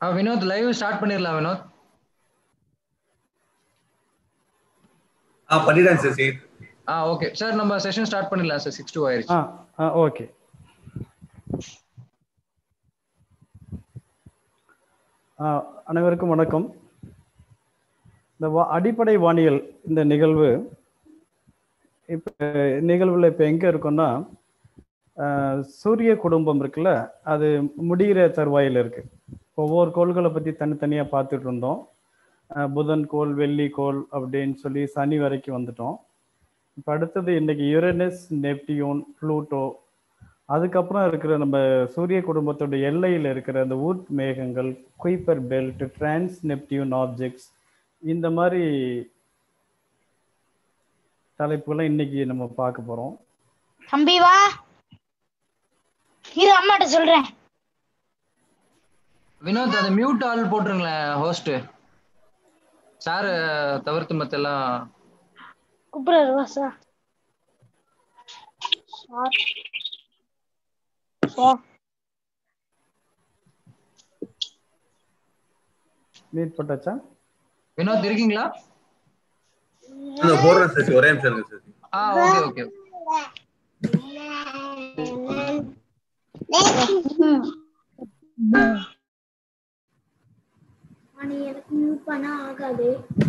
ஆ Vinod live start பண்ணிடலாம் வினோத் ஆ பண்ணிட்டேன் சசி ஆ ஓகே சார் நம்ம செஷன் ஸ்டார்ட் பண்ணிடலாம் சார் சிக்ஸ் டூ ஆயிருச்சு ஆ ஆ ஓகே ஆ, அனைவருக்கும் வணக்கம் இந்த வா அடிப்படை வானியல் இந்த நிகழ்வு இப்போ நிகழ்வில் இப்போ எங்கே இருக்கோம்னா ஆ, சூரிய குடும்பம் இருக்குல்ல அது முடிகிற தருவாயில் இருக்கு ஒவ்வொரு கோள்களை பற்றி தனித்தனியாக பார்த்துட்டு இருந்தோம் ஆ, புதன் கோள் வெள்ளி கோள் அப்படின்னு சொல்லி சனி வரைக்கும் வந்துட்டோம் இப்போ அடுத்தது இன்னைக்கு யுரேனஸ் நெப்டியூன் ப்ளூட்டோ அதுக்கப்புறம் இருக்கிற நம்ம சூரிய குடும்பத்தோட எல்லையில் இருக்கிற அந்த ஊட் மேகங்கள் Kuiper belt trans Neptune objects இந்த மாதிரி தலைப்புகளை இன்னைக்கு நம்ம பார்க்க போறோம் தம்பி வா இரு அம்மாட்ட சொல்றேன் வினோத் அந்த மியூட் ஆல் போட்டுருங்களேன் ஹோஸ்ட் சார் தவிர்த்து மத்தெல்லாம் கூப்பிடுறாரு வா சார் சார் சார் மீட் போட்டாச்சா வினோத் இருக்கீங்களா இந்த போடுறேன் சசி ஒரே நிமிஷம் இருங்க சசி ஆ ஓகே ஓகே ஆனா எனக்கு மியூட் பண்ண ஆகாது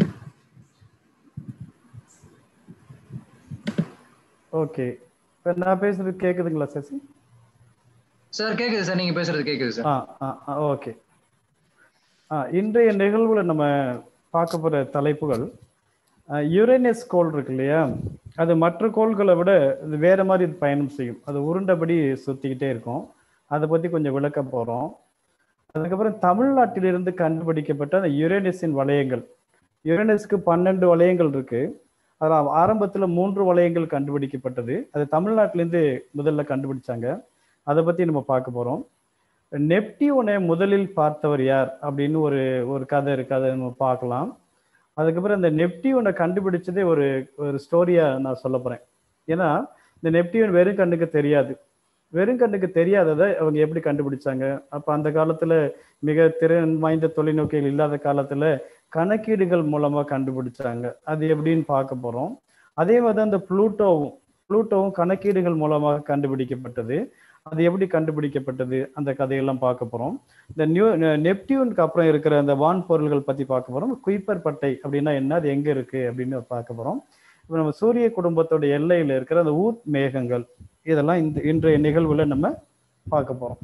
ஓகே இப்போ நான் பேசுறது கேட்குதுங்களா சசி சார் கேக்குது சார் நீங்க பேசுறது கேக்குது சார் ஆ ஆ ஆ ஓகே ஆ இன்றைய நிகழ்வில் நம்ம பார்க்க போகிற தலைப்புகள் யுரேனஸ் கோள் இருக்கு இல்லையா அது மற்ற கோள்களை விட இது வேற மாதிரி இது பயணம் செய்யும் அது உருண்டபடி சுற்றிக்கிட்டே இருக்கும் அதை பற்றி கொஞ்சம் விளக்க போகிறோம் அதுக்கப்புறம் தமிழ்நாட்டிலிருந்து கண்டுபிடிக்கப்பட்ட அந்த யுரேனஸின் வளையங்கள் யுரேனஸ்க்கு பன்னெண்டு வளையங்கள் இருக்கு அதில் ஆரம்பத்தில் மூன்று வளையங்கள் கண்டுபிடிக்கப்பட்டது அது தமிழ்நாட்டிலேருந்து முதல்ல கண்டுபிடிச்சாங்க அதை பற்றி நம்ம பார்க்க போகிறோம் நெப்டியூனை முதலில் பார்த்தவர் யார் அப்படின்னு ஒரு ஒரு கதை இருக்கு அதை நம்ம பார்க்கலாம் அதுக்கப்புறம் இந்த நெப்டியூனை கண்டுபிடிச்சதே ஒரு ஒரு ஸ்டோரியா நான் சொல்ல போறேன் ஏன்னா இந்த நெப்டியூன் வெறும் கண்ணுக்கு தெரியாது வெறும் கண்ணுக்கு தெரியாததை அவங்க எப்படி கண்டுபிடிச்சாங்க அப்ப அந்த காலத்துல மிக திறன் வாய்ந்த தொலைநோக்கிகள் இல்லாத காலத்துல கணக்கீடுகள் மூலமா கண்டுபிடிச்சாங்க அது எப்படின்னு பார்க்க போறோம் அதே மாதிரி தான் இந்த ப்ளூட்டோவும் ப்ளூட்டோவும் கணக்கீடுகள் மூலமாக கண்டுபிடிக்கப்பட்டது அது எப்படி கண்டுபிடிக்கப்பட்டது அந்த கதையெல்லாம் பார்க்க போறோம் இந்த நியூ நெப்டியூனுக்கு அப்புறம் இருக்கிற அந்த வான் பொருள்கள் பத்தி பார்க்க போறோம் குயிப்பர் பட்டை அப்படின்னா என்ன அது எங்க இருக்கு அப்படின்னு பார்க்க போறோம் இப்போ நம்ம சூரிய குடும்பத்தோட எல்லையில இருக்கிற அந்த ஊத் மேகங்கள் இதெல்லாம் இந்த இன்றைய நிகழ்வுல நம்ம பார்க்க போறோம்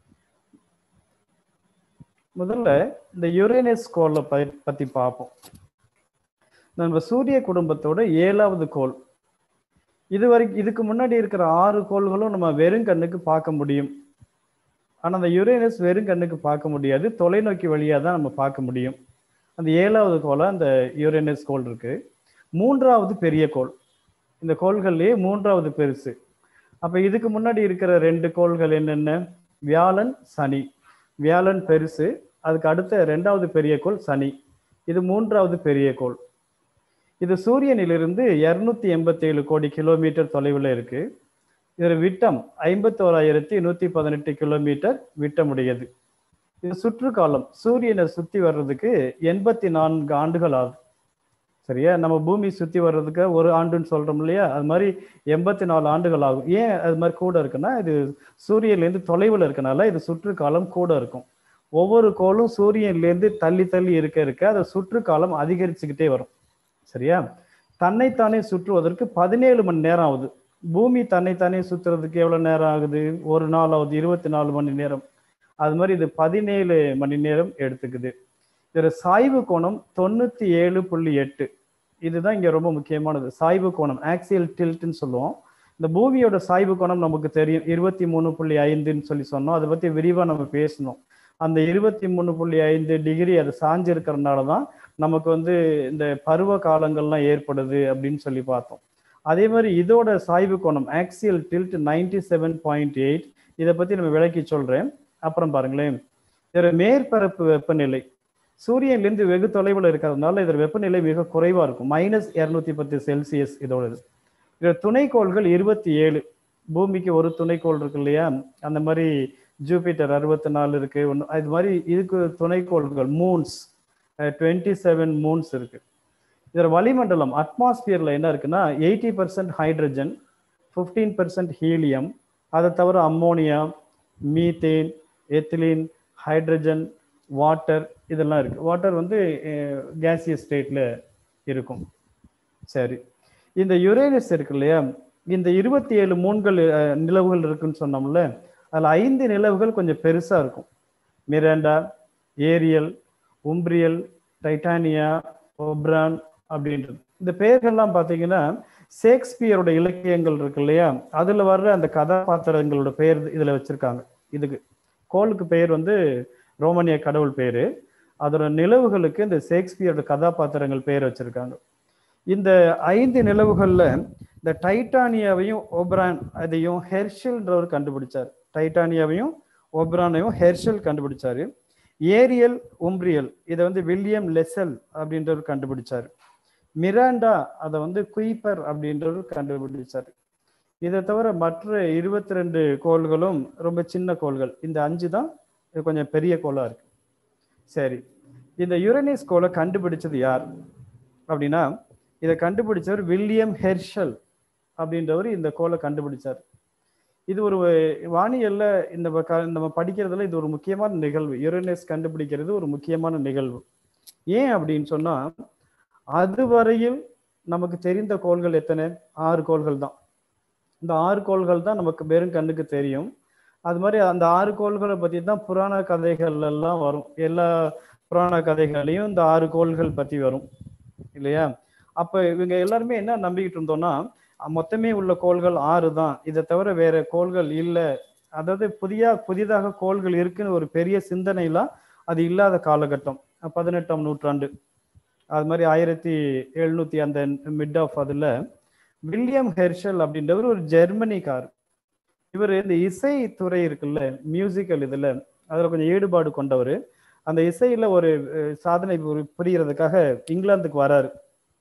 முதல்ல இந்த யுரேனஸ் கோளை ப- பத்தி பார்ப்போம் நம்ம சூரிய குடும்பத்தோட ஏழாவது கோள் இது வரைக்கும் இதுக்கு முன்னாடி இருக்கிற ஆறு கோள்களும் நம்ம வெறும் கண்ணுக்கு பார்க்க முடியும் ஆனா அந்த யுரேனஸ் வெறும் கண்ணுக்கு பார்க்க முடியாது தொலைநோக்கி வழியா தான் நம்ம பார்க்க முடியும் அந்த ஏழாவது கோளா அந்த யுரேனஸ் கோள் இருக்கு மூன்றாவது பெரிய கோள் இந்த கோள்கள்லயே மூன்றாவது பெருசு அப்ப இதுக்கு முன்னாடி இருக்கிற ரெண்டு கோள்கள் என்னென்ன வியாழன் சனி வியாழன் பெருசு அதுக்கு அடுத்த ரெண்டாவது பெரிய கோள் சனி இது மூன்றாவது பெரிய கோள் இது சூரியனிலிருந்து இருநூத்தி எண்பத்தி ஏழு கோடி கிலோமீட்டர் தொலைவில் இருக்கு இதோட விட்டம் ஐம்பத்தோராயிரத்தி நூத்தி பதினெட்டு கிலோமீட்டர் விட்டமுடையது இது சுற்றுக்காலம் சூரியனை சுத்தி வர்றதுக்கு எண்பத்தி நான்கு ஆண்டுகள் ஆகுது சரியா நம்ம பூமி சுத்தி வர்றதுக்கு ஒரு ஆண்டுன்னு சொல்றோம் இல்லையா அது மாதிரி எண்பத்தி நாலு ஆண்டுகள் ஆகும் ஏன் அது மாதிரி கூட இருக்குன்னா இது சூரியன்லேருந்து தொலைவில் இருக்கனால இது சுற்றுக்காலம் கூட இருக்கும் ஒவ்வொரு கோளும் சூரியன்லேருந்து தள்ளி தள்ளி இருக்க இருக்க அதை சுற்றுக்காலம் அதிகரிச்சுக்கிட்டே வரும் சரியா தன்னைத்தானே சுற்றுவதற்கு பதினேழு மணி நேரம் ஆகுது பூமி தன்னைத்தானே சுத்துறதுக்கு எவ்வளவு நேரம் ஆகுது ஒரு நாள் ஆகுது இருபத்தி நாலு மணி நேரம் அது மாதிரி இது பதினேழு மணி நேரம் எடுத்துக்குது இதுல சாய்வு கோணம் தொண்ணூத்தி ஏழு புள்ளி எட்டு இதுதான் இங்க ரொம்ப முக்கியமானது சாய்வு கோணம் ஆக்சியல் டில்ட்னு சொல்லுவோம் இந்த பூமியோட சாய்வு கோணம் நமக்கு தெரியும் இருபத்தி மூணு புள்ளி ஐந்துன்னு சொல்லி சொன்னோம் அதை பத்தி விரிவா நம்ம பேசணும் அந்த இருபத்தி மூணு புள்ளி ஐந்து டிகிரி அது சாஞ்சு இருக்கிறதுனால தான் நமக்கு வந்து இந்த பருவ காலங்கள்லாம் ஏற்படுது அப்படின்னு சொல்லி பார்த்தோம் அதே மாதிரி இதோட சாய்வு கோணம் axial tilt ninety seven point eight இதை பத்தி நம்ம விளக்கி சொல்றேன் அப்புறம் பாருங்களேன் இதோட மேற்பரப்பு வெப்பநிலை சூரியன்லேருந்து வெகு தொலைவில் இருக்கிறதுனால இதோட வெப்பநிலை மிக குறைவா இருக்கும் மைனஸ் இரநூத்தி பத்து செல்சியஸ் இதோட இதோட துணைக்கோள்கள் இருபத்தி ஏழு பூமிக்கு ஒரு துணைக்கோள் இருக்கு இல்லையா அந்த மாதிரி ஜூபிட்டர் அறுபத்தி நாலு இருக்கு ஒன்று இது மாதிரி இதுக்கு துணைக்கோள்கள் மூன்ஸ் டுவெண்ட்டி செவன் மூன்ஸ் இருக்கு இதில் வளிமண்டலம் அட்மாஸ்பியரில் என்ன இருக்குன்னா eighty percent hydrogen fifteen percent helium அதை தவிர ammonia methane ethylene hydrogen water இதெல்லாம் இருக்கு வாட்டர் வந்து கேசியஸ் ஸ்டேட்ல இருக்கும் சரி இந்த யுரேனஸ் இருக்கு இல்லையா இந்த இருபத்தி ஏழு மூன்கள் அஹ், நிலவுகள் இருக்குன்னு சொன்னோம்ல அதில் ஐந்து நிலவுகள் கொஞ்சம் பெருசா இருக்கும் Miranda Ariel Umbriel Titania Oberon அப்படின்றது இந்த பெயர்கள்லாம் பார்த்தீங்கன்னா ஷேக்ஸ்பியரோட இலக்கியங்கள் இருக்கு இல்லையா அதுல வர்ற அந்த கதாபாத்திரங்களோட பெயர் இதுல வச்சிருக்காங்க இதுக்கு கோளுக்கு பெயர் வந்து ரோமானிய கடவுள் பேரு அதோட நிலவுகளுக்கு இந்த ஷேக்ஸ்பியரோட கதாபாத்திரங்கள் பெயர் வச்சிருக்காங்க இந்த ஐந்து நிலவுகள்ல இந்த டைட்டானியாவையும் ஒப்ரான் அதையும் ஹெர்ஷல்ன்றவர் கண்டுபிடிச்சார் டைட்டானியாவையும் ஒப்ரானையும் ஹெர்ஷல் கண்டுபிடிச்சாரு ஏரியல் உம்ப்ரியல் இதை வந்து வில்லியம் லெசல் அப்படின்றவர் கண்டுபிடிச்சாரு மிராண்டா அதை வந்து குயிப்பர் அப்படின்றவர் கண்டுபிடிச்சாரு இதை தவிர மற்ற இருபத்தி ரெண்டு கோள்களும் ரொம்ப சின்ன கோள்கள் இந்த அஞ்சு தான் இது கொஞ்சம் பெரிய கோளா இருக்கு சரி இந்த யுரேனியஸ் கோளை கண்டுபிடிச்சது யார் அப்படின்னா இதை கண்டுபிடிச்சவர் வில்லியம் ஹெர்ஷல் அப்படின்றவர் இந்த கோளை கண்டுபிடிச்சார் இது ஒரு வானியல்ல இந்த ப- க- நம்ம படிக்கிறதுல இது ஒரு முக்கியமான நிகழ்வு யுரேனஸ் கண்டுபிடிக்கிறது ஒரு முக்கியமான நிகழ்வு ஏன் அப்படின்னு சொன்னா அதுவரையில் நமக்கு தெரிந்த கோள்கள் எத்தனை ஆறு கோள்கள் தான் இந்த ஆறு கோள்கள் தான் நமக்கு வெறும் கண்ணுக்கு தெரியும் அது மாதிரி அந்த ஆறு கோள்களை பத்தி தான் புராண கதைகள் எல்லாம் வரும் எல்லா புராண கதைகளையும் இந்த ஆறு கோள்கள் பத்தி வரும் இல்லையா அப்ப இவங்க எல்லாருமே என்ன நம்பிக்கிட்டு இருந்தோம்னா அஹ் மொத்தமே உள்ள கோள்கள் ஆறு தான் இதை தவிர வேற கோள்கள் இல்லை அதாவது புதிய புதிதாக கோள்கள் இருக்குன்னு ஒரு பெரிய சிந்தனைலாம் அது இல்லாத காலகட்டம் அஹ் பதினெட்டாம் நூற்றாண்டு அது மாதிரி ஆயிரத்தி எழுநூத்தி அந்த மிட் ஆஃப் அதுல வில்லியம் ஹெர்ஷல் அப்படின்றவர் ஒரு ஜெர்மனிக்கார் இவர் இந்த இசை துறை இருக்குல்ல மியூசிக்கல் இதுல அதுல கொஞ்சம் ஈடுபாடு கொண்டவர் அந்த இசையில ஒரு அஹ், சாதனை புரி- புரியறதுக்காக இங்கிலாந்துக்கு வராரு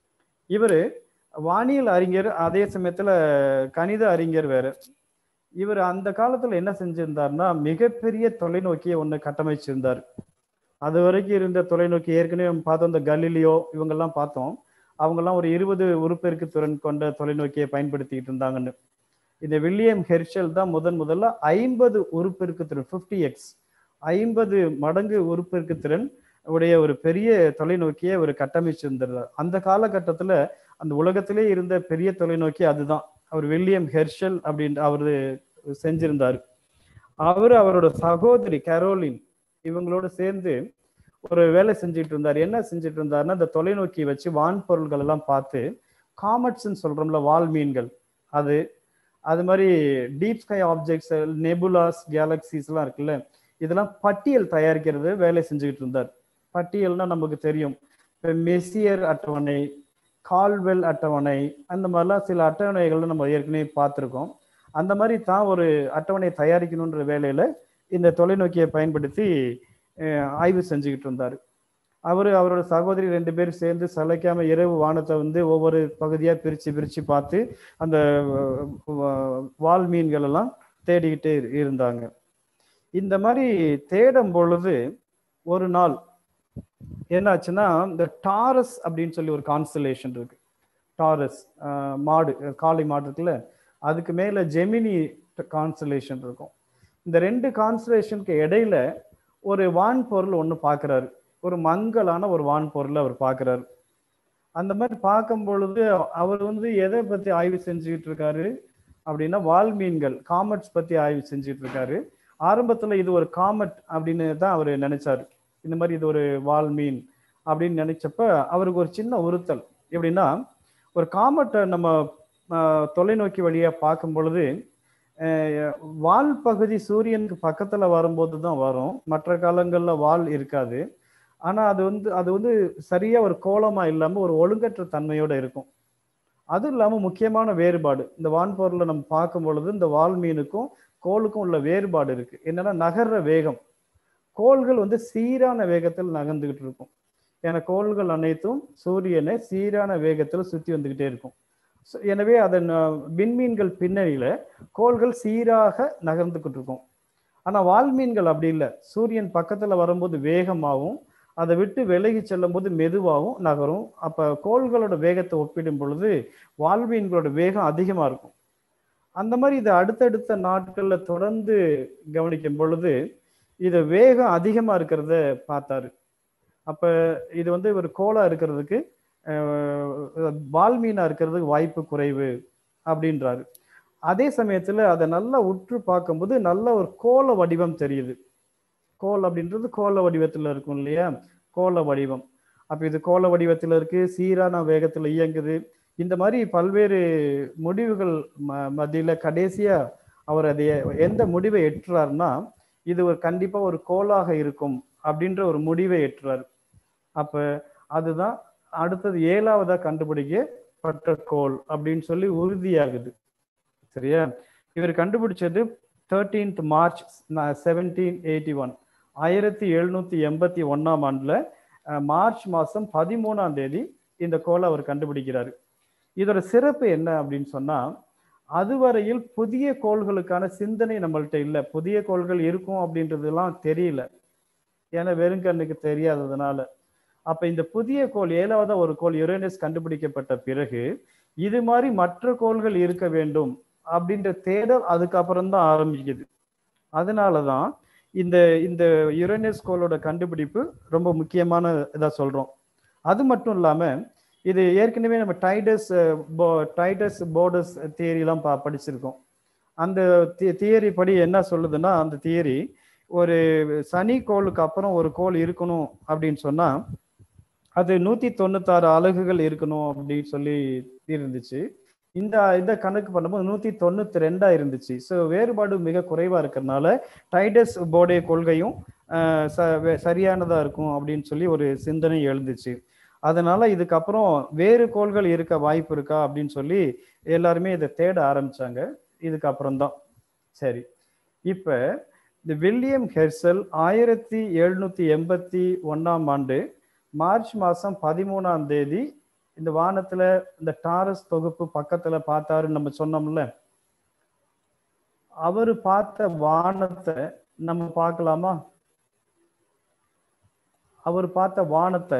இவர் வானியல் அறிஞர் அதே சமயத்துல கணித அறிஞர் வேற இவர் அந்த காலத்துல என்ன செஞ்சிருந்தாருன்னா மிகப்பெரிய தொலைநோக்கியை ஒண்ணு கட்டமைச்சிருந்தார் அது வரைக்கும் இருந்த தொலைநோக்கி ஏற்கனவே நம்ம பார்த்தோம் இந்த கலிலியோ இவங்கெல்லாம் பார்த்தோம் அவங்கெல்லாம் ஒரு இருபது உருப்பெருக்கு திறன் கொண்ட தொலைநோக்கியை பயன்படுத்திக்கிட்டு இருந்தாங்கன்னு இந்த வில்லியம் ஹெர்ஷல் தான் முதன் முதல்ல ஐம்பது உருப்பெருக்கு திறன் ஃபிஃப்டி எக்ஸ் ஐம்பது மடங்கு உருப்பெருக்கு திறன் உடைய ஒரு பெரிய தொலைநோக்கியை அவர் கட்டமைச்சிருந்தார் அந்த காலகட்டத்துல அந்த உலகத்திலே இருந்த பெரிய தொலைநோக்கி அதுதான் அவர் வில்லியம் ஹெர்ஷல் அப்படின்ற அவரு செஞ்சிருந்தார் அவர் அவரோட சகோதரி கரோலின் இவங்களோட சேர்ந்து ஒரு வேலை செஞ்சுட்டு இருந்தார் என்ன செஞ்சுட்டு இருந்தாருன்னா இந்த தொலைநோக்கி வச்சு வான்பொருள்கள் எல்லாம் பார்த்து காமெட்ஸ்ன்னு சொல்றோம்ல வால்மீன்கள் அது அது மாதிரி டீப் ஸ்கை ஆப்ஜெக்ட்ஸ் நெபுலாஸ் கேலக்சிஸ்லாம் இருக்குல்ல இதெல்லாம் பட்டியல் தயாரிக்கிறது வேலை செஞ்சுக்கிட்டு இருந்தார் பட்டியல்னா நமக்கு தெரியும் இப்போ மெசியர் அட்டவணை கால்வெல் அட்டவணை அந்த மாதிரிலாம் சில அட்டவணைகள் நம்ம ஏற்கனவே பார்த்துருக்கோம் அந்த மாதிரி தான் ஒரு அட்டவணை தயாரிக்கணுன்ற வேலையில இந்த தொலைநோக்கியை பயன்படுத்தி அஹ், ஆய்வு செஞ்சுக்கிட்டு இருந்தார் அவர் அவரோட சகோதரி ரெண்டு பேரும் சேர்ந்து சளைக்காம இரவு வானத்தை வந்து ஒவ்வொரு பகுதியா பிரிச்சு பிரிச்சு பார்த்து அந்த அஹ், வ- வால் மீன்கள் எல்லாம் தேடிக்கிட்டே இரு- இருந்தாங்க இந்த மாதிரி தேடும் பொழுது ஒரு நாள் என்னாச்சுன்னா இந்த டாரஸ் அப்படின்னு சொல்லி ஒரு கான்ஸ்டலேஷன் இருக்கு டாரஸ் அஹ், மாடு காளை மாடு இருக்குல்ல அதுக்கு மேல ஜெமினி கான்ஸ்டலேஷன் இருக்கும் இந்த ரெண்டு கான்ஸ்டலேஷனுக்கு இடையில ஒரு வான் பொருள் ஒன்று பார்க்குறாரு ஒரு மங்கலான ஒரு வான் பொருளை அவர் பார்க்குறாரு அந்த மாதிரி பார்க்கும் பொழுது அவர் வந்து எதை பத்தி ஆய்வு செஞ்சுக்கிட்டு இருக்காரு அப்படின்னா வால்மீன்கள் காமெட்ஸ் பத்தி ஆய்வு செஞ்சுட்டு இருக்காரு ஆரம்பத்துல இது ஒரு காமெட் அப்படின்னு தான் அவர் நினைச்சாரு இந்த மாதிரி இது ஒரு வால்மீன் அப்படின்னு நினைச்சப்ப அவருக்கு ஒரு சின்ன உறுத்தல் எப்படின்னா ஒரு காமெட்டை நம்ம ஆஹ், தொலைநோக்கி வழியா பார்க்கும் பொழுது ஆஹ், வால் பகுதி சூரியனுக்கு பக்கத்துல வரும்போது தான் வரும் மற்ற காலங்கள்ல வால் இருக்காது ஆனா அது வந்து அது வந்து சரியா ஒரு கோலமா இல்லாம ஒரு ஒழுங்கற்ற தன்மையோட இருக்கும் அது இல்லாம முக்கியமான வேறுபாடு இந்த வான்பொருளை நம்ம பார்க்கும் பொழுது இந்த வால் மீனுக்கும் கோளுக்கும் உள்ள வேறுபாடு இருக்கு என்னன்னா நகர்ற வேகம் கோள்கள் வந்து சீரான வேகத்தில் நகர்ந்துகிட்டு இருக்கும் ஏன்னா கோள்கள் அனைத்தும் சூரியனை சீரான வேகத்தில் சுத்தி வந்துகிட்டே இருக்கும் So, எனவே அதன் அஹ், விண்மீன்கள் பின்னணியில கோள்கள் சீராக நகர்ந்துகிட்டு இருக்கும் ஆனா வால்மீன்கள் அப்படி இல்லை சூரியன் பக்கத்துல வரும்போது வேகமாகவும் அதை விட்டு விலகி செல்லும் போது மெதுவாகவும் நகரும் அப்ப கோள்களோட வேகத்தை ஒப்பிடும் பொழுது வால்மீன்களோட வேகம் அதிகமா இருக்கும் அந்த மாதிரி இதை அடுத்தடுத்த நாட்கள்ல தொடர்ந்து கவனிக்கும் பொழுது இது வேகம் அதிகமா இருக்கிறத பார்த்தாரு அப்ப இது வந்து ஒரு கோலா இருக்கிறதுக்கு அஹ், வால்மீனா இருக்கிறதுக்கு வாய்ப்பு குறைவு அப்படின்றாரு அதே சமயத்துல அதை நல்லா உற்று பார்க்கும்போது நல்ல ஒரு கோல வடிவம் தெரியுது கோல் அப்படின்றது கோல வடிவத்துல இருக்கும் இல்லையா கோல வடிவம் அப்ப இது கோல வடிவத்துல இருக்கு சீரான வேகத்துல இயங்குது இந்த மாதிரி பல்வேறு முடிவுகள் ம- மத்தியில கடைசியா அவர் அதை எந்த முடிவை எட்டுறாருன்னா இது ஒரு கண்டிப்பா ஒரு கோலாக இருக்கும் அப்படின்ற ஒரு முடிவை எட்டுறாரு அப்ப அதுதான் அடுத்தது ஏழாவதா கண்டுபிடிக்கப்பட்ட கோல் அப்படின்னு சொல்லி உறுதியாகுது சரியா இவர் கண்டுபிடிச்சது thirteenth March seventeen eighty one ஆயிரத்தி எழுநூத்தி எண்பத்தி ஒன்னாம் ஆண்டுல அஹ், மார்ச் மாசம் பதிமூணாம் தேதி இந்த கோலை அவர் கண்டுபிடிக்கிறாரு இதோட சிறப்பு என்ன அப்படின்னு சொன்னா அதுவரையில் புதிய கோள்களுக்கான சிந்தனை நம்மள்ட்ட இல்லை புதிய கோள்கள் இருக்கும் அப்படின்றதெல்லாம் தெரியல ஏன்னா வெறுங்கண்ணுக்கு தெரியாததுனால அப்ப இந்த புதிய கோள் ஏழாவதா ஒரு கோள் யுரேனஸ் கண்டுபிடிக்கப்பட்ட பிறகு இது மாதிரி மற்ற கோள்கள் இருக்க வேண்டும் அப்படின்ற தேடல் அதுக்கப்புறம் தான் ஆரம்பிக்குது அதனாலதான் இந்த இந்த யுரேனஸ் கோளோட கண்டுபிடிப்பு ரொம்ப முக்கியமான இதா சொல்றோம் அது மட்டும் இல்லாம இது ஏற்கனவே நம்ம டைடஸ் டைடஸ் போர்டஸ் தியரிலாம் பா படிச்சிருக்கோம் அந்த தியரி படி என்ன சொல்லுதுன்னா அந்த தியரி ஒரு சனி கோளுக்கு அப்புறம் ஒரு கோள் இருக்கணும் அப்படின்னு சொன்னா அது நூத்தி தொண்ணூத்தாறு அலகுகள் இருக்கணும் அப்படின்னு சொல்லி இருந்துச்சு இந்த இந்த கணக்கு பண்ணும்போது நூத்தி தொண்ணூத்தி ரெண்டா இருந்துச்சு ஸோ வேறுபாடு மிக குறைவா இருக்கிறதுனால டைடஸ் போர்டே கொள்கையும் ஆஹ், ச- வே- சரியானதா இருக்கும் அப்படின்னு சொல்லி ஒரு சிந்தனை எழுந்துச்சு அதனால இதுக்கப்புறம் வேறு கோள்கள் இருக்க வாய்ப்பு இருக்கா அப்படின்னு சொல்லி எல்லாருமே இதை தேட ஆரம்பிச்சாங்க இதுக்கப்புறம் தான் சரி இப்ப இந்த வில்லியம் ஹெர்சல் ஆயிரத்தி எழுநூத்தி எண்பத்தி ஒன்னாம் ஆண்டு மார்ச் மாசம் பதிமூணாம் தேதி இந்த வானத்துல இந்த டாரஸ் தொகுப்பு பக்கத்துல பார்த்தாருன்னு நம்ம சொன்னோம்ல அவரு பார்த்த வானத்தை நம்ம பார்க்கலாமா அவர் பார்த்த வானத்தை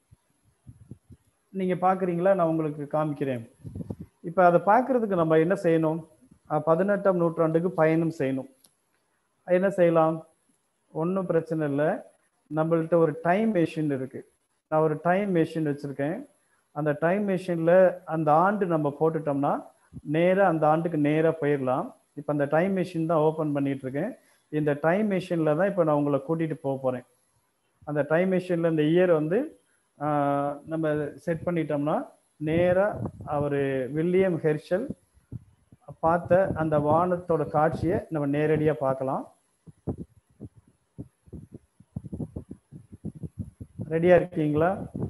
நீங்க பாக்குறீங்களா நான் உங்களுக்கு காமிக்கிறேன் இப்ப அதை பார்க்கிறதுக்கு நம்ம என்ன செய்யணும் அஹ் பதினெட்டாம் நூற்றாண்டுக்கு பயணம் செய்யணும் என்ன செய்யலாம் ஒன்றும் பிரச்சனை இல்லை நம்மள்ட்ட ஒரு டைம் மெஷின் இருக்கு நான் ஒரு டைம் மெஷின் வச்சிருக்கேன் அந்த டைம் மெஷினில் அந்த ஆண்டு நம்ம போட்டுட்டோம்னா நேராக அந்த ஆண்டுக்கு நேராக போயிடலாம் இப்போ அந்த டைம் மெஷின் தான் ஓப்பன் பண்ணிட்டு இருக்கேன் இந்த டைம் மெஷினில் தான் இப்போ நான் உங்களை கூட்டிகிட்டு போக போகிறேன் அந்த டைம் மெஷினில் இந்த இயர் வந்து ஆஹ், நம்ம செட் பண்ணிட்டோம்னா நேராக அவர் வில்லியம் ஹெர்ஷல் பார்த்த அந்த வானத்தோட காட்சியை நம்ம நேரடியாக பார்க்கலாம் ரெடியா இருக்கீங்களா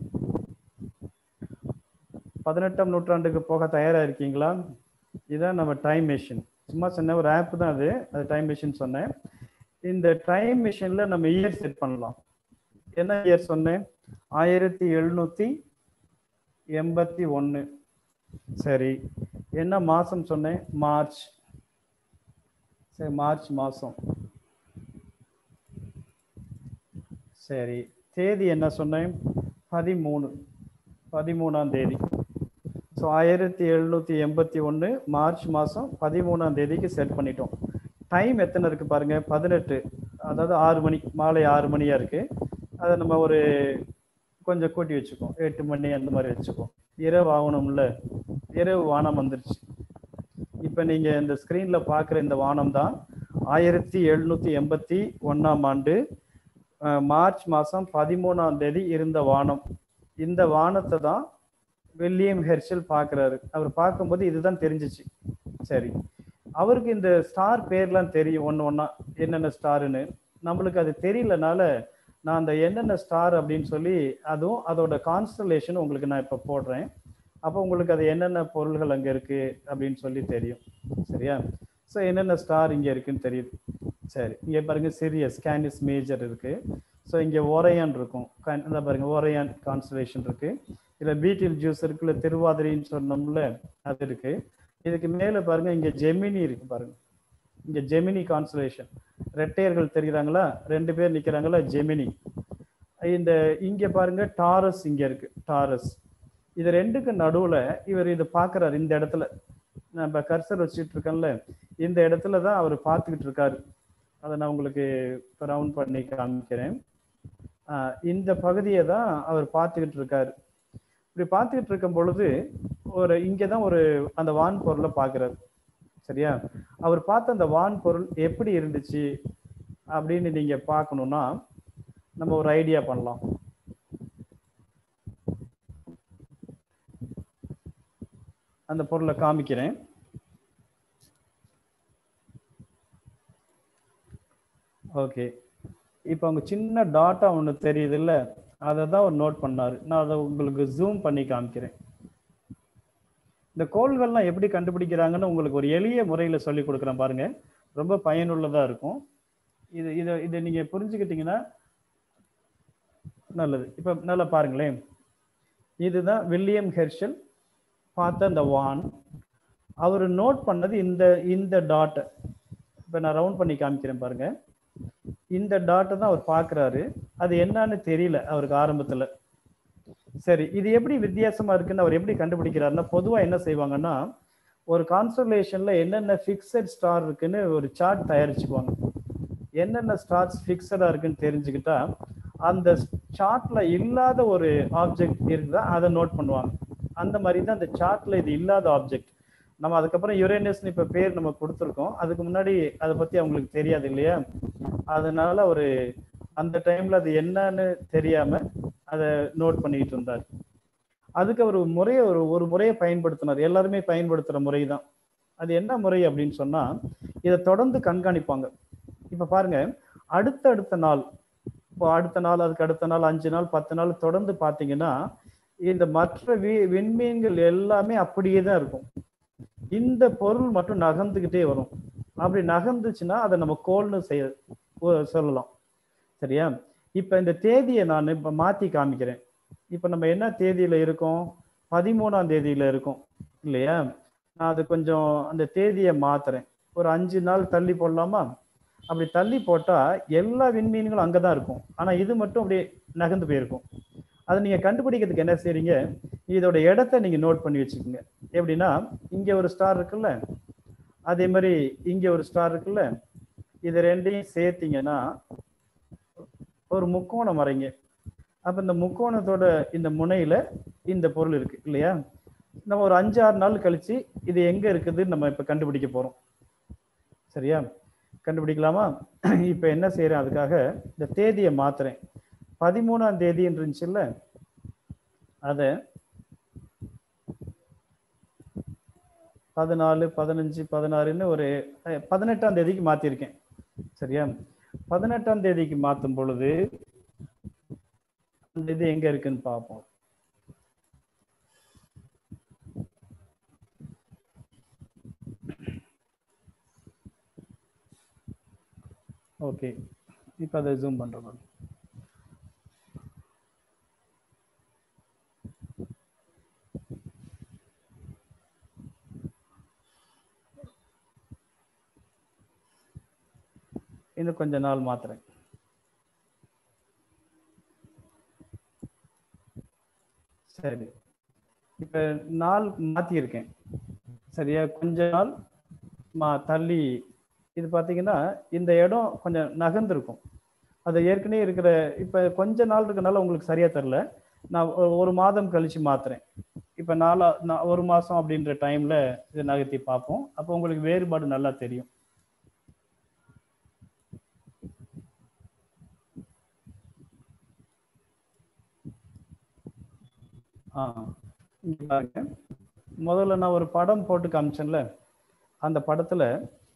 பதினெட்டாம் நூற்றாண்டுக்கு போக தயாரா இருக்கீங்களா இதான் நம்ம டைம் மிஷின் சும்மா சொன்ன ஒரு ஆப் தான் அது அது டைம் மிஷின் சொன்னேன் இந்த டைம் மிஷின்ல நம்ம இயர் செட் பண்ணலாம் என்ன இயர் சொன்னேன் ஆயிரத்தி எழுநூத்தி எண்பத்தி ஒன்று சரி என்ன மாசம் சொன்னேன் மார்ச் சரி மார்ச் மாசம் சரி தேதி என்ன சொன்னேன் பதிமூணு பதிமூணாம் தேதி ஸோ ஆயிரத்தி எழுநூற்றி எண்பத்தி ஒன்று மார்ச் மாதம் பதிமூணாம் தேதிக்கு செட் பண்ணிட்டோம் டைம் எத்தனை இருக்கு பாருங்க பதினெட்டு அதாவது ஆறு மணி மாலை ஆறு மணியா இருக்கு அதை நம்ம ஒரு கொஞ்சம் கூட்டி வச்சுக்கோம் எட்டு மணி அந்த மாதிரி வச்சுக்கோம் இரவு ஆகணும்ல இரவு வானம் வந்துருச்சு இப்போ நீங்க இந்த ஸ்க்ரீன்ல பார்க்குற இந்த வானம் தான் ஆயிரத்தி எழுநூத்தி எண்பத்தி ஒன்னாம் ஆண்டு அஹ், மார்ச் மாதம் பதிமூணாம் தேதி இருந்த வானம் இந்த வானத்தை தான் வில்லியம் ஹெர்ஷல் பார்க்குறாரு அவர் பார்க்கும்போது இதுதான் தெரிஞ்சிச்சு சரி அவருக்கு இந்த ஸ்டார் பேர்லாம் தெரியும் ஒன்று ஒன்றா என்னென்ன ஸ்டாருன்னு நம்மளுக்கு அது தெரியலனால நான் அந்த என்னென்ன ஸ்டார் அப்படின்னு சொல்லி அதுவும் அதோட கான்ஸ்டலேஷன் உங்களுக்கு நான் இப்போ போடுறேன் அப்போ உங்களுக்கு அது என்னென்ன பொருள்கள் அங்கே இருக்கு அப்படின்னு சொல்லி தெரியும் சரியா ஸோ என்னென்ன ஸ்டார் இங்கே இருக்குன்னு தெரியுது சரி இங்கே பாருங்க சிரியஸ் கேனிஸ் மேஜர் இருக்கு ஸோ இங்கே ஓரையான் இருக்கும் கன்- இந்த பாருங்க ஓரையான் கான்ஸ்டலேஷன் இருக்கு இதில் பீட்டில் ஜூஸ் இருக்குல்ல திருவாதிரின்னு சொன்னோம்ல அது இருக்கு இதுக்கு மேலே பாருங்க இங்கே ஜெமினி இருக்கு பாருங்க இங்க ஜெமினி கான்ஸ்டலேஷன் ரெட்டையர்கள் தெரிகிறாங்களா ரெண்டு பேர் நிக்கிறாங்களா ஜெமினி இந்த இங்க பாருங்க டாரஸ் இங்க இருக்கு டாரஸ் இது ரெண்டுக்கு நடுவுல இவர் இது பார்க்கறாரு இந்த இடத்துல நம்ம கர்சர் வச்சுட்டு இருக்கேன்ல இந்த இடத்துல தான் அவர் பார்த்துக்கிட்டு இருக்காரு அதை நான் உங்களுக்கு ரவுண்ட் பண்ணி காமிக்கிறேன் ஆஹ் இந்த பகுதியை தான் அவர் பார்த்துக்கிட்டு இருக்காரு இப்படி பார்த்துக்கிட்டு இருக்கும் பொழுது ஒரு இங்கே தான் ஒரு அந்த வான் பொருளை பார்க்குறாரு சரியா அவர் பார்த்த அந்த வான் பொருள் எப்படி இருந்துச்சு அப்படின்னு நீங்க பார்க்கணும்னா நம்ம ஒரு ஐடியா பண்ணலாம் அந்த பொருளை காமிக்கிறேன் ஓகே இப்போ அவங்க சின்ன டாட்டா ஒன்று தெரியுது இல்லை அதை தான் அவர் நோட் பண்ணாரு நான் அதை உங்களுக்கு ஜூம் பண்ணி காமிக்கிறேன் இந்த கோள்கள்லாம் எப்படி கண்டுபிடிக்கிறாங்கன்னு உங்களுக்கு ஒரு எளிய முறையில் சொல்லி கொடுக்குறேன் பாருங்க ரொம்ப பயனுள்ளதாக இருக்கும் இது இதை இதை நீங்கள் புரிஞ்சுக்கிட்டீங்கன்னா நல்லது இப்போ நல்லா பாருங்களேன் இதுதான் வில்லியம் ஹெர்ஷல் பார்த்த அந்த வான் அவர் நோட் பண்ணது இந்த இந்த டாட்டை இப்போ நான் ரவுண்ட் பண்ணி காமிக்கிறேன் பாருங்க இந்த டாட்டை தான் அவர் பார்க்குறாரு அது என்னன்னு தெரியல அவருக்கு ஆரம்பத்தில் சரி இது எப்படி வித்தியாசமா இருக்குன்னு அவர் எப்படி கண்டுபிடிக்கிறாருன்னா பொதுவாக என்ன செய்வாங்கன்னா ஒரு கான்ஸ்டலேஷன்ல என்னென்ன ஃபிக்ஸட் ஸ்டார் இருக்குன்னு ஒரு சார்ட் தயாரிச்சுக்குவாங்க என்னென்ன ஸ்டார்ஸ் ஃபிக்ஸடா இருக்குன்னு தெரிஞ்சுக்கிட்டா அந்த சார்ட்ல இல்லாத ஒரு ஆப்ஜெக்ட் இருக்குதா அதை நோட் பண்ணுவாங்க அந்த மாதிரி தான் அந்த சார்ட்ல இது இல்லாத ஆப்ஜெக்ட் நம்ம அதுக்கப்புறம் யுரேனஸ்னு இப்ப பேர் நம்ம கொடுத்துருக்கோம் அதுக்கு முன்னாடி அதை பத்தி அவங்களுக்கு தெரியாது இல்லையா அதனால ஒரு அந்த டைம்ல அது என்னன்னு தெரியாம அதை நோட் பண்ணிட்டு இருந்தார் அதுக்கு அவர் முறையை ஒரு ஒரு முறையை பயன்படுத்தினார் எல்லாருமே பயன்படுத்துற முறை தான் அது என்ன முறை அப்படின்னு சொன்னா இதை தொடர்ந்து கண்காணிப்பாங்க இப்ப பாருங்க அடுத்த அடுத்த நாள் இப்போ அடுத்த நாள் அதுக்கு அடுத்த நாள் அஞ்சு நாள் பத்து நாள் தொடர்ந்து பார்த்தீங்கன்னா இந்த மற்ற வி விண்மீன்கள் எல்லாமே அப்படியே தான் இருக்கும் இந்த பொருள் மட்டும் நகர்ந்துக்கிட்டே வரும் அப்படி நகர்ந்துச்சுன்னா அதை நம்ம கோல்னு செய்ய ஒ- சொல்லலாம் சரியா இப்போ இந்த தேதியை நான் இப்போ மாற்றி காமிக்கிறேன் இப்போ நம்ம என்ன தேதியில இருக்கோம் பதிமூணாம் தேதியில இருக்கோம் இல்லையா நான் அது கொஞ்சம் அந்த தேதியை மாத்துறேன் ஒரு அஞ்சு நாள் தள்ளி போடலாமா அப்படி தள்ளி போட்டா எல்லா விண்மீன்களும் அங்கதான் இருக்கும் ஆனா இது மட்டும் அப்படியே நகர்ந்து போயிருக்கும் அதை நீங்க கண்டுபிடிக்கிறதுக்கு என்ன செய்றீங்க இதோட இடத்த நீங்க நோட் பண்ணி வச்சுக்கோங்க எப்படின்னா இங்க ஒரு ஸ்டார் இருக்குல்ல அதே மாதிரி இங்க ஒரு ஸ்டார் இருக்குல்ல இது ரெண்டையும் சேர்த்தீங்கன்னா ஒரு முக்கோணம் வரைங்க அப்ப இந்த முக்கோணத்தோட இந்த முனையில இந்த பொருள் இருக்கு இல்லையா நம்ம ஒரு அஞ்சு ஆறு நாள் கழிச்சு இது எங்க இருக்குதுன்னு நம்ம இப்ப கண்டுபிடிக்க போறோம் சரியா கண்டுபிடிக்கலாமா இப்ப என்ன செய்யறேன் அதுக்காக இந்த தேதியை மாத்துறேன் பதிமூணாம் தேதி இருந்துச்சுல்ல அத பதினாலு பதினஞ்சு பதினாறுன்னு ஒரு அஹ், பதினெட்டாம் தேதிக்கு மாத்திருக்கேன் சரியா பதினெட்டாம் தேதிக்கு மாத்தும் பொழுது அந்த இது எங்க இருக்குன்னு பார்ப்போம் ஓகே இப்போ அதை ஜூம் பண்றேன் இன்னும் கொஞ்ச நாள் மாத்துறேன் சரி இப்ப நாள் மாத்தியிருக்கேன் சரியா கொஞ்ச நாள் மா தள்ளி இது பாத்தீங்கன்னா இந்த இடம் கொஞ்சம் நகர்ந்திருக்கும் அது ஏற்கனவே இருக்கிற இப்ப கொஞ்ச நாள் இருக்கனால உங்களுக்கு சரியா தெரில நான் ஒ- ஒரு மாதம் கழிச்சு மாத்துறேன் இப்ப நாலா நான் ஒரு மாசம் அப்படின்ற டைம்ல இதை நகர்த்தி பார்ப்போம் அப்போ உங்களுக்கு வேறுபாடு நல்லா தெரியும் ஆ இங்க பாருங்க முதல்ல நான் ஒரு படம் போட்டு காமிச்சேன்ல அந்த படத்துல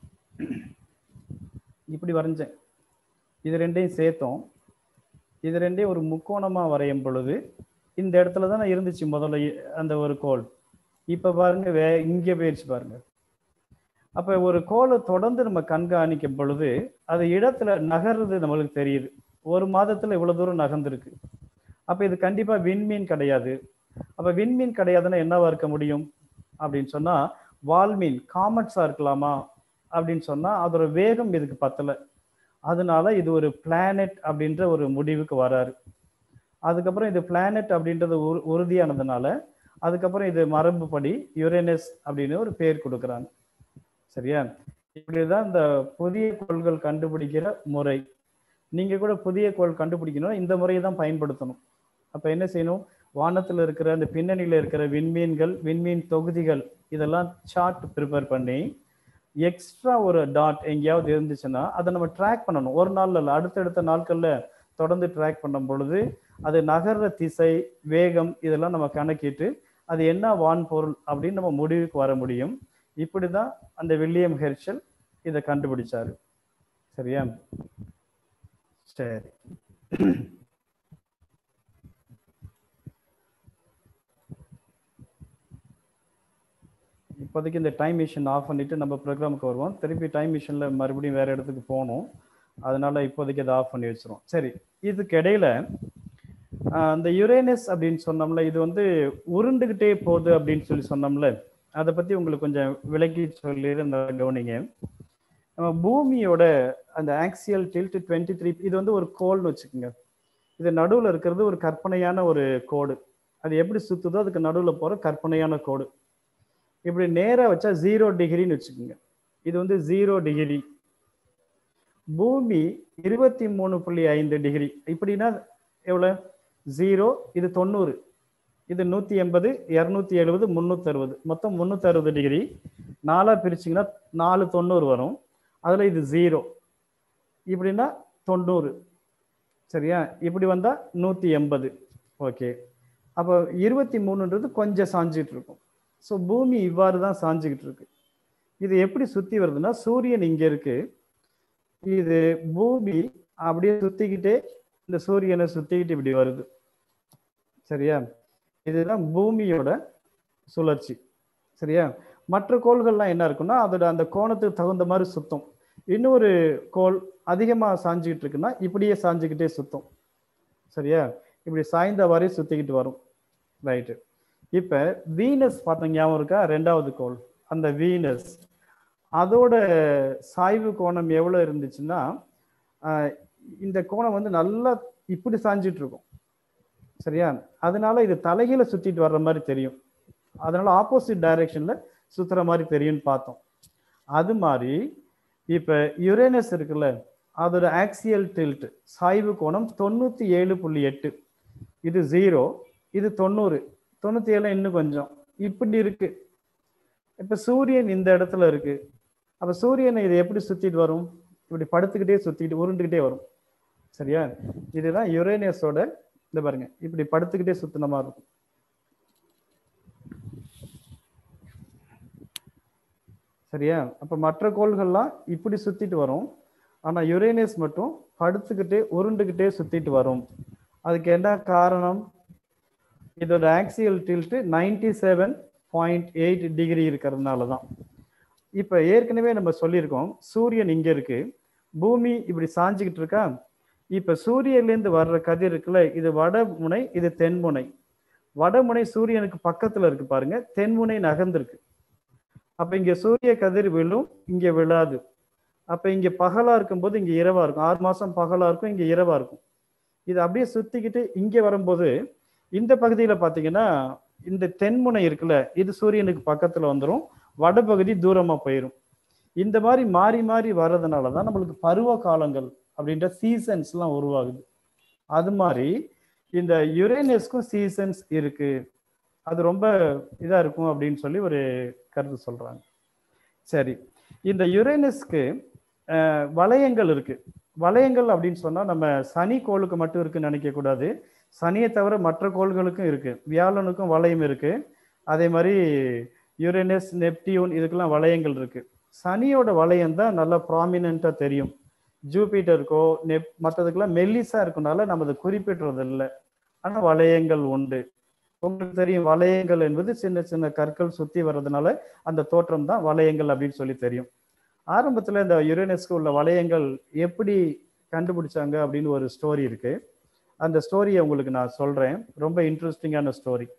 இப்படி வரைஞ்சேன் இது ரெண்டையும் சேர்த்தோம் இது ரெண்டையும் ஒரு முக்கோணமா வரையும் பொழுது இந்த இடத்துல தான் இருந்துச்சு முதல்ல இ- அந்த ஒரு கோல் இப்ப பாருங்க வே இங்கே போயிடுச்சு பாருங்க அப்ப ஒரு கோலை தொடர்ந்து நம்ம கண்காணிக்கும் பொழுது அது இடத்துல நகர்றது நம்மளுக்கு தெரியுது ஒரு மாதத்துல இவ்வளவு தூரம் நகர்ந்திருக்கு அப்ப இது கண்டிப்பா விண்மீன் கிடையாது அப்ப விண்மீன் கிடையாதுன்னா என்னவா இருக்க முடியும் அப்படின்னு சொன்னா வால்மீன் காமெட்ஸா இருக்கலாமா அப்படின்னு சொன்னா அதோட வேகம் இதுக்கு பத்தல அதனால இது ஒரு பிளானட் அப்படின்ற ஒரு முடிவுக்கு வராரு அதுக்கப்புறம் இது பிளானட் அப்படின்றது உறு- உறுதியானதுனால அதுக்கப்புறம் இது மரபுப்படி யுரேனஸ் அப்படின்னு ஒரு பேர் கொடுக்குறாங்க சரியா இப்படிதான் இந்த புதிய கோள்கள் கண்டுபிடிக்கிற முறை நீங்க கூட புதிய கோள் கண்டுபிடிக்கணும் இந்த முறையை தான் பயன்படுத்தணும் அப்ப என்ன செய்யணும் வானத்துல இருக்கிற அந்த பின்னணியில இருக்கிற விண்மீன்கள் விண்மீன் தொகுதிகள் இதெல்லாம் சார்ட் ப்ரிப்பேர் பண்ணி எக்ஸ்ட்ரா ஒரு டாட் எங்கேயாவது இருந்துச்சுன்னா அதை நம்ம ட்ராக் பண்ணணும் ஒரு நாள்ல இல்லை அடுத்தடுத்த நாட்கள்ல தொடர்ந்து ட்ராக் பண்ணும் பொழுது அது நகர்ற திசை வேகம் இதெல்லாம் நம்ம கணக்கிட்டு அது என்ன வான்பொருள் அப்படின்னு நம்ம முடிவுக்கு வர முடியும் இப்படிதான் அந்த வில்லியம் ஹெர்ஷல் இதை கண்டுபிடிச்சாரு சரியா சரி இப்போதைக்கு இந்த டைம் மிஷின் ஆஃப் பண்ணிட்டு நம்ம ப்ரோக்ராமுக்கு வருவோம் திருப்பி டைம் மிஷின்ல மறுபடியும் வேற இடத்துக்கு போகணும் அதனால இப்போதைக்கு அதை ஆஃப் பண்ணி வச்சிரும் சரி இதுக்கு இடையில ஆஹ், அந்த யுரேனஸ் அப்படின்னு சொன்னோம்ல இது வந்து உருண்டுகிட்டே போகுது அப்படின்னு சொல்லி சொன்னோம்ல அதை பத்தி உங்களுக்கு கொஞ்சம் விளக்கி சொல்லி கவனிங்க நம்ம பூமியோட அந்த ஆக்சியல் டில்ட் டுவெண்ட்டி த்ரீ இது வந்து ஒரு கோல்னு வச்சுக்கோங்க இது நடுவில் இருக்கிறது ஒரு கற்பனையான ஒரு கோடு அது எப்படி சுத்துதோ அதுக்கு நடுவில் போகிற கற்பனையான கோடு இப்படி நேராக வச்சா ஜீரோ டிகிரின்னு வச்சுக்கோங்க இது வந்து ஜீரோ டிகிரி பூமி இருபத்தி மூணு புள்ளி ஐந்து டிகிரி இப்படின்னா எவ்வளோ ஜீரோ இது தொண்ணூறு இது நூற்றி எண்பது இரநூத்தி எழுபது முந்நூற்றி அறுபது மொத்தம் முந்நூற்றி அறுபது டிகிரி நாலாக பிரிச்சிங்கன்னா நாலு தொண்ணூறு வரும் அதில் இது ஜீரோ இப்படின்னா தொண்ணூறு சரியா இப்படி வந்தால் நூற்றி எண்பது ஓகே அப்போ இருபத்தி மூணுன்றது கொஞ்சம் சாஞ்சிட்டு இருக்கும் ஸோ பூமி இவ்வாறு தான் சாஞ்சுக்கிட்டு இருக்கு இது எப்படி சுற்றி வருதுன்னா சூரியன் இங்கே இருக்கு இது பூமி அப்படியே சுற்றிக்கிட்டே இந்த சூரியனை சுற்றிக்கிட்டு இப்படி வருது சரியா இதுதான் பூமியோட சுழற்சி சரியா மற்ற கோள்கள்லாம் என்ன இருக்குன்னா அதோட அந்த கோணத்துக்கு தகுந்த மாதிரி சுத்தும் இன்னொரு கோள் அதிகமாக சாஞ்சுக்கிட்டு இருக்குன்னா இப்படியே சாஞ்சுக்கிட்டே சுத்தும் சரியா இப்படி சாய்ந்தவாறே சுத்திக்கிட்டு வரும் ரைட்டு இப்போ வீனஸ் பார்த்த ஞாபகம் இருக்கா ரெண்டாவது கோள் அந்த வீனஸ் அதோட சாய்வு கோணம் எவ்வளோ இருந்துச்சுன்னா ஆஹ், இந்த கோணம் வந்து நல்லா இப்படி சாஞ்சிட்டு இருக்கும் சரியா அதனால இது தலைகீழ சுத்திட்டு வர்ற மாதிரி தெரியும் அதனால ஆப்போசிட் டைரக்ஷன்ல சுத்துற மாதிரி தெரியும்னு பார்த்தோம் அது மாதிரி இப்ப யுரேனஸ் இருக்குல்ல அதோட ஆக்சியல் டில்ட் சாய்வு கோணம் தொண்ணூத்தி ஏழு புள்ளி எட்டு இது ஜீரோ இது தொண்ணூறு தொண்ணூத்தி ஏழு இன்னும் கொஞ்சம் இப்படி இருக்கு இப்ப சூரியன் இந்த இடத்துல இருக்கு அப்ப சூரியனை இது எப்படி சுத்திட்டு வரும் இப்படி படுத்துக்கிட்டே சுத்திட்டு உருண்டுகிட்டே வரும் சரியா இதுதான் யுரேனஸோட இந்த பாருங்க இப்படி படுத்துக்கிட்டே சுத்தின மாதிரி இருக்கும் சரியா அப்ப மற்ற கோள்கள்லாம் இப்படி சுத்திட்டு வரும் ஆனா யுரேனஸ் மட்டும் படுத்துக்கிட்டே உருண்டுகிட்டே சுத்திட்டு வரும் அதுக்கு என்ன காரணம் இதோட axial tilt ninety seven point eight degree இருக்கிறதுனால தான் இப்போ ஏற்கனவே நம்ம சொல்லியிருக்கோம் சூரியன் இங்க இருக்கு பூமி இப்படி சாஞ்சுக்கிட்டு இருக்கா இப்ப சூரியன்லேருந்து வர்ற கதிர் இருக்குல்ல இது வடமுனை இது தென்முனை வடமுனை சூரியனுக்கு பக்கத்துல இருக்கு பாருங்க தென்முனை நகர்ந்திருக்கு அப்ப இங்க சூரிய கதிர் விழும் இங்க விழாது அப்ப இங்க பகலா இருக்கும்போது இங்க இரவா இருக்கும் ஆறு மாசம் பகலா இருக்கும் இங்க இரவா இருக்கும் இது அப்படியே சுத்திக்கிட்டு இங்க வரும்போது இந்த பகுதியில பாத்தீங்கன்னா இந்த தென்முனை இருக்குல்ல இது சூரியனுக்கு பக்கத்துல வந்துடும் வடபகுதி தூரமா போயிடும் இந்த மாதிரி மாறி மாறி வர்றதுனால தான் நம்மளுக்கு பருவ காலங்கள் அப்படின்ற சீசன்ஸ்லாம் உருவாகுது அது மாதிரி இந்த யுரேனஸ்க்கும் சீசன்ஸ் இருக்கு அது ரொம்ப இதா இருக்கும் அப்படின்னு சொல்லி ஒரு கருத்து சொல்றாங்க சரி இந்த யுரேனஸ்க்கு அஹ், வளையங்கள் இருக்கு வளையங்கள் அப்படின்னு சொன்னா நம்ம சனி கோளுக்கு மட்டும் இருக்குன்னு நினைக்க கூடாது சனியை தவிர மற்ற கோள்களுக்கும் இருக்கு வியாழனுக்கும் வளையம் இருக்கு அதே மாதிரி யுரேனஸ் நெப்டியூன் இதுக்கெல்லாம் வளையங்கள் இருக்கு சனியோட வளையம் தான் நல்லா ப்ராமினெண்ட்டாக தெரியும் ஜூபிட்டருக்கோ நெப் மற்றதுக்கெல்லாம் மெல்லிசா இருக்கனால நம்ம அதை குறிப்பிடுறது இல்லை ஆனால் வளையங்கள் உண்டு உங்களுக்கு தெரியும் வளையங்கள் என்பது சின்ன சின்ன கற்கள் சுத்தி வர்றதுனால அந்த தோற்றம் தான் வளையங்கள் அப்படின்னு சொல்லி தெரியும் ஆரம்பத்துல இந்த யுரேனஸ்க்கு உள்ள வளையங்கள் எப்படி கண்டுபிடிச்சாங்க அப்படின்னு ஒரு ஸ்டோரி இருக்கு அந்த ஸ்டோரியை உங்களுக்கு நான் சொல்றேன் ரொம்ப இன்ட்ரெஸ்டிங்கான ஸ்டோரி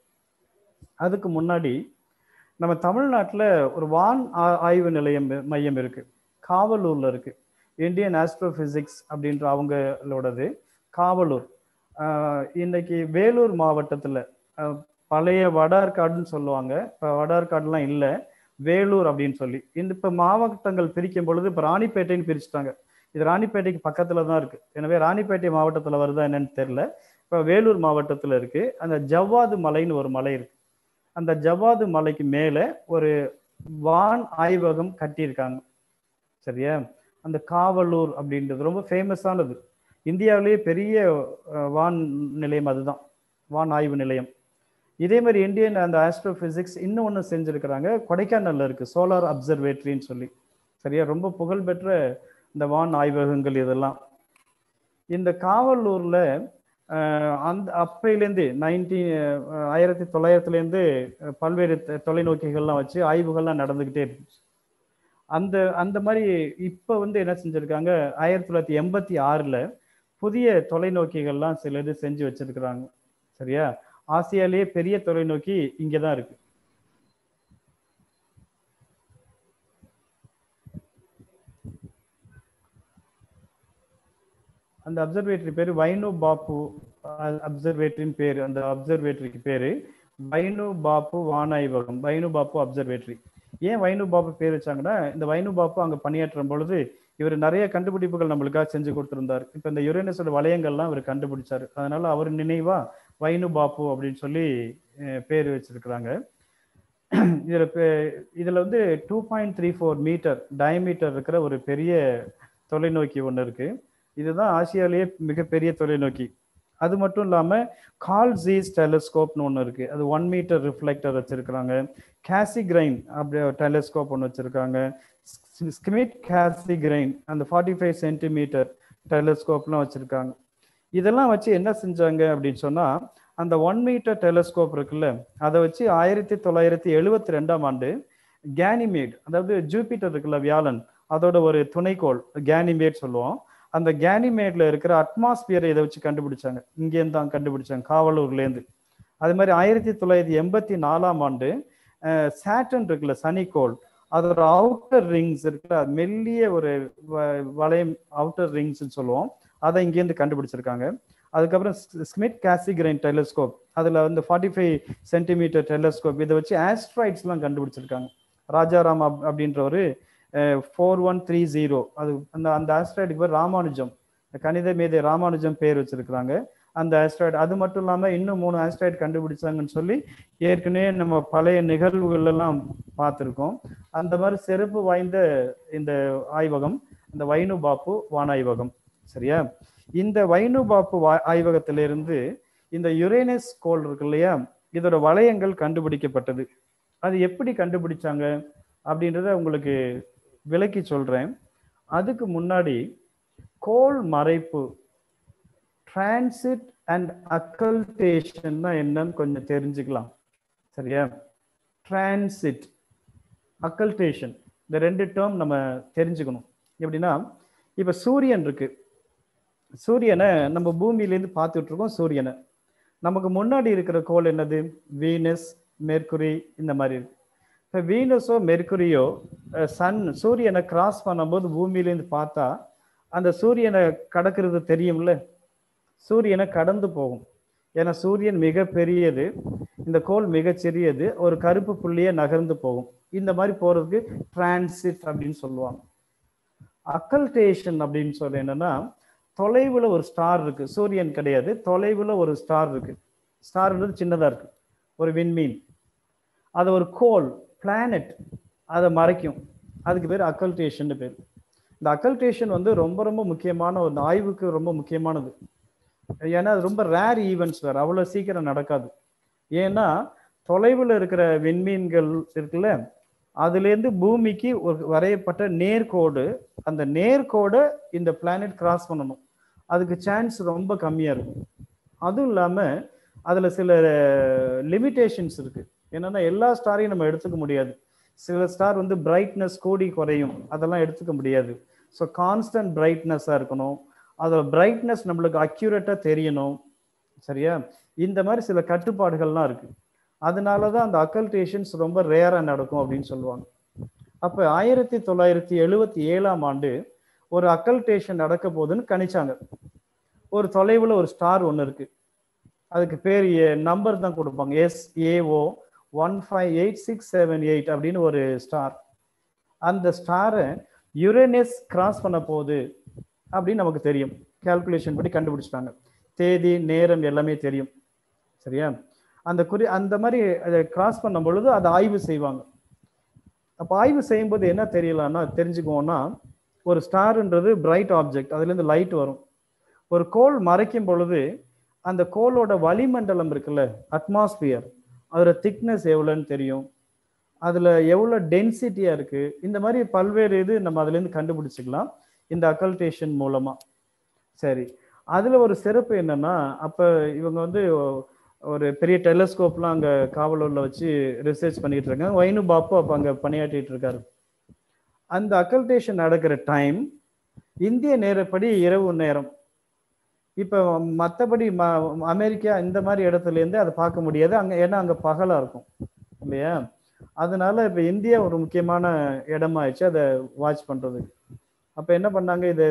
அதுக்கு முன்னாடி நம்ம தமிழ்நாட்டில் ஒரு வான் ஆ- ஆய்வு நிலையம் மையம் இருக்கு காவலூர்ல இருக்கு இந்தியன் ஆஸ்ட்ரோபிசிக்ஸ் அப்படின்ற அவங்களோடது காவலூர் ஆஹ் இன்னைக்கு வேலூர் மாவட்டத்துல ஆஹ் பழைய வடார்காடுன்னு சொல்லுவாங்க இப்போ வடார்காடுலாம் இல்லை வேலூர் அப்படின்னு சொல்லி இந்த இப்போ மாவட்டங்கள் பிரிக்கும் பொழுது இப்போ ராணிப்பேட்டைன்னு பிரிச்சுட்டாங்க இது ராணிப்பேட்டைக்கு பக்கத்துல தான் இருக்கு எனவே ராணிப்பேட்டை மாவட்டத்துல வருதா என்னன்னு தெரியல இப்போ வேலூர் மாவட்டத்துல இருக்கு அந்த ஜவ்வாது மலைன்னு ஒரு மலை இருக்கு அந்த ஜவ்வாது மலைக்கு மேலே ஒரு வான் ஆய்வகம் கட்டியிருக்காங்க சரியா அந்த காவலூர் அப்படின்றது ரொம்ப ஃபேமஸானது இந்தியாவிலேயே பெரிய அஹ், வான் நிலையம் அதுதான் வான் ஆய்வு நிலையம் இதே மாதிரி இந்தியன் அந்த ஆஸ்ட்ரோபிசிக்ஸ் இன்னும் ஒன்று செஞ்சுருக்கிறாங்க கொடைக்கானல்ல இருக்கு சோலார் அப்சர்வேட்டரின்னு சொல்லி சரியா ரொம்ப புகழ்பெற்ற இந்த வான் ஆய்வகங்கள் இதெல்லாம் இந்த காவலூர்ல அஹ், அந்த அப்பையிலேருந்து நைன்டீன் ஆயிரத்தி தொள்ளாயிரத்துலேருந்து பல்வேறு தொ- தொலைநோக்கிகள்லாம் வச்சு ஆய்வுகள்லாம் நடந்துக்கிட்டே இருந்துச்சு அந்த அந்த மாதிரி இப்போ வந்து என்ன செஞ்சுருக்காங்க ஆயிரத்தி தொள்ளாயிரத்தி எண்பத்தி ஆறில் புதிய தொலைநோக்கிகள்லாம் சில இது செஞ்சு வச்சிருக்கிறாங்க சரியா ஆசியாலேயே பெரிய தொலைநோக்கி இங்கே தான் இருக்கு அந்த அப்சர்வேட்டரி பேர் வைனு பாப்பு அப்சர்வேட்டரின்னு பேர் அந்த அப்சர்வேட்டரிக்கு பேரு வைனு பாப்பு வானாய்வகம் வைனு பாப்பு அப்சர்வேட்டரி ஏன் வைனு பாப்பு பேர் வச்சாங்கன்னா இந்த வைனு பாப்பு அங்க பணியாற்றும் பொழுது இவர் நிறைய கண்டுபிடிப்புகள் நம்மளுக்காக செஞ்சு கொடுத்திருந்தார் இப்போ இந்த யுரேனஸோட வளையங்கள்லாம் இவர் கண்டுபிடிச்சாரு அதனால அவர் நினைவா வைனு பாப்பு அப்படின்னு சொல்லி அஹ், பேர் வச்சிருக்கிறாங்க இதுல பே- இதுல வந்து two point three four metre diameter இருக்கிற ஒரு பெரிய தொலைநோக்கி ஒன்று இருக்கு இதுதான் ஆசியாலேயே மிகப்பெரிய தொலைநோக்கி அது மட்டும் இல்லாம கால் ஜீஸ் டெலஸ்கோப்னு ஒன்று இருக்கு அது ஒன் மீட்டர் ரிஃப்ளெக்டர் வச்சிருக்கிறாங்க கேசிகிரைன் அப்படி டெலஸ்கோப் ஒன்று வச்சிருக்காங்க ஸ்கிமிட் கேசிகிரைன் அந்த ஃபார்ட்டி ஃபைவ் சென்டிமீட்டர் டெலஸ்கோப்லாம் வச்சிருக்காங்க இதெல்லாம் வச்சு என்ன செஞ்சாங்க அப்படின்னு சொன்னா அந்த ஒன் மீட்டர் டெலஸ்கோப் இருக்குல்ல அதை வச்சு ஆயிரத்தி தொள்ளாயிரத்தி எழுவத்தி ரெண்டாம் ஆண்டு கேனிமேட் அதாவது ஜூபிட்டர் இருக்குல்ல வியாழன் அதோட ஒரு துணைக்கோள் கேனிமேட் சொல்லுவோம் அந்த கேனிமேட்ல இருக்கிற அட்மாஸ்பியரை இதை வச்சு கண்டுபிடிச்சாங்க இங்கேருந்து தான் கண்டுபிடிச்சாங்க காவலூர்லேருந்து அது மாதிரி ஆயிரத்தி தொள்ளாயிரத்தி எண்பத்தி நாலாம் ஆண்டு சேட்டன் இருக்குல்ல சனிக்கோள் அதோட அவுட்டர் ரிங்ஸ் இருக்குல்ல அது மெல்லிய ஒரு வ- வளையம் அவுட்டர் ரிங்ஸ்னு சொல்லுவோம் அதை இங்கேருந்து கண்டுபிடிச்சிருக்காங்க அதுக்கப்புறம் ஸ்மித் கேசிகிரைன் டெலஸ்கோப் அதில் வந்து ஃபார்ட்டி ஃபைவ் சென்டிமீட்டர் டெலஸ்கோப் இதை வச்சு ஆஸ்ட்ராய்ட்ஸ்லாம் கண்டுபிடிச்சிருக்காங்க ராஜாராம் அப் அப்படின்ற ஒரு ஃபோர் ஒன் த்ரீ ஜீரோ அது அந்த அந்த ஆஸ்ட்ராய்டுக்கு பேர் ராமானுஜம் கணித மேதை ராமானுஜம் பேர் வச்சிருக்கிறாங்க அந்த ஆஸ்ட்ராய்டு அது மட்டும் இல்லாமல் இன்னும் மூணு ஆஸ்ட்ராய்டு கண்டுபிடிச்சாங்கன்னு சொல்லி ஏற்கனவே நம்ம பழைய நிகழ்வுகள் எல்லாம் பார்த்துருக்கோம் அந்த மாதிரி சிறப்பு வாய்ந்த இந்த ஆய்வகம் இந்த வைனு பாப்பு வானாய்வகம் சரியா இந்த வைனு பாப்பு வா- ஆய்வகத்திலிருந்து இந்த யுரேனஸ் கோள் இருக்கு இல்லையா இதோட வளையங்கள் கண்டுபிடிக்கப்பட்டது அது எப்படி கண்டுபிடிச்சாங்க அப்படின்றத உங்களுக்கு விளக்கி சொல்றேன் அதுக்கு முன்னாடி கோள் மறைப்பு டிரான்சிட் அண்ட் அக்கல்டேஷன் என்னன்னு கொஞ்சம் தெரிஞ்சுக்கலாம் சரியா டிரான்சிட் அக்கல்டேஷன் இந்த ரெண்டு டேர்ம் நம்ம தெரிஞ்சுக்கணும் எப்படின்னா இப்போ சூரியன் இருக்கு சூரியனை நம்ம பூமியிலேருந்து பார்த்துட்டு இருக்கோம் சூரியனை நமக்கு முன்னாடி இருக்கிற கோள் என்னது வீனஸ் மெர்க்குரி இந்த மாதிரி இருக்கு இப்போ வீனஸோ மெர்க்குரியோ சன் சூரியனை கிராஸ் பண்ணும்போது பூமியிலேருந்து பார்த்தா அந்த சூரியனை கடக்கிறது தெரியும்ல சூரியனை கடந்து போகும் ஏன்னா சூரியன் மிக பெரியது இந்த கோள் மிகச் சிறியது ஒரு கருப்பு புள்ளியே நகர்ந்து போகும் இந்த மாதிரி போறதுக்கு டிரான்சிட் அப்படின்னு சொல்லுவாங்க அக்கல்டேஷன் அப்படின்னு சொல்ல என்னன்னா தொலைவுல ஒரு ஸ்டார் இருக்கு சூரியன் கிடையாது தொலைவுல ஒரு ஸ்டார் இருக்கு ஸ்டார்ன்றது சின்னதா இருக்கு ஒரு விண்மீன் அது ஒரு கோல் பிளானட் அதை மறைக்கும் அதுக்கு பேர் அக்கல்டேஷன் பேர் இந்த அக்கல்டேஷன் வந்து ரொம்ப ரொம்ப முக்கியமான ஒரு ஆய்வுக்கு ரொம்ப முக்கியமானது ஏன்னா அது ரொம்ப ரேர் ஈவெண்ட்ஸ் வேறு அவ்வளோ சீக்கிரம் நடக்காது ஏன்னா தொலைவில் இருக்கிற விண்மீன்கள் இருக்குல்ல அதுலேருந்து பூமிக்கு ஒரு வரையப்பட்ட நேர்கோடு அந்த நேர்கோடை இந்த பிளானட் கிராஸ் பண்ணணும் அதுக்கு சான்ஸ் ரொம்ப கம்மியாக இருக்கும் அதுவும் இல்லாமல் அதில் சில லிமிட்டேஷன்ஸ் இருக்கு என்னன்னா எல்லா ஸ்டாரையும் நம்ம எடுத்துக்க முடியாது சில ஸ்டார் வந்து பிரைட்னஸ் கூடி குறையும் அதெல்லாம் எடுத்துக்க முடியாது ஸோ கான்ஸ்டன்ட் பிரைட்னஸாக இருக்கணும் அதோட பிரைட்னஸ் நம்மளுக்கு அக்யூரேட்டாக தெரியணும் சரியா இந்த மாதிரி சில கட்டுப்பாடுகள்லாம் இருக்கு அதனால தான் அந்த அக்கல்டேஷன்ஸ் ரொம்ப ரேராக நடக்கும் அப்படின்னு சொல்லுவாங்க அப்ப ஆயிரத்தி தொள்ளாயிரத்தி எழுவத்தி ஏழாம் ஆண்டு ஒரு அக்கல்டேஷன் நடக்க போகுதுன்னு கணிச்சாங்க ஒரு தொலைவுல ஒரு ஸ்டார் ஒன்று இருக்கு அதுக்கு பேர் நம்பர் தான் கொடுப்பாங்க S A O one five eight six seven eight அப்படின்னு ஒரு ஸ்டார் அந்த ஸ்டாரை யுரேனஸ் கிராஸ் பண்ண போகுது அப்படின்னு நமக்கு தெரியும் கால்குலேஷன் படி கண்டுபிடிச்சிட்டாங்க தேதி நேரம் எல்லாமே தெரியும் சரியா அந்த குறி அந்த மாதிரி அதை கிராஸ் பண்ணும் பொழுது அதை ஆய்வு செய்வாங்க அப்போ ஆய்வு செய்யும்போது என்ன தெரியலன்னா தெரிஞ்சுக்குவோம்னா ஒரு ஸ்டார்ன்றது பிரைட் ஆப்ஜெக்ட் அதுலேருந்து லைட் வரும் ஒரு கோள் மறைக்கும் பொழுது அந்த கோளோட வளிமண்டலம் இருக்குல்ல அட்மாஸ்பியர் அதோட திக்னஸ் எவ்வளோன்னு தெரியும் அதில் எவ்வளோ டென்சிட்டியாக இருக்குது இந்த மாதிரி பல்வேறு இது நம்ம அதுலேருந்து கண்டுபிடிச்சிக்கலாம் இந்த அக்கல்டேஷன் மூலமாக சரி அதில் ஒரு சிறப்பு என்னன்னா அப்போ இவங்க வந்து ஒரு பெரிய டெலஸ்கோப்லாம் அங்கே காவலூரில் வச்சு ரிசர்ச் பண்ணிட்டு இருக்காங்க வைனு பாப்பு அப்போ அங்கே பணியாற்றிட்டு இருக்காரு அந்த அக்கல்டேஷன் நடக்கிற டைம் இந்திய நேரப்படி இரவு நேரம் இப்போ மற்றபடி ம அமெரிக்கா இந்த மாதிரி இடத்துல இருந்து அதை பார்க்க முடியாது அங்கே ஏன்னா அங்கே பகலாக இருக்கும் இல்லையா அதனால இப்போ இந்தியா ஒரு முக்கியமான இடமாயிடுச்சு அதை வாட்ச் பண்ணுறதுக்கு அப்போ என்ன பண்ணாங்க இது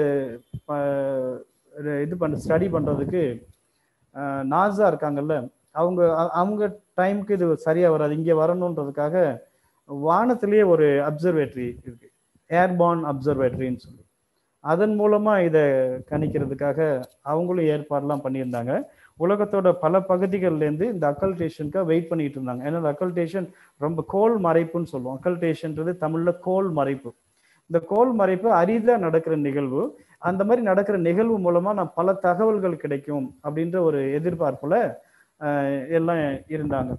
இது பண்ண ஸ்டடி பண்ணுறதுக்கு நாசா இருக்காங்கல்ல அவங்க அவங்க டைமுக்கு இது சரியாக வராது இங்கே வரணுன்றதுக்காக வானத்திலேயே ஒரு அப்சர்வேட்டரி இருக்கு ஏர்பார்ன் அப்சர்வேட்டரின்னு சொல்லி அதன் மூலமாக இதை கணிக்கிறதுக்காக அவங்களும் ஏற்பாடுலாம் பண்ணியிருந்தாங்க உலகத்தோட பல பகுதிகள்லேருந்து இந்த அக்கல்டேஷனுக்காக வெயிட் பண்ணிட்டு இருந்தாங்க ஏன்னா அக்கல்டேஷன் ரொம்ப கோல் மறைப்புன்னு சொல்லுவோம் அக்கல்டேஷன்றது தமிழில் கோல் மறைப்பு இந்த கோல் மறைப்பு அரிதாக நடக்கிற நிகழ்வு அந்த மாதிரி நடக்கிற நிகழ்வு மூலமா நான் பல தகவல்கள் கிடைக்கும் அப்படின்ற ஒரு எதிர்பார்ப்புல எல்லாம் இருந்தாங்க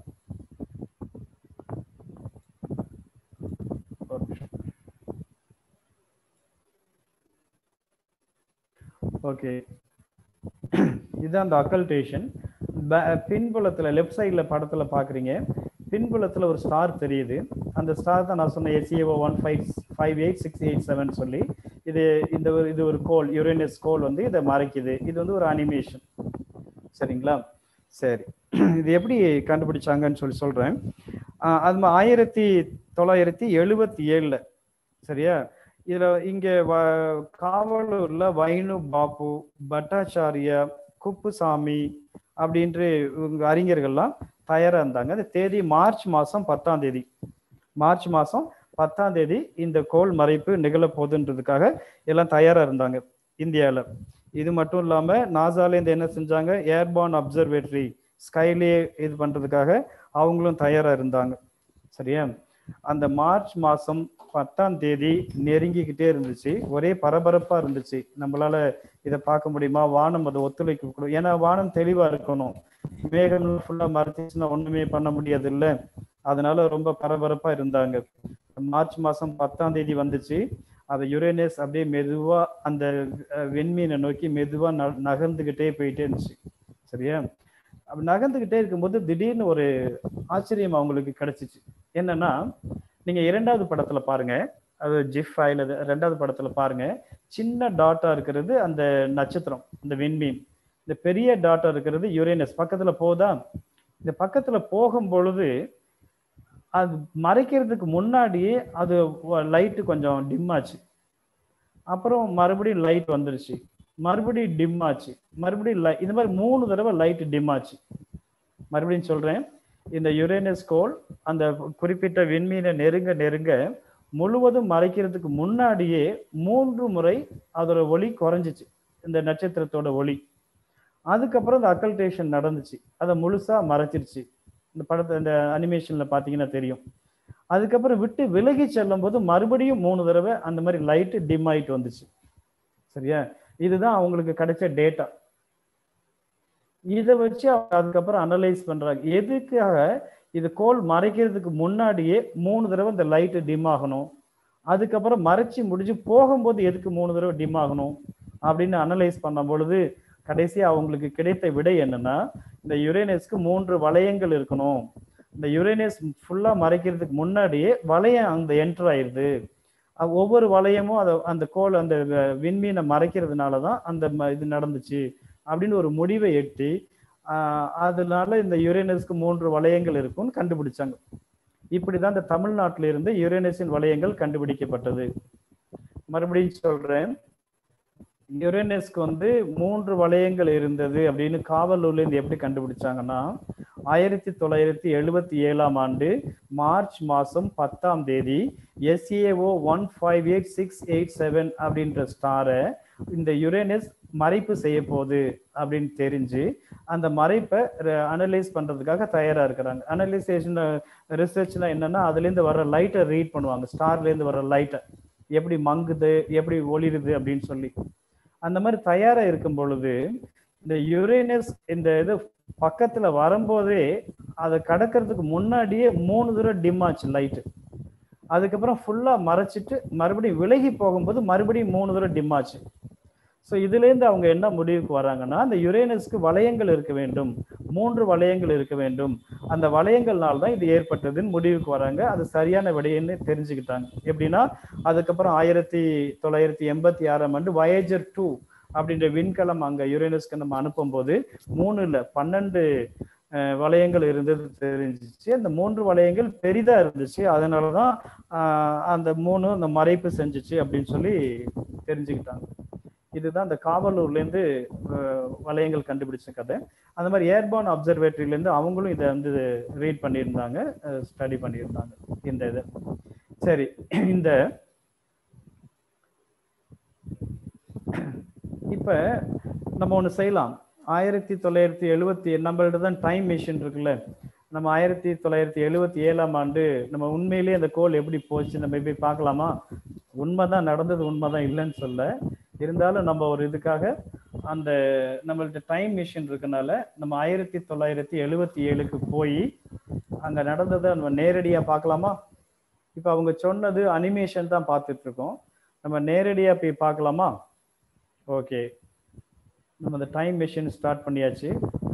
ஓகே இதுதான் அந்த அக்கல்டேஷன் பின்புலத்துல லெஃப்ட் சைட்ல படத்துல பாக்குறீங்க பின்புலத்துல ஒரு ஸ்டார் தெரியுது அந்த ஸ்டார் தான் நான் சொன்ன SAO one five five eight six eight seven சொல்லி இது இந்த ஒரு இது ஒரு கோல் யுரேனஸ் கோல் வந்து இதை மறைக்குது இது வந்து ஒரு அனிமேஷன் சரிங்களா சரி இது எப்படி கண்டுபிடிச்சாங்கன்னு சொல்லி சொல்றேன் அது ஆயிரத்தி தொள்ளாயிரத்தி எழுபத்தி ஏழுல சரியா இதுல இங்க காவலூர்ல வைனு பாபு பட்டாச்சாரியா குப்புசாமி அப்படின்ற இவங்க அறிஞர்கள்லாம் தயாரா இருந்தாங்க அந்த தேதி மார்ச் மாசம் பத்தாம் தேதி மார்ச் மாசம் பத்தாம் தேதி இந்த கோல் மறைப்பு நிகழப்போகுதுன்றதுக்காக எல்லாம் தயாரா இருந்தாங்க இந்தியாவில் இது மட்டும் இல்லாம நாசாலேருந்து என்ன செஞ்சாங்க ஏர்பார்ன் அப்சர்வேட்டரி ஸ்கைலே இது பண்றதுக்காக அவங்களும் தயாரா இருந்தாங்க சரியா அந்த மார்ச் மாசம் பத்தாம் தேதி நெருங்கிக்கிட்டே இருந்துச்சு ஒரே பரபரப்பா இருந்துச்சு நம்மளால இதை பார்க்க முடியுமா வானம் அதை ஒத்துழைக்க கூடும் ஏன்னா வானம் தெளிவா இருக்கணும் மேகம் ஃபுல்லா மறைச்சிச்சுன்னா ஒண்ணுமே பண்ண முடியாது இல்ல அதனால ரொம்ப பரபரப்பா இருந்தாங்க மார்ச் மாசம் பத்தாம் தேதி வந்துச்சு அது யுரேனஸ் அப்படியே மெதுவா அந்த வெண்மீனை நோக்கி மெதுவா நகர்ந்துகிட்டே போயிட்டே இருந்துச்சு சரியா அப்படி நகர்ந்துகிட்டே இருக்கும்போது திடீர்னு ஒரு ஆச்சரியம் அவங்களுக்கு கிடைச்சிச்சு என்னன்னா நீங்க இரண்டாவது படத்துல பாருங்க அது ஜிஃப் ஃபைல் அது ரெண்டாவது படத்துல பாருங்க சின்ன டாட்டா இருக்கிறது அந்த நட்சத்திரம் இந்த விண்மீன் இந்த பெரிய டாட்டா இருக்கிறது யுரேனஸ் பக்கத்துல போதா இந்த பக்கத்துல போகும் பொழுது அது மறைக்கிறதுக்கு முன்னாடியே அது லைட்டு கொஞ்சம் டிம் ஆச்சு அப்புறம் மறுபடியும் லைட் வந்துருச்சு மறுபடியும் டிம் ஆச்சு மறுபடியும் லை இந்த மாதிரி மூணு தடவை லைட் டிம் ஆச்சு மறுபடியும் சொல்றேன் இந்த யுரேனஸ் கோல் அந்த குறிப்பிட்ட விண்மீனை நெருங்க நெருங்க முழுவதும் மறைக்கிறதுக்கு முன்னாடியே மூன்று முறை அதோட ஒளி குறைஞ்சிச்சு இந்த நட்சத்திரத்தோட ஒளி அதுக்கப்புறம் இந்த அக்கல்டேஷன் நடந்துச்சு அதை முழுசா மறைச்சிருச்சு இந்த படத்தை இந்த அனிமேஷன்ல பாத்தீங்கன்னா தெரியும் அதுக்கப்புறம் விட்டு விலகி செல்லும் போது மறுபடியும் மூணு தடவை அந்த மாதிரி லைட்டு டிம் ஆயிட்டு வந்துச்சு சரியா இதுதான் அவங்களுக்கு கிடைச்ச டேட்டா இதை வச்சு அதுக்கப்புறம் அனலைஸ் பண்றாங்க எதுக்காக இது கோல் மறைக்கிறதுக்கு முன்னாடியே மூணு தடவை இந்த லைட்டு டிம் ஆகணும் அதுக்கப்புறம் மறைச்சி முடிஞ்சு போகும்போது எதுக்கு மூணு தடவை டிம் ஆகணும் அப்படின்னு அனலைஸ் பண்ணும் பொழுது கடைசியா அவங்களுக்கு கிடைத்த விடை என்னன்னா இந்த யுரேனஸ்க்கு மூன்று வளையங்கள் இருக்கணும் இந்த யுரேனஸ் ஃபுல்லா மறைக்கிறதுக்கு முன்னாடியே வளையம் அந்த என்டர் ஆயிருது ஒவ்வொரு வளையமும் அதை அந்த கோல் அந்த விண்மீனை மறைக்கிறதுனால தான் அந்த இது நடந்துச்சு அப்படின்னு ஒரு முடிவை எட்டி அதனால இந்த யுரேனஸ்க்கு மூன்று வளையங்கள் இருக்கும்னு கண்டுபிடிச்சாங்க இப்படிதான் இந்த தமிழ்நாட்டில இருந்து யுரேனஸின் வளையங்கள் கண்டுபிடிக்கப்பட்டது மறுபடியும் சொல்றேன் யுரேனஸ்க்கு வந்து மூன்று வளையங்கள் இருந்தது அப்படின்னு காவலூர்ல இருந்து எப்படி கண்டுபிடிச்சாங்கன்னா ஆயிரத்தி தொள்ளாயிரத்தி எழுபத்தி ஏழாம் ஆண்டு மார்ச் மாசம் பத்தாம் தேதி SAO one five eight six eight seven அப்படின்ற ஸ்டாரை இந்த யுரேனஸ் மறைப்பு செய்ய போகுது அப்படின்னு தெரிஞ்சு அந்த மறைப்பை அனலைஸ் பண்றதுக்காக தயாரா இருக்கிறாங்க அனலைசேஷன் ரிசர்ச்னா என்னன்னா அதுல இருந்து வர லைட்டை ரீட் பண்ணுவாங்க ஸ்டார்ல இருந்து வர லைட்டை எப்படி மங்குது எப்படி ஒளிருது அப்படின்னு சொல்லி அந்த மாதிரி தயாரா இருக்கும் பொழுது இந்த யுரேனஸ் இந்த இது பக்கத்துல வரும்போதே அதை கடக்கிறதுக்கு முன்னாடியே மூணு தூரம் டிம் ஆச்சு லைட்டு அதுக்கப்புறம் ஃபுல்லா மறைச்சிட்டு மறுபடியும் விலகி போகும்போது மறுபடியும் மூணு தூரம் டிம் ஆச்சு ஸோ இதுலேருந்து அவங்க என்ன முடிவுக்கு வராங்கன்னா அந்த யுரேனஸ்க்கு வளையங்கள் இருக்க வேண்டும் மூன்று வளையங்கள் இருக்க வேண்டும் அந்த வளையங்கள்னால தான் இது ஏற்பட்டதுன்னு முடிவுக்கு வராங்க அது சரியான விடையன்னு தெரிஞ்சுக்கிட்டாங்க எப்படின்னா அதுக்கப்புறம் ஆயிரத்தி தொள்ளாயிரத்தி எண்பத்தி ஆறாம் ஆண்டு வயேஜர் டூ அப்படின்ற விண்கலம் அங்க யுரேனஸ்க்கு நம்ம அனுப்பும்போது மூணு இல்ல பன்னெண்டு அஹ், வளையங்கள் இருந்தது தெரிஞ்சிச்சு அந்த மூன்று வளையங்கள் பெரிதா இருந்துச்சு அதனாலதான் ஆஹ், அந்த மூணு அந்த மறைப்பு செஞ்சுச்சு அப்படின்னு சொல்லி தெரிஞ்சுக்கிட்டாங்க இதுதான் இந்த காவலூர்ல இருந்து அஹ், வளையங்கள் கண்டுபிடிச்ச கதை அந்த மாதிரி ஏர்பான் அப்சர்வேட்டரியில இருந்து அவங்களும் இதை வந்து ரீட் பண்ணியிருந்தாங்க ஸ்டடி பண்ணியிருந்தாங்க இந்த இதை சரி இந்த இப்ப நம்ம ஒண்ணு செய்யலாம் ஆயிரத்தி தொள்ளாயிரத்தி எழுவத்தி நம்மள்ட்ட தான் டைம் மிஷின் இருக்குல்ல நம்ம ஆயிரத்தி தொள்ளாயிரத்தி எழுவத்தி ஏழாம் ஆண்டு நம்ம உண்மையிலேயே அந்த கோல் எப்படி போச்சு நம்ம போய் பார்க்கலாமா உண்மைதான் நடந்தது உண்மைதான் இல்லைன்னு சொல்ல இருந்தாலும் நம்ம ஒரு இதுக்காக அந்த நம்மள்ட்ட டைம் மிஷின் இருக்கனால நம்ம ஆயிரத்தி தொள்ளாயிரத்தி எழுவத்தி ஏழுக்கு போய் அங்க நடந்ததை நம்ம நேரடியா பார்க்கலாமா இப்ப அவங்க சொன்னது அனிமேஷன் தான் பார்த்துட்டு இருக்கோம் நம்ம நேரடியா போய் பார்க்கலாமா ஓகே நம்ம அந்த டைம் மிஷின் ஸ்டார்ட் பண்ணியாச்சு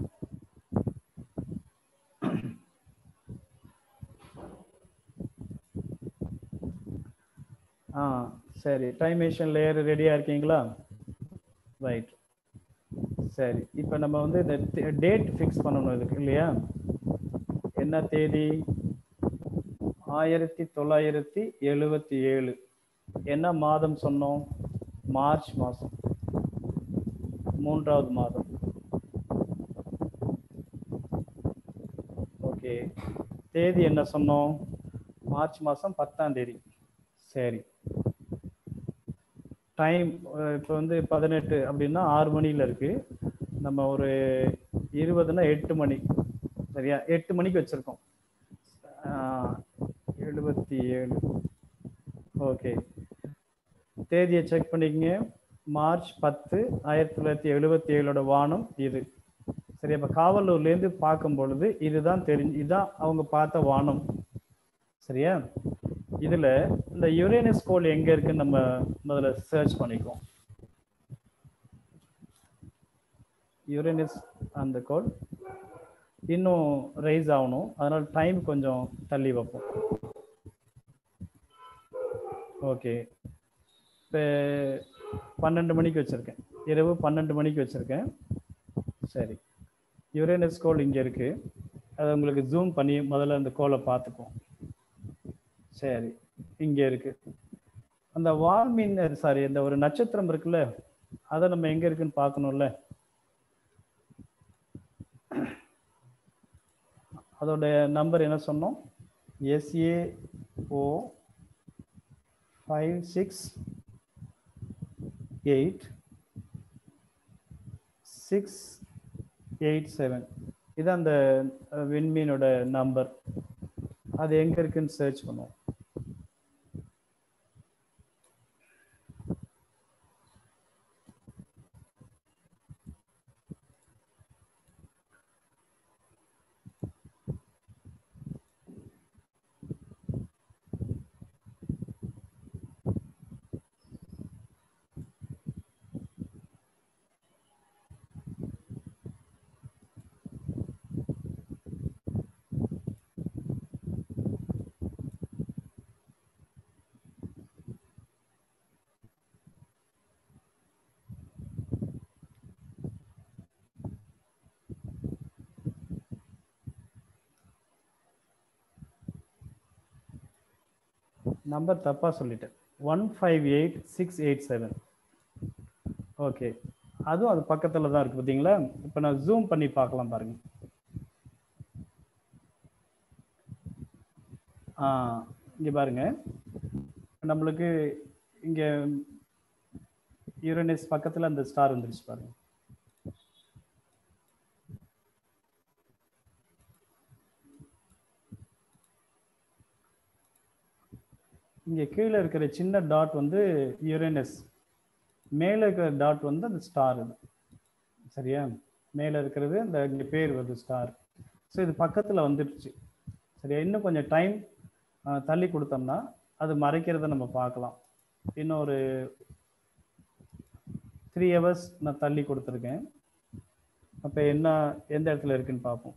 ஆ சரி டைம் மிஷின் லேயர் ரெடியா இருக்கீங்களா ரைட் சரி இப்போ நம்ம வந்து இந்த டேட் ஃபிக்ஸ் பண்ணணும் இதுக்கு இல்லையா என்ன தேதி ஆயிரத்தி தொள்ளாயிரத்தி எழுவத்தி ஏழு என்ன மாதம் சொன்னோம் மார்ச் மாதம் மூன்றாவது மாதம் ஓகே தேதி என்ன சொன்னோம் மார்ச் மாதம் பத்தாம் தேதி சரி டைம் இப்போ வந்து பதினெட்டு அப்படின்னா ஆறு மணியில் இருக்கு நம்ம ஒரு இருபதுன்னா எட்டு மணி சரியா எட்டு மணிக்கு வச்சிருக்கோம் எழுபத்தி ஏழு ஓகே தேதியை செக் பண்ணிக்கங்க மார்ச் பத்து ஆயிரத்தி தொள்ளாயிரத்தி எழுபத்தி ஏழோட வானம் இது சரி அப்போ காவலூர்லேருந்து பார்க்கும் பொழுது இதுதான் தெரிஞ்சு இதுதான் அவங்க பார்த்த வானம் சரியா இதுல இந்த யுரேனஸ் கோல் எங்க இருக்குன்னு நம்ம முதல்ல சர்ச் பண்ணிக்குவோம் யுரேனஸ் அந்த கோல் இன்னும் ரைஸ் ஆகணும் அதனால டைம் கொஞ்சம் தள்ளி வைப்போம் ஓகே இப்போ பன்னெண்டு மணிக்கு வச்சுருக்கேன் இரவு பன்னெண்டு மணிக்கு வச்சுருக்கேன் சரி யுரேனஸ் கோல் இங்கே இருக்குது அதை உங்களுக்கு ஜூம் பண்ணி முதல்ல அந்த கோலை பார்த்துக்குவோம் சரி இங்கே இருக்கு அந்த வால்மீன் சாரி அந்த ஒரு நட்சத்திரம் இருக்குல்ல அதை நம்ம எங்க இருக்குன்னு பார்க்கணும்ல அதோட நம்பர் என்ன சொன்னோம் S A O five six eight six eight seven இது அந்த அஹ், விண்மீனோட நம்பர் அது எங்க இருக்குன்னு சர்ச் பண்ணுவோம் நம்பர் தப்பா சொல்லிட்டேன் one five eight six eight seven okay அதுவும் அது பக்கத்துல தான் இருக்கு பார்த்தீங்களா இப்போ நான் ஜூம் பண்ணி பார்க்கலாம் பாருங்க ஆ இங்க பாருங்க நம்மளுக்கு இங்க யுரேனஸ் பக்கத்துல அந்த ஸ்டார் வந்துருச்சு பாருங்க இங்க கீழே இருக்கிற சின்ன டாட் வந்து யுரேனஸ் மேலே இருக்கிற டாட் வந்து அந்த ஸ்டார் இது சரியா மேலே இருக்கிறது அந்த இங்கே பேர் வருது ஸ்டார் ஸோ இது பக்கத்தில் வந்துடுச்சு சரியா இன்னும் கொஞ்சம் டைம் தள்ளி கொடுத்தோம்னா அது மறைக்கிறத நம்ம பார்க்கலாம் இன்னும் ஒரு த்ரீ ஹவர்ஸ் நான் தள்ளி கொடுத்துருக்கேன் அப்போ என்ன எந்த இடத்துல இருக்குன்னு பார்ப்போம்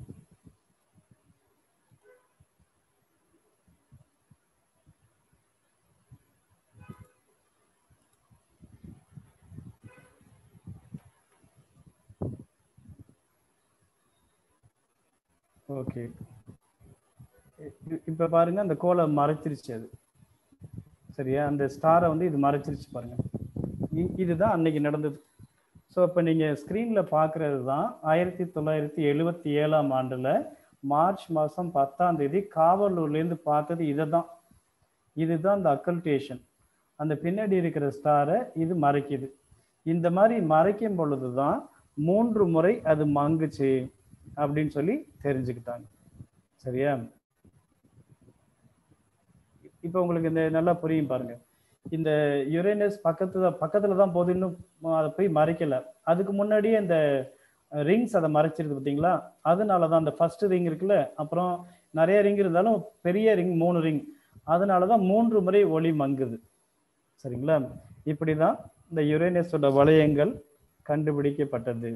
ஓகே இப்போ பாருங்க அந்த கோலை மறைச்சிருச்சு அது சரியா அந்த ஸ்டாரை வந்து இது மறைச்சிருச்சு பாருங்க இ- இதுதான் அன்னைக்கு நடந்தது ஸோ இப்போ நீங்கள் ஸ்க்ரீனில் பார்க்குறது தான் ஆயிரத்தி தொள்ளாயிரத்தி எழுவத்தி ஏழாம் ஆண்டில் மார்ச் மாதம் பத்தாம் தேதி காவலூர்லேருந்து பார்த்தது இதை தான் இதுதான் அந்த அக்கல்டேஷன் அந்த பின்னாடி இருக்கிற ஸ்டாரை இது மறைக்குது இந்த மாதிரி மறைக்கும் பொழுது தான் மூன்று முறை அது மங்குச்சு அப்படின்னு சொல்லி தெரிஞ்சுக்கிட்டாங்க சரியா இப்போ உங்களுக்கு இந்த நல்லா புரியும் பாருங்க இந்த யுரேனஸ் பக்கத்துல பக்கத்துல தான் போகுது இன்னும் அதை போய் மறைக்கல அதுக்கு முன்னாடியே இந்த ரிங்ஸ் அதை மறைச்சிருது பார்த்தீங்களா அதனால தான் அந்த ஃபர்ஸ்ட் ரிங் இருக்குல்ல அப்புறம் நிறைய ரிங் இருந்தாலும் பெரிய ரிங் மூணு ரிங் அதனால தான் மூன்று முறை ஒளி மங்குது சரிங்களா இப்படி தான் இந்த யுரேனஸோட வளையங்கள் கண்டுபிடிக்கப்பட்டது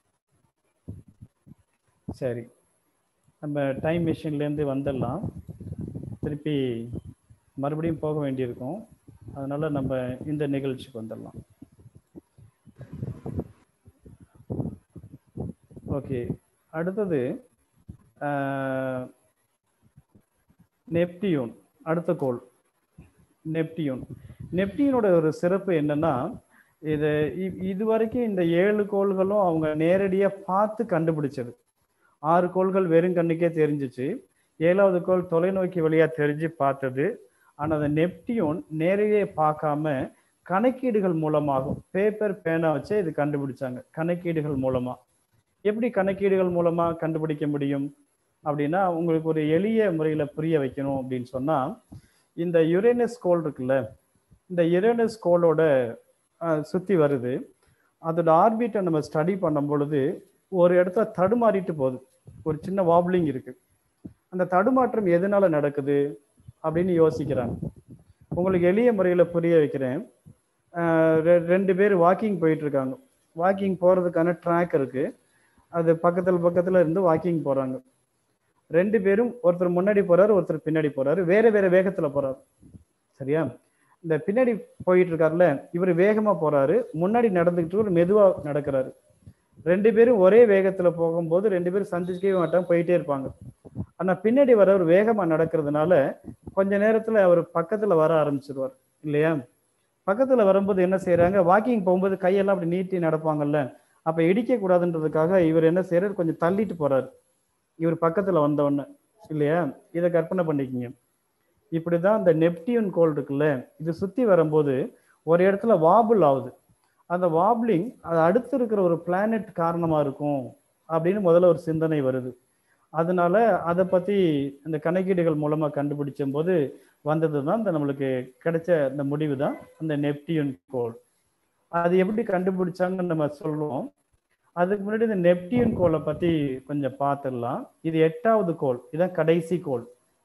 சரி நம்ம டைம் மிஷின்லேருந்து வந்துடலாம் திருப்பி மறுபடியும் போக வேண்டியிருக்கும் அதனால நம்ம இந்த நிகழ்ச்சிக்கு வந்துடலாம் ஓகே அடுத்தது ஆஹ், நெப்டியூன் அடுத்த கோள் நெப்டியூன் நெப்டியூனோட ஒரு சிறப்பு என்னன்னா இது இ- இது வரைக்கும் இந்த ஏழு கோள்களும் அவங்க நேரடியா பார்த்து கண்டுபிடிச்சது ஆறு கோள்கள் வெறும் கண்ணுக்கே தெரிஞ்சிச்சு ஏழாவது கோள் தொலைநோக்கி வழியா தெரிஞ்சு பார்த்தது ஆனா அந்த நெப்டியூன் நேரடியே பார்க்காம கணக்கீடுகள் மூலமாகும் பேப்பர் பேனா வச்சு இது கண்டுபிடிச்சாங்க கணக்கீடுகள் மூலமா எப்படி கணக்கீடுகள் மூலமா கண்டுபிடிக்க முடியும் அப்படின்னா உங்களுக்கு ஒரு எளிய முறையில புரிய வைக்கணும் அப்படின்னு சொன்னா இந்த யுரேனஸ் கோள் இருக்குல்ல இந்த யுரேனஸ் கோளோட அஹ், சுத்தி வருது அதோட ஆர்பிட்டை நம்ம ஸ்டடி பண்ணும் பொழுது ஒரு இடத்துல தடுமாறிட்டு போகுது ஒரு சின்ன வாப்லிங் இருக்கு அந்த தடுமாற்றம் எதனால நடக்குது அப்படின்னு யோசிக்கிறாங்க உங்களுக்கு எளிய முறையில் புரிய வைக்கிறேன் அஹ் ரெ- ரெண்டு பேர் வாக்கிங் போயிட்டு இருக்காங்க வாக்கிங் போறதுக்கான ட்ராக் இருக்கு அது பக்கத்துல பக்கத்துல இருந்து வாக்கிங் போறாங்க ரெண்டு பேரும் ஒருத்தர் முன்னாடி போறாரு ஒருத்தர் பின்னாடி போறாரு வேற வேற வேகத்துல போறாரு சரியா இந்த பின்னாடி போயிட்டு இருக்காருல்ல இவர் வேகமா போறாரு முன்னாடி நடந்துகிட்டு ஒரு மெதுவா நடக்கிறாரு ரெண்டு பேரும் ஒரே வேகத்துல போகும்போது ரெண்டு பேரும் சந்திக்கவே மாட்டாங்க போயிட்டே இருப்பாங்க ஆனா பின்னாடி வரவர் வேகமா நடக்கிறதுனால கொஞ்ச நேரத்துல அவர் பக்கத்துல வர ஆரம்பிச்சிருவார் இல்லையா பக்கத்துல வரும்போது என்ன செய்யறாங்க வாக்கிங் போகும்போது கையெல்லாம் அப்படி நீட்டி நடப்பாங்கல்ல அப்ப இடிக்க கூடாதுன்றதுக்காக இவர் என்ன செய்யறாரு கொஞ்சம் தள்ளிட்டு போறாரு இவர் பக்கத்துல வந்த உடனே இல்லையா இதை கற்பனை பண்ணிக்கங்க இப்படிதான் இந்த நெப்டியூன் கோள் இருக்குல்ல இது சுத்தி வரும்போது ஒரு இடத்துல வாபுல் ஆகுது அந்த வாப்லிங் அது அடுத்து இருக்கிற ஒரு பிளானட் காரணமா இருக்கும் அப்படின்னு முதல்ல ஒரு சிந்தனை வருது அதனால அதை பத்தி இந்த கணக்கீடுகள் மூலமா கண்டுபிடிச்சும் போது வந்தது தான் இந்த நம்மளுக்கு கிடைச்ச இந்த முடிவு தான் அந்த நெப்டியூன் கோள் அது எப்படி கண்டுபிடிச்சாங்கன்னு நம்ம சொல்லுவோம் அதுக்கு முன்னாடி இந்த நெப்டியூன் கோளை பத்தி கொஞ்சம் பார்த்துடலாம் இது எட்டாவது கோள் இதான் கடைசி கோள்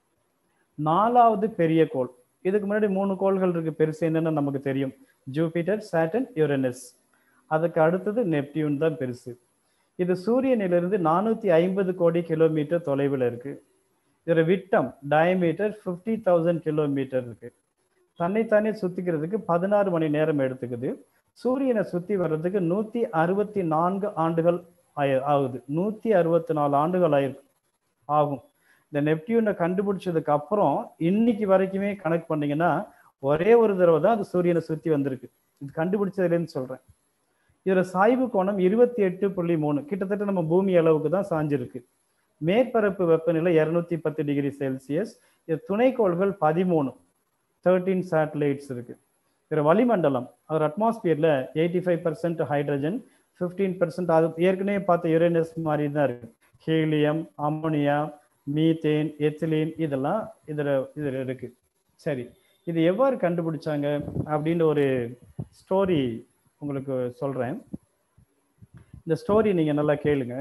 நாலாவது பெரிய கோள் இதுக்கு முன்னாடி மூணு கோள்கள் இருக்கு பெருசு என்னன்னு நமக்கு தெரியும் ஜூபிட்டர் சாட்டன் யுரேனஸ் அதுக்கு அடுத்தது நெப்டியூன் தான் பெருசு இது சூரியனிலிருந்து நானூத்தி ஐம்பது கோடி கிலோமீட்டர் தொலைவில் இருக்கு இதோட விட்டம் டயமீட்டர் ஃபிஃப்டி தௌசண்ட் கிலோமீட்டர் இருக்கு தன்னைத்தானே சுத்திக்கிறதுக்கு பதினாறு மணி நேரம் எடுத்துக்குது சூரியனை சுத்தி வர்றதுக்கு நூத்தி அறுபத்தி நான்கு ஆண்டுகள் ஆய- ஆகுது நூத்தி அறுபத்தி நாலு ஆண்டுகள் ஆயிருக்கு ஆகும் இந்த நெப்டியூனை கண்டுபிடிச்சதுக்கு அப்புறம் இன்னைக்கு வரைக்குமே கணக்கு பண்ணீங்கன்னா ஒரே ஒரு தடவை தான் அது சூரியனை சுத்தி வந்திருக்கு இது கண்டுபிடிச்சதுலேருந்து சொல்றேன் இதோட சாய்வு கோணம் இருபத்தி எட்டு புள்ளி மூணு கிட்டத்தட்ட நம்ம பூமி அளவுக்கு தான் சாஞ்சிருக்கு மேற்பரப்பு வெப்பநிலை இருநூத்தி பத்து டிகிரி செல்சியஸ் இது துணைக்கோள்கள் பதிமூணு தேர்ட்டீன் சேட்டலைட்ஸ் இருக்கு இதில் வளிமண்டலம் அவர் அட்மாஸ்பியர்ல eighty five percent hydrogen fifteen percent அது ஏற்கனவே பார்த்த யுரேனஸ் மாதிரி தான் இருக்கு ஹீலியம் அம்மோனியா மீத்தேன் எத்திலீன் இதெல்லாம் இதில் இதில் இருக்கு சரி இது எவ்வாறு கண்டுபிடிச்சாங்க அப்படின்னு ஒரு ஸ்டோரி உங்களுக்கு சொல்கிறேன் இந்த ஸ்டோரி நீங்கள் நல்லா கேளுங்க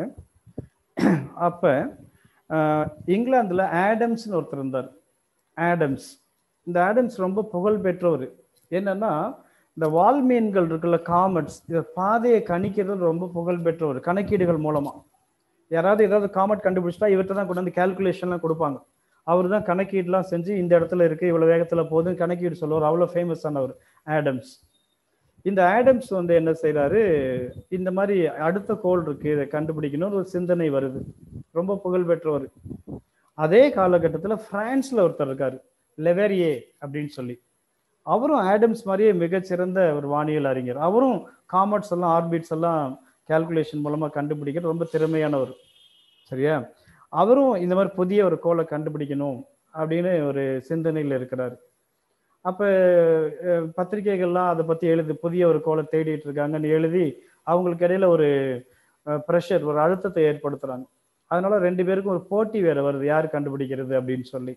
அப்போ இங்கிலாந்தில் ஆடம்ஸ்னு ஒருத்தர் இருந்தார் ஆடம்ஸ் இந்த ஆடம்ஸ் ரொம்ப புகழ் பெற்றவர் என்னன்னா இந்த வால்மீன்கள் இருக்குல்ல காமெட்ஸ் இந்த பாதையை கணிக்கிறது ரொம்ப புகழ் பெற்றவர் கணக்கீடுகள் மூலமா யாராவது ஏதாவது காமெட் கண்டுபிடிச்சிட்டா இவர்கிட்ட தான் கொண்டு வந்து calculationலாம் கொடுப்பாங்க அவர் தான் கணக்கீடுலாம் செஞ்சு இந்த இடத்துல இருக்கு இவ்வளவு வேகத்துல போகுதுன்னு கணக்கீடு சொல்லுவார் அவ்வளோ ஃபேமஸ் ஆனவர் ஆடம்ஸ் இந்த ஆடம்ஸ் வந்து என்ன செய்றாரு இந்த மாதிரி அடுத்த கோள் இருக்கு இதை கண்டுபிடிக்கணும்னு ஒரு சிந்தனை வருது ரொம்ப புகழ் பெற்றவர் அதே காலகட்டத்துல பிரான்ஸ்ல ஒருத்தர் இருக்காரு லெவேரியே அப்படின்னு சொல்லி அவரும் ஆடம்ஸ் மாதிரியே மிகச்சிறந்த ஒரு வானியல் அறிஞர் அவரும் காமெட்ஸ் எல்லாம் ஆர்பிட்ஸ் எல்லாம் கால்குலேஷன் மூலமா கண்டுபிடிக்கிற ரொம்ப திறமையானவர் சரியா அவரும் இந்த மாதிரி புதிய ஒரு கோளை கண்டுபிடிக்கணும் அப்படின்னு ஒரு சிந்தனையில் இருக்கிறார் அப்போ பத்திரிகைகள்லாம் அதை பற்றி எழுதி புதிய ஒரு கோளை தேடிட்டு இருக்காங்கன்னு எழுதி அவங்களுக்கு இடையில ஒரு ப்ரெஷர் ஒரு அழுத்தத்தை ஏற்படுத்துறாங்க அதனால ரெண்டு பேருக்கும் ஒரு போட்டி வேற வருது யார் கண்டுபிடிக்கிறது அப்படின்னு சொல்லி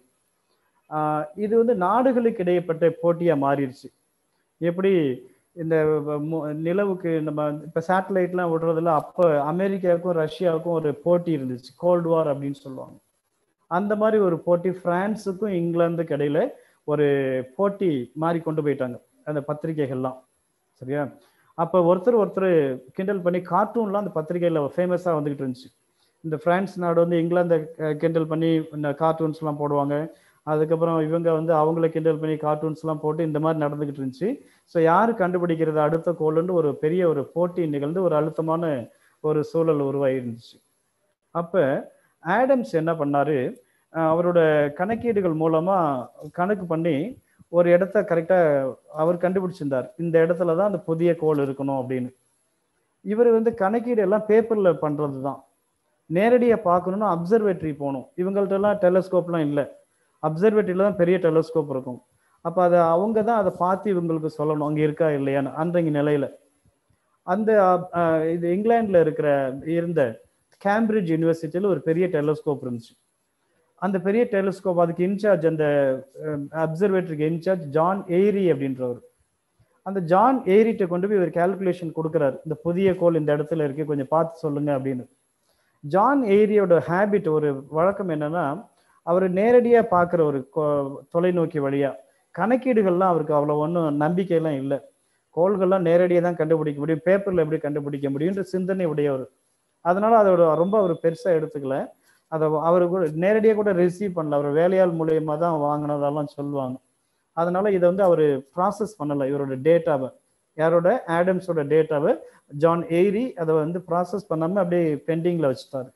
ஆஹ் இது வந்து நாடுகளுக்கு இடையப்பட்ட போட்டியா மாறிடுச்சு எப்படி இந்த மு- நிலவுக்கு நம்ம இப்ப சேட்டலைட்லாம் விடுறதுல அப்ப அமெரிக்காவுக்கும் ரஷ்யாவுக்கும் ஒரு போட்டி இருந்துச்சு கோல்டு வார் அப்படின்னு சொல்லுவாங்க அந்த மாதிரி ஒரு போட்டி பிரான்ஸுக்கும் இங்கிலாந்துக்கு இடையில ஒரு போட்டி மாதிரி கொண்டு போயிட்டாங்க அந்த பத்திரிகைகள்லாம் சரியா அப்ப ஒருத்தர் ஒருத்தர் கிண்டல் பண்ணி கார்ட்டூன்லாம் அந்த பத்திரிகையில ஃபேமஸா வந்துகிட்டு இருந்துச்சு இந்த பிரான்ஸ் நாடு வந்து இங்கிலாந்தை அஹ், கிண்டல் பண்ணி இந்த கார்ட்டூன்ஸ்லாம் போடுவாங்க அதுக்கப்புறம் இவங்க வந்து அவங்கள கிண்டல் பண்ணி கார்ட்டூன்ஸ்லாம் போட்டு இந்த மாதிரி நடந்துகிட்டு இருந்துச்சு ஸோ யார் கண்டுபிடிக்கிறது அடுத்த கோல்னு ஒரு பெரிய ஒரு போட்டி நிகழ்ந்து ஒரு அழுத்தமான ஒரு சூழல் உருவாகி இருந்துச்சு அப்போ ஆடம்ஸ் என்ன பண்ணாரு அஹ் அவரோட கணக்கீடுகள் மூலமா கணக்கு பண்ணி ஒரு இடத்த கரெக்டா அவர் கண்டுபிடிச்சிருந்தார் இந்த இடத்துல தான் அந்த புதிய கோள் இருக்கணும் அப்படின்னு இவர் வந்து கணக்கீடு எல்லாம் பேப்பர்ல பண்றது தான் நேரடியாக பார்க்கணும்னா அப்சர்வேட்டரி போகணும் இவங்கள்ட்ட எல்லாம் டெலஸ்கோப்லாம் இல்லை அப்சர்வேட்டரியில தான் பெரிய டெலஸ்கோப் இருக்கும் அப்போ அதை அவங்க தான் அதை பார்த்து இவங்களுக்கு சொல்லணும் அங்கே இருக்கா இல்லையான்னு அன்றைய நிலையில அந்த அஹ், இது இங்கிலாந்துல இருக்கிற இருந்த கேம்பிரிட்ஜ் யூனிவர்சிட்டியில் ஒரு பெரிய டெலஸ்கோப் இருந்துச்சு அந்த பெரிய டெலிஸ்கோப் அதுக்கு இன்சார்ஜ் அந்த அப்சர்வேட்டரிக்கு இன்சார்ஜ் ஜான் ஏரி அப்படின்றவர் அந்த ஜான் ஏரிட்ட கொண்டு போய் ஒரு கால்குலேஷன் கொடுக்குறாரு இந்த புதிய கோள் இந்த இடத்துல இருக்கு கொஞ்சம் பார்த்து சொல்லுங்க அப்படின்னு ஜான் ஏரியோட ஹேபிட் ஒரு வழக்கம் என்னன்னா அவர் நேரடியா பார்க்குற ஒரு கொ- தொலைநோக்கி வழியா கணக்கீடுகள்லாம் அவருக்கு அவ்வளோ ஒன்றும் நம்பிக்கையெல்லாம் இல்லை கோள்கள்லாம் நேரடியாக தான் கண்டுபிடிக்க முடியும் பேப்பர்ல எப்படி கண்டுபிடிக்க முடியுன்ற சிந்தனை உடையவர் அதனால அதோட ரொம்ப அவர் பெருசா எடுத்துக்கல அதை அவர் கூட நேரடியாக கூட ரிசீவ் பண்ணல அவர் வேலையாள் மூலியமா தான் வாங்கினதெல்லாம் சொல்லுவாங்க அதனால இதை வந்து அவர் ப்ராசஸ் பண்ணல இவரோட டேட்டாவை யாரோட ஆடம்ஸோட டேட்டாவை ஜான் ஏரி அதை வந்து ப்ராசஸ் பண்ணாம அப்படியே பெண்டிங்ல வச்சுட்டாரு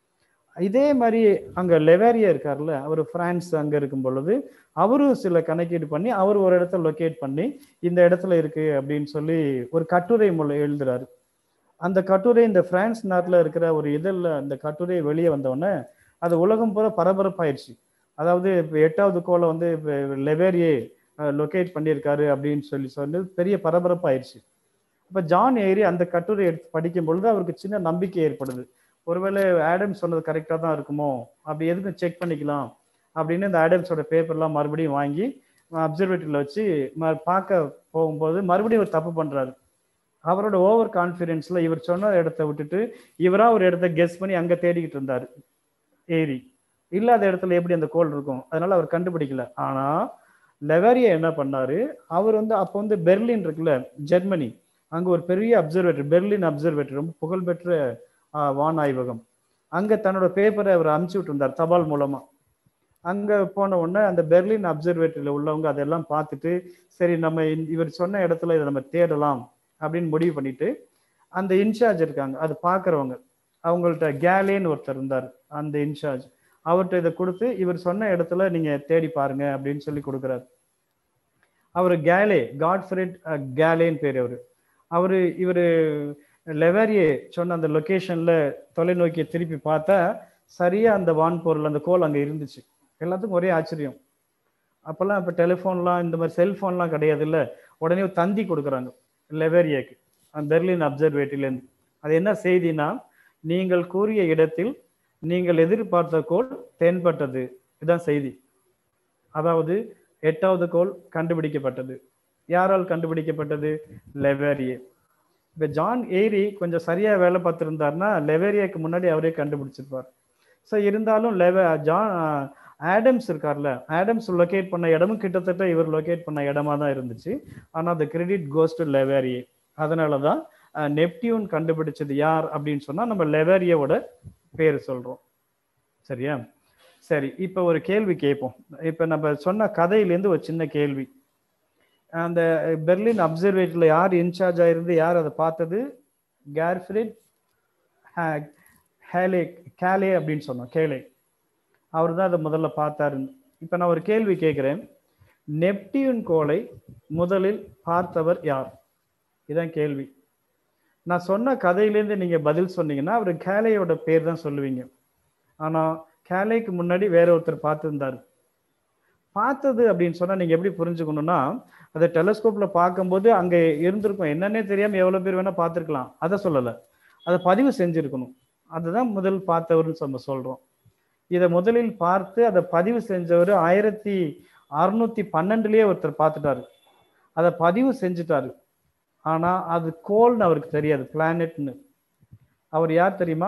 இதே மாதிரி அங்க லெவேரியா இருக்கார்ல அவர் பிரான்ஸ் அங்க இருக்கும் பொழுது அவரும் சில கணக்கீடு பண்ணி அவர் ஒரு இடத்த லொக்கேட் பண்ணி இந்த இடத்துல இருக்கு அப்படின்னு சொல்லி ஒரு கட்டுரை மூலம் எழுதுறாரு அந்த கட்டுரை இந்த பிரான்ஸ் நாட்டில் இருக்கிற ஒரு இதழில் அந்த கட்டுரை வெளியே வந்தோடனே அது உலகம் பூரா பரபரப்பாயிடுச்சு அதாவது இப்போ எட்டாவது கோலை வந்து இப்போ லெவேரியே லொக்கேட் பண்ணியிருக்காரு அப்படின்னு சொல்லி சொல்லி பெரிய பரபரப்பாயிடுச்சு இப்போ ஜான் ஏரி அந்த கட்டுரை எடுத்து படிக்கும் பொழுது அவருக்கு சின்ன நம்பிக்கை ஏற்படுது ஒருவேளை ஆடம் சொன்னது கரெக்டாக தான் இருக்குமோ அப்படி எதுக்கும் செக் பண்ணிக்கலாம் அப்படின்னு இந்த ஆடம்ஸோட பேப்பர்லாம் மறுபடியும் வாங்கி அப்சர்வேட்டரியில் வச்சு ம- பார்க்க போகும்போது மறுபடியும் ஒரு தப்பு பண்ணுறாரு அவரோட ஓவர் கான்ஃபிடென்ஸ்ல இவர் சொன்ன இடத்த விட்டுட்டு இவரா ஒரு இடத்த கெஸ் பண்ணி அங்க தேடிக்கிட்டு இருந்தாரு ஏரி இல்லாத இடத்துல எப்படி அந்த கோல் இருக்கும் அதனால அவர் கண்டுபிடிக்கல ஆனா லெவேரியா என்ன பண்ணாரு அவர் வந்து அப்போ வந்து பெர்லின் இருக்குல்ல ஜெர்மனி அங்க ஒரு பெரிய அப்சர்வேட்டரி பெர்லின் அப்சர்வேட்டரி ரொம்ப புகழ்பெற்ற ஆஹ், வான் ஆய்வகம் அங்க தன்னோட பேப்பரை அவர் அனுப்பிச்சு விட்டுருந்தார் தபால் மூலமா அங்க போன உடனே அந்த பெர்லின் அப்சர்வேட்டரியில் உள்ளவங்க அதெல்லாம் பார்த்துட்டு சரி நம்ம இந்த- இவர் சொன்ன இடத்துல இதை நம்ம தேடலாம் அப்படின்னு முடிவு பண்ணிட்டு அந்த இன்சார்ஜ் இருக்காங்க அது பார்க்குறவங்க அவங்கள்ட்ட கேலேன்னு ஒருத்தர் இருந்தார் அந்த இன்சார்ஜ் அவர்கிட்ட இதை கொடுத்து இவர் சொன்ன இடத்துல நீங்க தேடி பாருங்க அப்படின்னு சொல்லி கொடுக்குறாரு அவர் கேலே காட்ஃப்ரெட் கேலேன்னு பேர் அவரு அவரு இவர் லெவரியே சொன்ன அந்த லொகேஷன்ல தொலைநோக்கியை திருப்பி பார்த்தா சரியா அந்த வான்பொருள் அந்த கோல் அங்க இருந்துச்சு எல்லாத்துக்கும் ஒரே ஆச்சரியம் அப்பெல்லாம் இப்போ டெலிஃபோன்லாம் இந்த மாதிரி செல்ஃபோன்லாம் கிடையாது இல்லை உடனே ஒரு தந்தி கொடுக்குறாங்க லெவேரியாக்கு அந்த பெர்லின் அப்சர்வேட்டரியிலேருந்து அது என்ன செய்தினா நீங்கள் கூறிய இடத்தில் நீங்கள் எதிர்பார்த்த கோள் தென்பட்டது இதுதான் செய்தி அதாவது எட்டாவது கோள் கண்டுபிடிக்கப்பட்டது யாரால் கண்டுபிடிக்கப்பட்டது லெவேரியே இப்போ ஜான் ஏரி கொஞ்சம் சரியா வேலை பார்த்துருந்தாருன்னா லெவேரியாக்கு முன்னாடி அவரே கண்டுபிடிச்சிருப்பார் ஸோ இருந்தாலும் லெவ ஜான் ஆடம்ஸ் இருக்கார்ல ஆடம்ஸ் லொகேட் பண்ண இடமும் கிட்டத்தட்ட இவர் லொகேட் பண்ண இடமா தான் இருந்துச்சு ஆனால் அந்த கிரெடிட் கோஸ் டு லெவேரியே அதனால தான் நெப்டியூன் கண்டுபிடிச்சது யார் அப்படின்னு சொன்னா நம்ம லெவேரியோட பேர் சொல்றோம் சரியா சரி இப்போ ஒரு கேள்வி கேட்போம் இப்போ நம்ம சொன்ன கதையிலேருந்து ஒரு சின்ன கேள்வி அந்த பெர்லின் அப்சர்வேட்டரியில் யார் இன்சார்ஜ் ஆயிருந்து யார் அதை பார்த்தது கேர்ஃப்ரிட் ஹேலே கேலே அப்படின்னு சொன்னோம் கேலே அவர் தான் அதை முதல்ல பார்த்தாரு இப்போ நான் ஒரு கேள்வி கேட்குறேன் நெப்டியூன் கோளை முதலில் பார்த்தவர் யார் இதான் கேள்வி நான் சொன்ன கதையிலேருந்து நீங்கள் பதில் சொன்னீங்கன்னா அவர் கேலையோட பேர் தான் சொல்லுவீங்க ஆனால் கேலைக்கு முன்னாடி வேற ஒருத்தர் பார்த்துருந்தாரு பார்த்தது அப்படின்னு சொன்னால் நீங்கள் எப்படி புரிஞ்சுக்கணும்னா அதை டெலஸ்கோப்பில் பார்க்கும்போது அங்கே இருந்திருக்கும் என்னன்னே தெரியாமல் எவ்வளோ பேர் வேணால் பார்த்துருக்கலாம் அதை சொல்லலை அதை பதிவு செஞ்சுருக்கணும் அதுதான் முதல் பார்த்தவர்னு நம்ம சொல்கிறோம் இதை முதலில் பார்த்து அதை பதிவு செஞ்சவர் ஆயிரத்தி அறுநூத்தி பன்னெண்டுலயே ஒருத்தர் பார்த்துட்டாரு அதை பதிவு செஞ்சுட்டாரு ஆனா அது கோல்னு அவருக்கு தெரியாது பிளானட்னு அவர் யார் தெரியுமா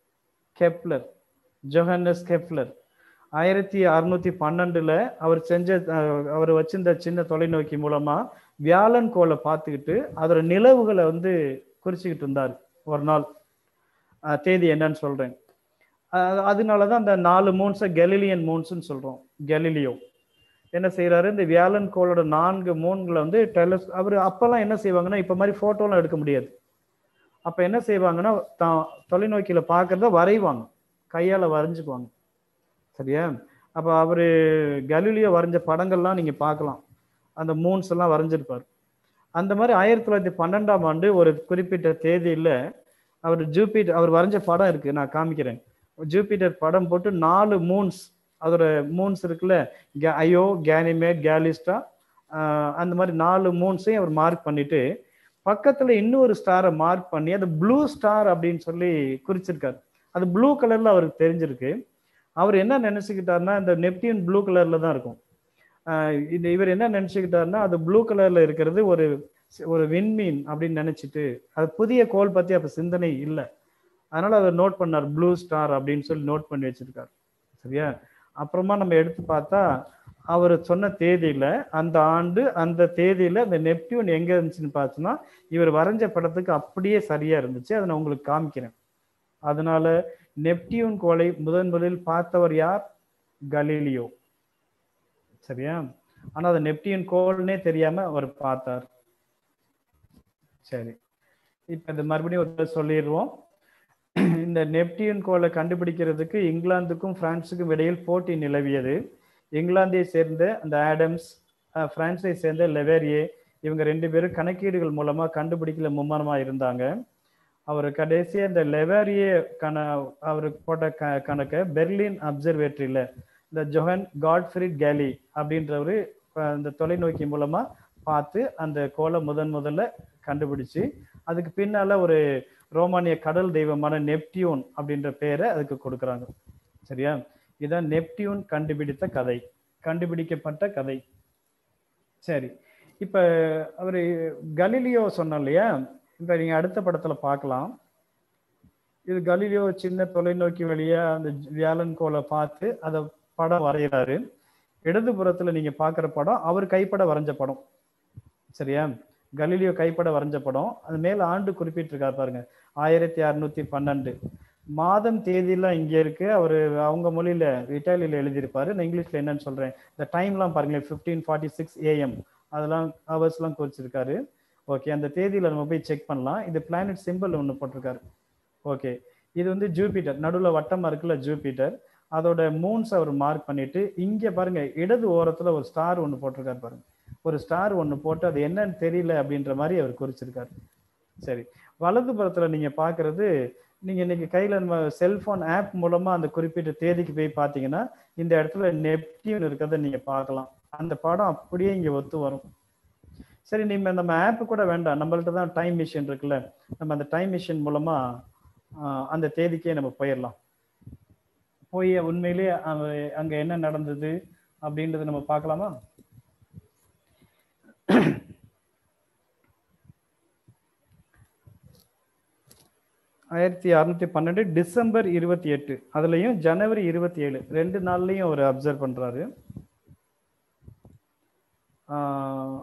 கெப்லர் ஜொஹன்னஸ் கெப்லர் ஆயிரத்தி அறுநூத்தி பன்னெண்டுல அவர் செஞ்ச அஹ், அவர் வச்சிருந்த சின்ன தொலைநோக்கி மூலமா வியாழன் கோளை பார்த்துக்கிட்டு அதோட நிலவுகளை வந்து குறிச்சுக்கிட்டு இருந்தார் ஒரு நாள் அஹ், தேதி என்னன்னு சொல்றேன் அஹ், அதனாலதான் அந்த நாலு மூன்ஸை கெலிலியன் மூன்ஸ்னு சொல்றோம் கெலிலியோ என்ன செய்யறாரு இந்த வியாழன் கோளோட நான்கு மூன்களை வந்து டெலஸ் அவர் அப்பெல்லாம் என்ன செய்வாங்கன்னா இப்ப மாதிரி போட்டோலாம் எடுக்க முடியாது அப்ப என்ன செய்வாங்கன்னா தான் தொலைநோக்கியில பார்க்கறத வரைவாங்க கையால வரைஞ்சுக்குவாங்க சரியா அப்ப அவரு கலிலியோ வரைஞ்ச படங்கள்லாம் நீங்க பார்க்கலாம் அந்த மூன்ஸ் எல்லாம் வரைஞ்சிருப்பார் அந்த மாதிரி ஆயிரத்தி தொள்ளாயிரத்தி பன்னெண்டாம் ஆண்டு ஒரு குறிப்பிட்ட தேதியில அவர் ஜூபிட்டர் அவர் வரைஞ்ச படம் இருக்கு நான் காமிக்கிறேன் ஜூபிட்டர் படம் போட்டு நாலு மூன்ஸ் அதோட மூன்ஸ் இருக்குல்ல கே- அயோ கேனிமேட் கேலிஸ்டா ஆஹ் அந்த மாதிரி நாலு மூன்ஸையும் அவர் மார்க் பண்ணிட்டு பக்கத்துல இன்னொரு ஸ்டாரை மார்க் பண்ணி அது ப்ளூ ஸ்டார் அப்படின்னு சொல்லி குறிச்சிருக்காரு அது ப்ளூ கலர்ல அவருக்கு தெரிஞ்சிருக்கு அவர் என்ன நினைச்சுக்கிட்டாருன்னா இந்த நெப்டியூன் ப்ளூ கலர்ல தான் இருக்கும் ஆஹ் இது இவர் என்ன நினைச்சுக்கிட்டாருன்னா அது ப்ளூ கலர்ல இருக்கிறது ஒரு ஒரு விண்மீன் அப்படின்னு நினைச்சிட்டு அது புதிய கோல் பத்தி அப்ப சிந்தனை இல்லை அதனால அவர் நோட் பண்ணார் ப்ளூ ஸ்டார் அப்படின்னு சொல்லி நோட் பண்ணி வச்சிருக்காரு சரியா அப்புறமா நம்ம எடுத்து பார்த்தா அவர் சொன்ன தேதியில அந்த ஆண்டு அந்த தேதியில இந்த நெப்டியூன் எங்க இருந்துச்சுன்னு பார்த்தோம்னா இவர் வரைஞ்ச படத்துக்கு அப்படியே சரியா இருந்துச்சு அதை நான் உங்களுக்கு காமிக்கிறேன் அதனால நெப்டியூன் கோளை முதன் முதலில் பார்த்தவர் யார் கலீலியோ சரியா ஆனா அது நெப்டியூன் கோள்னே தெரியாம அவர் பார்த்தார் சரி இப்ப இது மறுபடியும் ஒரு தடவை சொல்லிடுவோம் இந்த நெப்டியூன் கோளை கண்டுபிடிக்கிறதுக்கு இங்கிலாந்துக்கும் பிரான்ஸுக்கும் இடையில் போட்டி நிலவியது இங்கிலாந்தை சேர்ந்த அந்த ஆடம்ஸ் அஹ், பிரான்ஸை சேர்ந்த லெவேரியே இவங்க ரெண்டு பேரும் கணக்கீடுகள் மூலமா கண்டுபிடிக்கல மும்மரமா இருந்தாங்க அவர் கடைசியா இந்த லெவேரியே கண அவர் போட்ட க கணக்கை பெர்லின் அப்சர்வேட்டரியில இந்த ஜொஹன் காட்ஃப்ரிட் கேலி அப்படின்றவரு அஹ், இந்த தொலைநோக்கி மூலமா பார்த்து அந்த கோலை முதன் முதல்ல கண்டுபிடிச்சு அதுக்கு பின்னால ஒரு ரோமானிய கடல் தெய்வமான நெப்டியூன் அப்படின்ற பேரை அதுக்கு கொடுக்குறாங்க சரியா இதான் நெப்டியூன் கண்டுபிடித்த கதை கண்டுபிடிக்கப்பட்ட கதை சரி இப்ப அவரு கலீலியோ சொன்னோம் இல்லையா இப்ப நீங்க அடுத்த படத்துல பார்க்கலாம் இது கலீலியோ சின்ன தொலைநோக்கி வழியா அந்த வியாழன் கோலை பார்த்து அதை படம் வரைகிறாரு இடதுபுறத்துல நீங்க பார்க்குற படம் அவர் கைப்பட வரைஞ்ச படம் சரியா கலீலியோ கைப்பட வரைஞ்ச படம் அது மேல ஆண்டு குறிப்பிட்டிருக்காரு பாருங்க ஆயிரத்தி அறுநூத்தி பன்னெண்டு மாதம் தேதியெல்லாம் இங்க இருக்கு அவரு அவங்க மொழியில இட்டாலியில எழுதியிருப்பாரு நான் இங்கிலீஷ்ல என்னன்னு சொல்றேன் இந்த டைம்லாம் பாருங்களேன் ஃபிஃப்டீன் ஃபார்ட்டி சிக்ஸ் ஏஎம் அதெல்லாம் ஹவர்ஸ்லாம் குறிச்சிருக்காரு ஓகே அந்த தேதியில நம்ம போய் செக் பண்ணலாம் இது பிளானட் சிம்பிள் ஒன்று போட்டிருக்காரு ஓகே இது வந்து ஜூபிட்டர் நடுவில் வட்டமா இருக்குல்ல ஜூபிட்டர் அதோட மூன்ஸ் அவர் மார்க் பண்ணிட்டு இங்க பாருங்க இடது ஓரத்துல ஒரு ஸ்டார் ஒன்று போட்டிருக்காரு பாருங்க ஒரு ஸ்டார் ஒன்று போட்டு அது என்னன்னு தெரியல அப்படின்ற மாதிரி அவர் குறிச்சிருக்காரு சரி வலது புறத்துல நீங்க பாக்குறது நீங்க இன்னைக்கு கையில நம்ம செல்போன் ஆப் மூலமா அந்த குறிப்பிட்ட தேதிக்கு போய் பாத்தீங்கன்னா இந்த இடத்துல நெப்டியூன் இருக்கிறத நீங்க பார்க்கலாம் அந்த படம் அப்படியே இங்க ஒத்து வரும் சரி நீங்க நம்ம ஆப் கூட வேண்டாம் நம்மள்ட்ட தான் டைம் மிஷின் இருக்குல்ல நம்ம அந்த டைம் மிஷின் மூலமா ஆஹ், அந்த தேதிக்கே நம்ம போயிடலாம் போய் உண்மையிலேயே அவ- அங்க என்ன நடந்தது அப்படின்றத நம்ம பார்க்கலாமா ஆயிரத்தி அறுநூத்தி பன்னெண்டு டிசம்பர் இருபத்தி எட்டு அதுலயும் ஜனவரி இருபத்தி ஏழு ரெண்டு நாள்லயும் அவர் அப்சர்வ் பண்றாரு ஆஹ்,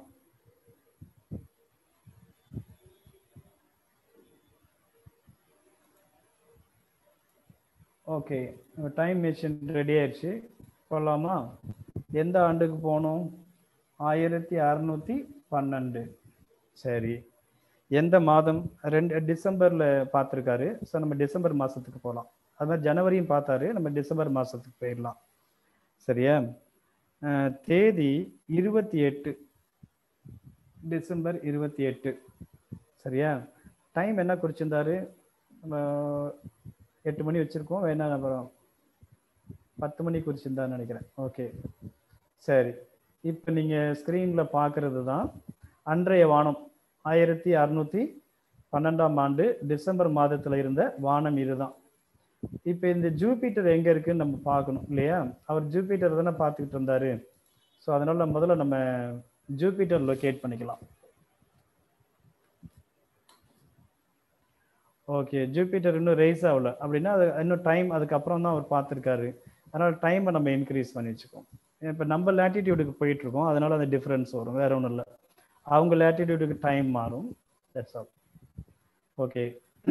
ஓகே டைம் மிஷின் ரெடி ஆயிடுச்சு போகலாமா எந்த ஆண்டுக்கு போகணும் ஆயிரத்தி அறநூற்றி பன்னெண்டு சரி எந்த மாதம் ரெண்டு டிசம்பரில் பார்த்துருக்காரு ஸோ நம்ம டிசம்பர் மாதத்துக்கு போகலாம் அது மாதிரி ஜனவரியும் பார்த்தாரு நம்ம டிசம்பர் மாதத்துக்கு போயிடலாம் சரியா அஹ், தேதி இருபத்தி எட்டு டிசம்பர் இருபத்தி எட்டு சரியா டைம் என்ன குறிச்சிருந்தாரு நம்ம எட்டு மணி வச்சிருக்கோம் வேணா அப்புறம் பத்து மணி குறிச்சிருந்தான்னு நினைக்கிறேன் ஓகே சரி இப்போ நீங்கள் ஸ்க்ரீனில் பார்க்குறது தான் அன்றைய வானம் ஆயிரத்தி அறுநூற்றி பன்னெண்டாம் ஆண்டு டிசம்பர் மாதத்தில் இருந்த வானம் இதுதான் இப்போ இந்த ஜூபிட்டர் எங்கே இருக்குன்னு நம்ம பார்க்கணும் இல்லையா அவர் ஜூபிட்டர் தானே பார்த்துக்கிட்டு இருந்தாரு ஸோ அதனால முதல்ல நம்ம ஜூபிட்டர் லொக்கேட் பண்ணிக்கலாம் ஓகே ஜூபிட்டர் இன்னும் ரைஸ் ஆகல அப்படின்னா அது இன்னும் டைம் அதுக்கப்புறம் தான் அவர் பார்த்துருக்காரு அதனால டைமை நம்ம இன்க்ரீஸ் பண்ணி வச்சுக்கோம் இப்போ நம்ம லேட்டிடியூடுக்கு போயிட்டு இருக்கோம் அதனால அந்த டிஃப்ரென்ஸ் வரும் வேற ஒன்றும் இல்லை அவங்க லேட்டிடியூடுக்கு டைம் மாறும் that's all okay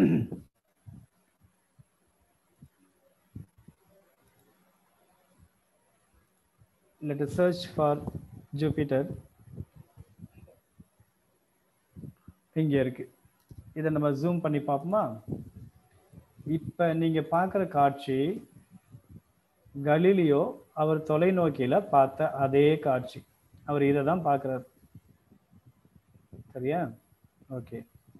let us search for Jupiter இங்க இருக்கு இதை நம்ம ஜூம் பண்ணி பார்ப்போமா இப்ப நீங்க பார்க்குற காட்சி கலீலியோ அவர் தொலைநோக்கியில பார்த்த அதே காட்சி அவர் இதை தான் பார்க்குறாரு சரியா ஓகே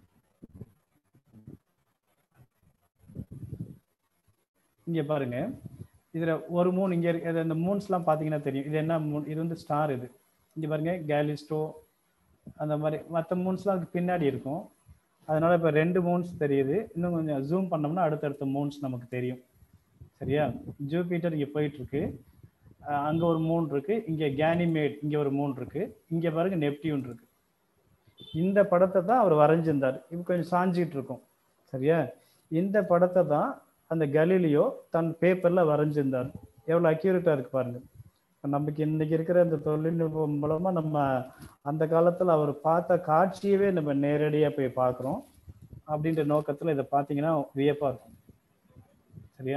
இங்க பாருங்க இதுல ஒரு மூன் இங்க இருக்கு இது இந்த மூன்ஸ்லாம் பாத்தீங்கன்னா தெரியும் இது என்ன மூன் இது வந்து ஸ்டார் இது இங்க பாருங்க கேலிஸ்டோ அந்த மாதிரி மற்ற மூன்ஸ்லாம் அதுக்கு பின்னாடி இருக்கும் அதனால இப்ப ரெண்டு மூன்ஸ் தெரியுது இன்னும் கொஞ்சம் ஜூம் பண்ணோம்னா அடுத்தடுத்த மூன்ஸ் நமக்கு தெரியும் சரியா ஜூபிட்டர் இங்க போயிட்டு இருக்கு அஹ் அங்க ஒரு மூன் இருக்கு இங்க கேனிமேட் இங்க ஒரு மூன் இருக்கு இங்க பாருங்க நெப்டியூன் இருக்கு இந்த படத்தை தான் அவர் வரைஞ்சிருந்தார் இப்போ கொஞ்சம் சாஞ்சிட்டு இருக்கும் சரியா இந்த படத்தை தான் அந்த கலீலியோ தன் பேப்பர்ல வரைஞ்சிருந்தார் எவ்வளவு அக்யூரேட்டா இருக்கு பாருங்க இப்ப நமக்கு இன்னைக்கு இருக்கிற இந்த தொழில்நுட்பம் மூலமா நம்ம அந்த காலத்துல அவர் பார்த்த காட்சியவே நம்ம நேரடியா போய் பார்க்கிறோம் அப்படின்ற நோக்கத்துல இதை பார்த்தீங்கன்னா வியப்பா இருக்கும் சரியா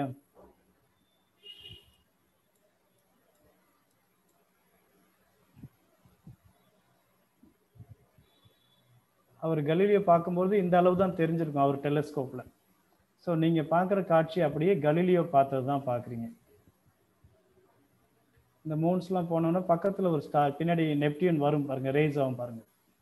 அவர் கலீலியோ பார்க்கும்போது இந்த அளவு தான் தெரிஞ்சிருக்கும் அவர் டெலஸ்கோப்ல ஸோ நீங்க பார்க்குற காட்சி அப்படியே கலீலியோ பார்த்தது தான் பார்க்குறீங்க இந்த மூன்ஸ்லாம் போனோன்னா பக்கத்துல ஒரு ஸ்டார் பின்னாடி நெப்டியூன் வரும் பாருங்க ரேஸ் ஆகும் பாருங்க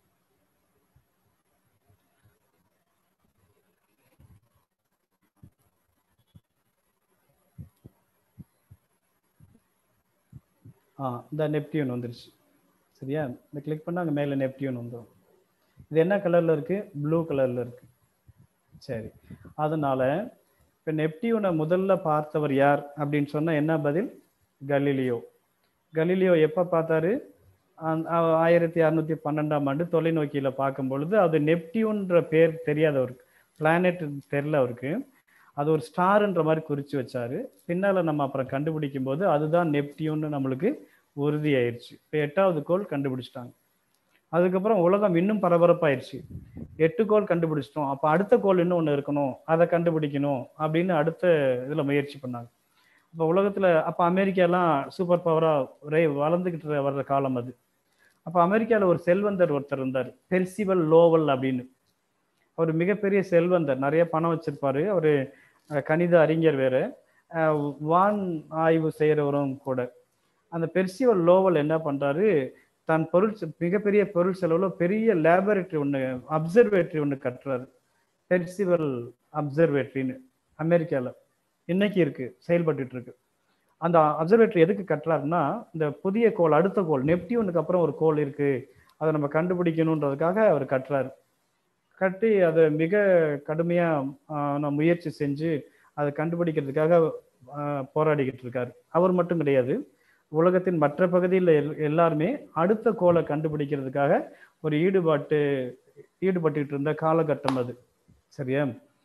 ஆ இந்த நெப்டியூன் வந்துருச்சு சரியா இந்த கிளிக் பண்ணா அங்கே மேலே நெப்டியூன் வந்துடும் இது என்ன கலர்ல இருக்கு ப்ளூ கலர்ல இருக்கு சரி அதனால இப்போ நெப்டியூனை முதல்ல பார்த்தவர் யார் அப்படின்னு சொன்னா என்ன பதில் கலீலியோ கலீலியோ எப்போ பார்த்தாரு அந்த- ஆ- ஆயிரத்தி அறுநூத்தி பன்னெண்டாம் ஆண்டு தொலைநோக்கியில பார்க்கும் பொழுது அது நெப்டியூன்ற பேர் தெரியாத அவருக்கு பிளானெட் தெரியல அவருக்கு அது ஒரு ஸ்டார்ன்ற மாதிரி குறிச்சு வச்சாரு பின்னால நம்ம அப்புறம் கண்டுபிடிக்கும் போது அதுதான் நெப்டியூன்னு நம்மளுக்கு உறுதி ஆயிடுச்சு இப்போ எட்டாவது கோள் கண்டுபிடிச்சிட்டாங்க அதுக்கப்புறம் உலகம் இன்னும் பரபரப்பாயிருச்சு எட்டு கோள் கண்டுபிடிச்சிட்டோம் அப்போ அடுத்த கோள் இன்னும் ஒன்று இருக்கணும் அதை கண்டுபிடிக்கணும் அப்படின்னு அடுத்த இதில் முயற்சி பண்ணாங்க அப்போ உலகத்தில் அப்போ அமெரிக்காலாம் சூப்பர் பவராக ரே வளர்ந்துக்கிட்டு வர்ற காலம் அது அப்போ அமெரிக்காவில் ஒரு செல்வந்தர் ஒருத்தர் இருந்தார் பெர்சிவல் லோவல் அப்படின்னு அவர் மிகப்பெரிய செல்வந்தர் நிறைய பணம் வச்சிருப்பாரு அவர் கணித அறிஞர் வேறு அஹ், வான் ஆய்வு செய்கிறவரும் கூட அந்த பெர்சிவல் லோவல் என்ன பண்றாரு தன் பொருள் செ- மிகப்பெரிய பொருள் செலவுல பெரிய லேபரேட்டரி ஒன்று அப்சர்வேட்டரி ஒன்று கட்டுறாரு பெர்சிவல் அப்சர்வேட்டரின்னு அமெரிக்கால இன்னைக்கு இருக்கு செயல்பட்டுட்டு இருக்கு அந்த அப்சர்வேட்டரி எதுக்கு கட்டுறாருன்னா இந்த புதிய கோள் அடுத்த கோள் நெப்டியூனுக்கு அப்புறம் ஒரு கோள் இருக்கு அதை நம்ம கண்டுபிடிக்கணுன்றதுக்காக அவர் கட்டுறாரு கட்டி அதை மிக கடுமையா ஆஹ், நான் முயற்சி செஞ்சு அதை கண்டுபிடிக்கிறதுக்காக ஆஹ், போராடிக்கிட்டு இருக்காரு அவர் மட்டும் கிடையாது உலகத்தின் மற்ற பகுதியில் எல்- எல்லாருமே அடுத்த கோளை கண்டுபிடிக்கிறதுக்காக ஒரு ஈடுபாட்டு ஈடுபட்டுக்கிட்டு இருந்த காலகட்டம் அது சரியா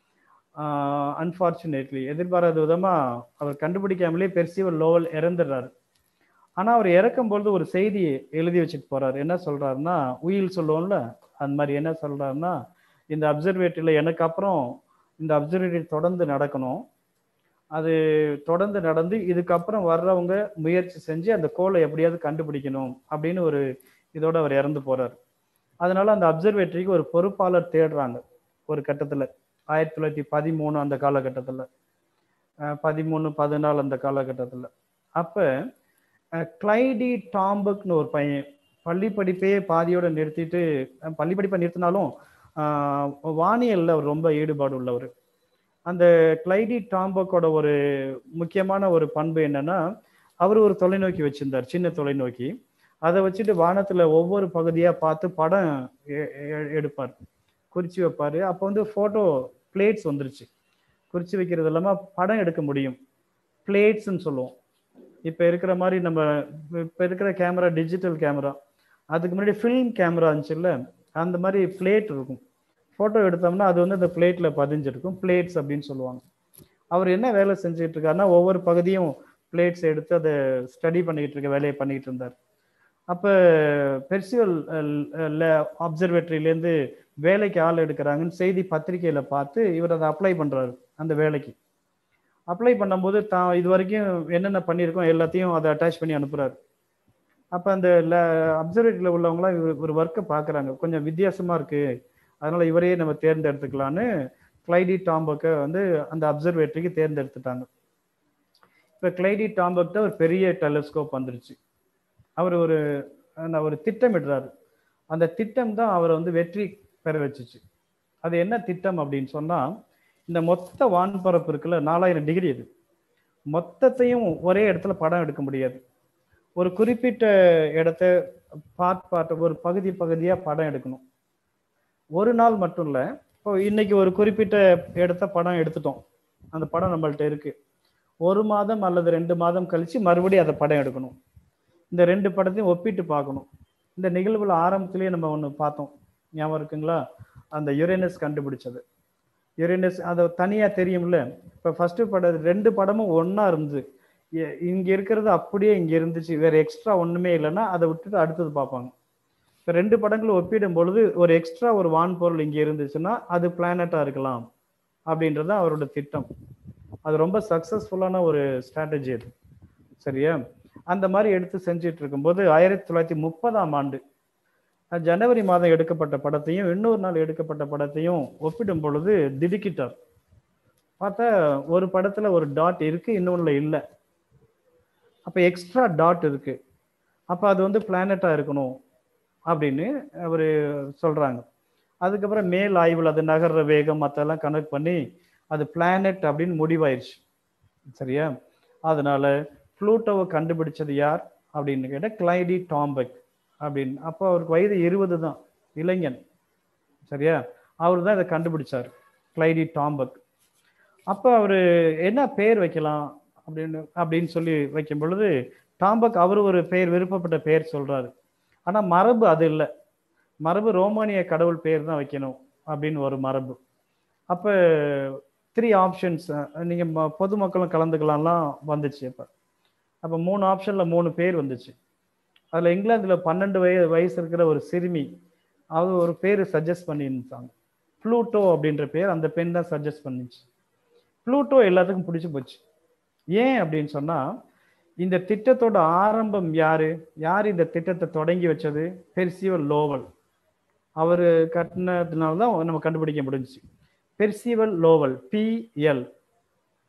அன்ஃபார்ச்சுனேட்லி எதிர்பாராத விதமா அவர் கண்டுபிடிக்காமலே பெர்சிவல் லோவல் இறந்துடுறாரு ஆனா அவர் இறக்கும்பொழுது ஒரு செய்தி எழுதி வச்சுட்டு போறாரு என்ன சொல்றாருன்னா உயில் சொல்லுவோம்ல அந்த மாதிரி என்ன சொல்றாருன்னா இந்த அப்சர்வேட்டரியில எனக்கு அப்புறம் இந்த அப்சர்வேட்டரி தொடர்ந்து நடக்கணும் அது தொடர்ந்து நடந்து இதுக்கப்புறம் வர்றவங்க முயற்சி செஞ்சு அந்த கோலை எப்படியாவது கண்டுபிடிக்கணும் அப்படின்னு ஒரு இதோட அவர் இறந்து போறாரு அதனால அந்த அப்சர்வேட்டரிக்கு ஒரு பொறுப்பாளர் தேடுறாங்க ஒரு கட்டத்துல ஆயிரத்தி தொள்ளாயிரத்தி பதிமூணு அந்த காலகட்டத்துல அஹ் பதிமூணு பதினாலு அந்த காலகட்டத்துல அப்ப அஹ் கிளைடி டாம்பக்னு ஒரு பையன் பள்ளி படிப்பையே பாதியோட நிறுத்திட்டு அஹ் பள்ளி படிப்பை நிறுத்தினாலும் ஆஹ் வானியல்ல அவர் ரொம்ப ஈடுபாடு உள்ளவர் அந்த கிளைடி டாம்பக்கோட ஒரு முக்கியமான ஒரு பண்பு என்னன்னா அவர் ஒரு தொலைநோக்கி வச்சிருந்தார் சின்ன தொலைநோக்கி அதை வச்சுட்டு வானத்துல ஒவ்வொரு பகுதியா பார்த்து படம் எ- எ- எடுப்பார் குறிச்சு வைப்பாரு அப்போ வந்து போட்டோ பிளேட்ஸ் வந்துருச்சு குறிச்சு வைக்கிறது இல்லாம படம் எடுக்க முடியும் பிளேட்ஸ்ன்னு சொல்லுவோம் இப்போ இருக்கிற மாதிரி நம்ம இப்போ இருக்கிற கேமரா டிஜிட்டல் கேமரா அதுக்கு முன்னாடி ஃபில்ம் கேமரா இருந்துச்சுல்ல அந்த மாதிரி பிளேட் இருக்கும் ஃபோட்டோ எடுத்தோம்னா அது வந்து அந்த பிளேட்டில் பதிஞ்சிருக்கும் பிளேட்ஸ் அப்படின்னு சொல்லுவாங்க அவர் என்ன வேலை செஞ்சுட்டு இருக்காருன்னா ஒவ்வொரு பகுதியும் பிளேட்ஸ் எடுத்து அதை ஸ்டடி பண்ணிக்கிட்டு இருக்க வேலையை பண்ணிக்கிட்டு இருந்தார் அப்போ பெர்சிவல் அப்சர்வேட்டரியிலேருந்து வேலைக்கு ஆள் எடுக்கிறாங்கன்னு செய்தி பத்திரிக்கையில் பார்த்து இவர் அதை அப்ளை பண்ணுறாரு அந்த வேலைக்கு அப்ளை பண்ணும்போது தான் இது வரைக்கும் என்னென்ன பண்ணியிருக்கோம் எல்லாத்தையும் அதை அட்டாச் பண்ணி அனுப்புறாரு அப்போ அந்த அப்சர்வேட்டரியில் உள்ளவங்களாம் இவர் ஒரு ஒர்க்கை பார்க்குறாங்க கொஞ்சம் வித்தியாசமாக இருக்கு அதனால இவரையே நம்ம தேர்ந்தெடுத்துக்கலான்னு கிளைடி டாம்பக்கை வந்து அந்த அப்சர்வேட்டரிக்கு தேர்ந்தெடுத்துட்டாங்க இப்போ கிளைடி டாம்பக்கிட்ட ஒரு பெரிய டெலஸ்கோப் வந்துருச்சு அவர் ஒரு அந்த ஒரு திட்டமிடுறாரு அந்த திட்டம் தான் அவரை வந்து வெற்றி பெற வச்சுச்சு அது என்ன திட்டம் அப்படின்னு சொன்னா இந்த மொத்த வான்பரப்பு இருக்குல்ல நாலாயிரம் டிகிரி இது மொத்தத்தையும் ஒரே இடத்துல படம் எடுக்க முடியாது ஒரு குறிப்பிட்ட இடத்த பார்ட் பார்ட் ஒரு பகுதி பகுதியா படம் எடுக்கணும் ஒரு நாள் மட்டும் இல்ல இப்போ இன்னைக்கு ஒரு குறிப்பிட்ட இடத்த படம் எடுத்துட்டோம் அந்த படம் நம்மள்ட்ட இருக்கு ஒரு மாதம் அல்லது ரெண்டு மாதம் கழிச்சு மறுபடியும் அதை படம் எடுக்கணும் இந்த ரெண்டு படத்தையும் ஒப்பிட்டு பார்க்கணும் இந்த நிகழ்வுல ஆரம்பத்திலேயே நம்ம ஒன்று பார்த்தோம் ஞாபகம் இருக்குங்களா அந்த யுரேனஸ் கண்டுபிடிச்சது யுரேனஸ் அதை தனியா தெரியும்ல இப்போ ஃபர்ஸ்ட் படம் ரெண்டு படமும் ஒண்ணா இருந்தது எ- இங்க இருக்கிறது அப்படியே இங்க இருந்துச்சு வேற எக்ஸ்ட்ரா ஒண்ணுமே இல்லைன்னா அதை விட்டுட்டு அடுத்தது பார்ப்பாங்க இப்போ ரெண்டு படங்களும் ஒப்பிடும் பொழுது ஒரு எக்ஸ்ட்ரா ஒரு வான்பொருள் இங்க இருந்துச்சுன்னா அது பிளானட்டா இருக்கலாம் அப்படின்றது தான் அவரோட திட்டம் அது ரொம்ப சக்சஸ்ஃபுல்லான ஒரு ஸ்ட்ராட்டஜி அது சரியா அந்த மாதிரி எடுத்து செஞ்சுட்டு இருக்கும்போது ஆயிரத்தி தொள்ளாயிரத்தி முப்பதாம் ஆண்டு அஹ் ஜனவரி மாதம் எடுக்கப்பட்ட படத்தையும் இன்னொரு நாள் எடுக்கப்பட்ட படத்தையும் ஒப்பிடும் பொழுது திடுக்கிட்டார் பார்த்தா ஒரு படத்துல ஒரு டாட் இருக்கு இன்னொன்னுல இல்லை அப்ப எக்ஸ்ட்ரா டாட் இருக்கு அப்ப அது வந்து பிளானட்டா இருக்கணும் அப்படின்னு அவரு சொல்றாங்க அதுக்கப்புறம் மேல் ஆய்வில் அது நகர்ற வேகம் மற்றெல்லாம் கனெக்ட் பண்ணி அது பிளானட் அப்படின்னு முடிவாயிருச்சு சரியா அதனால ப்ளூட்டோவை கண்டுபிடிச்சது யார் அப்படின்னு கேட்டால் கிளைடி டாம்பக் அப்படின்னு அப்போ அவருக்கு வயது இருபது தான் இளைஞன் சரியா அவர் தான் இதை கண்டுபிடிச்சார் கிளைடி டாம்பக் அப்போ அவர் என்ன பேர் வைக்கலாம் அப்படின்னு அப்படின்னு சொல்லி வைக்கும் பொழுது டாம்பக் அவர் ஒரு பெயர் விருப்பப்பட்ட பெயர் சொல்றாரு ஆனா மரபு அது இல்லை மரபு ரோமானிய கடவுள் பேர் தான் வைக்கணும் அப்படின்னு ஒரு மரபு அப்போ த்ரீ ஆப்ஷன்ஸ் நீங்க ம- பொதுமக்களும் கலந்துக்கலாம்லாம் வந்துச்சு அப்போ அப்போ மூணு ஆப்ஷன்ல மூணு பேர் வந்துச்சு அதுல இங்கிலாந்துல பன்னெண்டு வய வயசு இருக்கிற ஒரு சிறுமி அது ஒரு பேர் சஜஸ்ட் பண்ணியிருந்தாங்க ப்ளூட்டோ அப்படின்ற பேர் அந்த பெண் தான் சஜஸ்ட் பண்ணிச்சு ப்ளூட்டோ எல்லாத்துக்கும் பிடிச்சு போச்சு ஏன் அப்படின்னு சொன்னா இந்த திட்டத்தோட ஆரம்பம் யாரு யார் இந்த திட்டத்தை தொடங்கி வச்சது பெர்சிவல் லோவல் அவர் கட்டினதுனால தான் நம்ம கண்டுபிடிக்க முடிஞ்சுச்சு Percival Lowell P L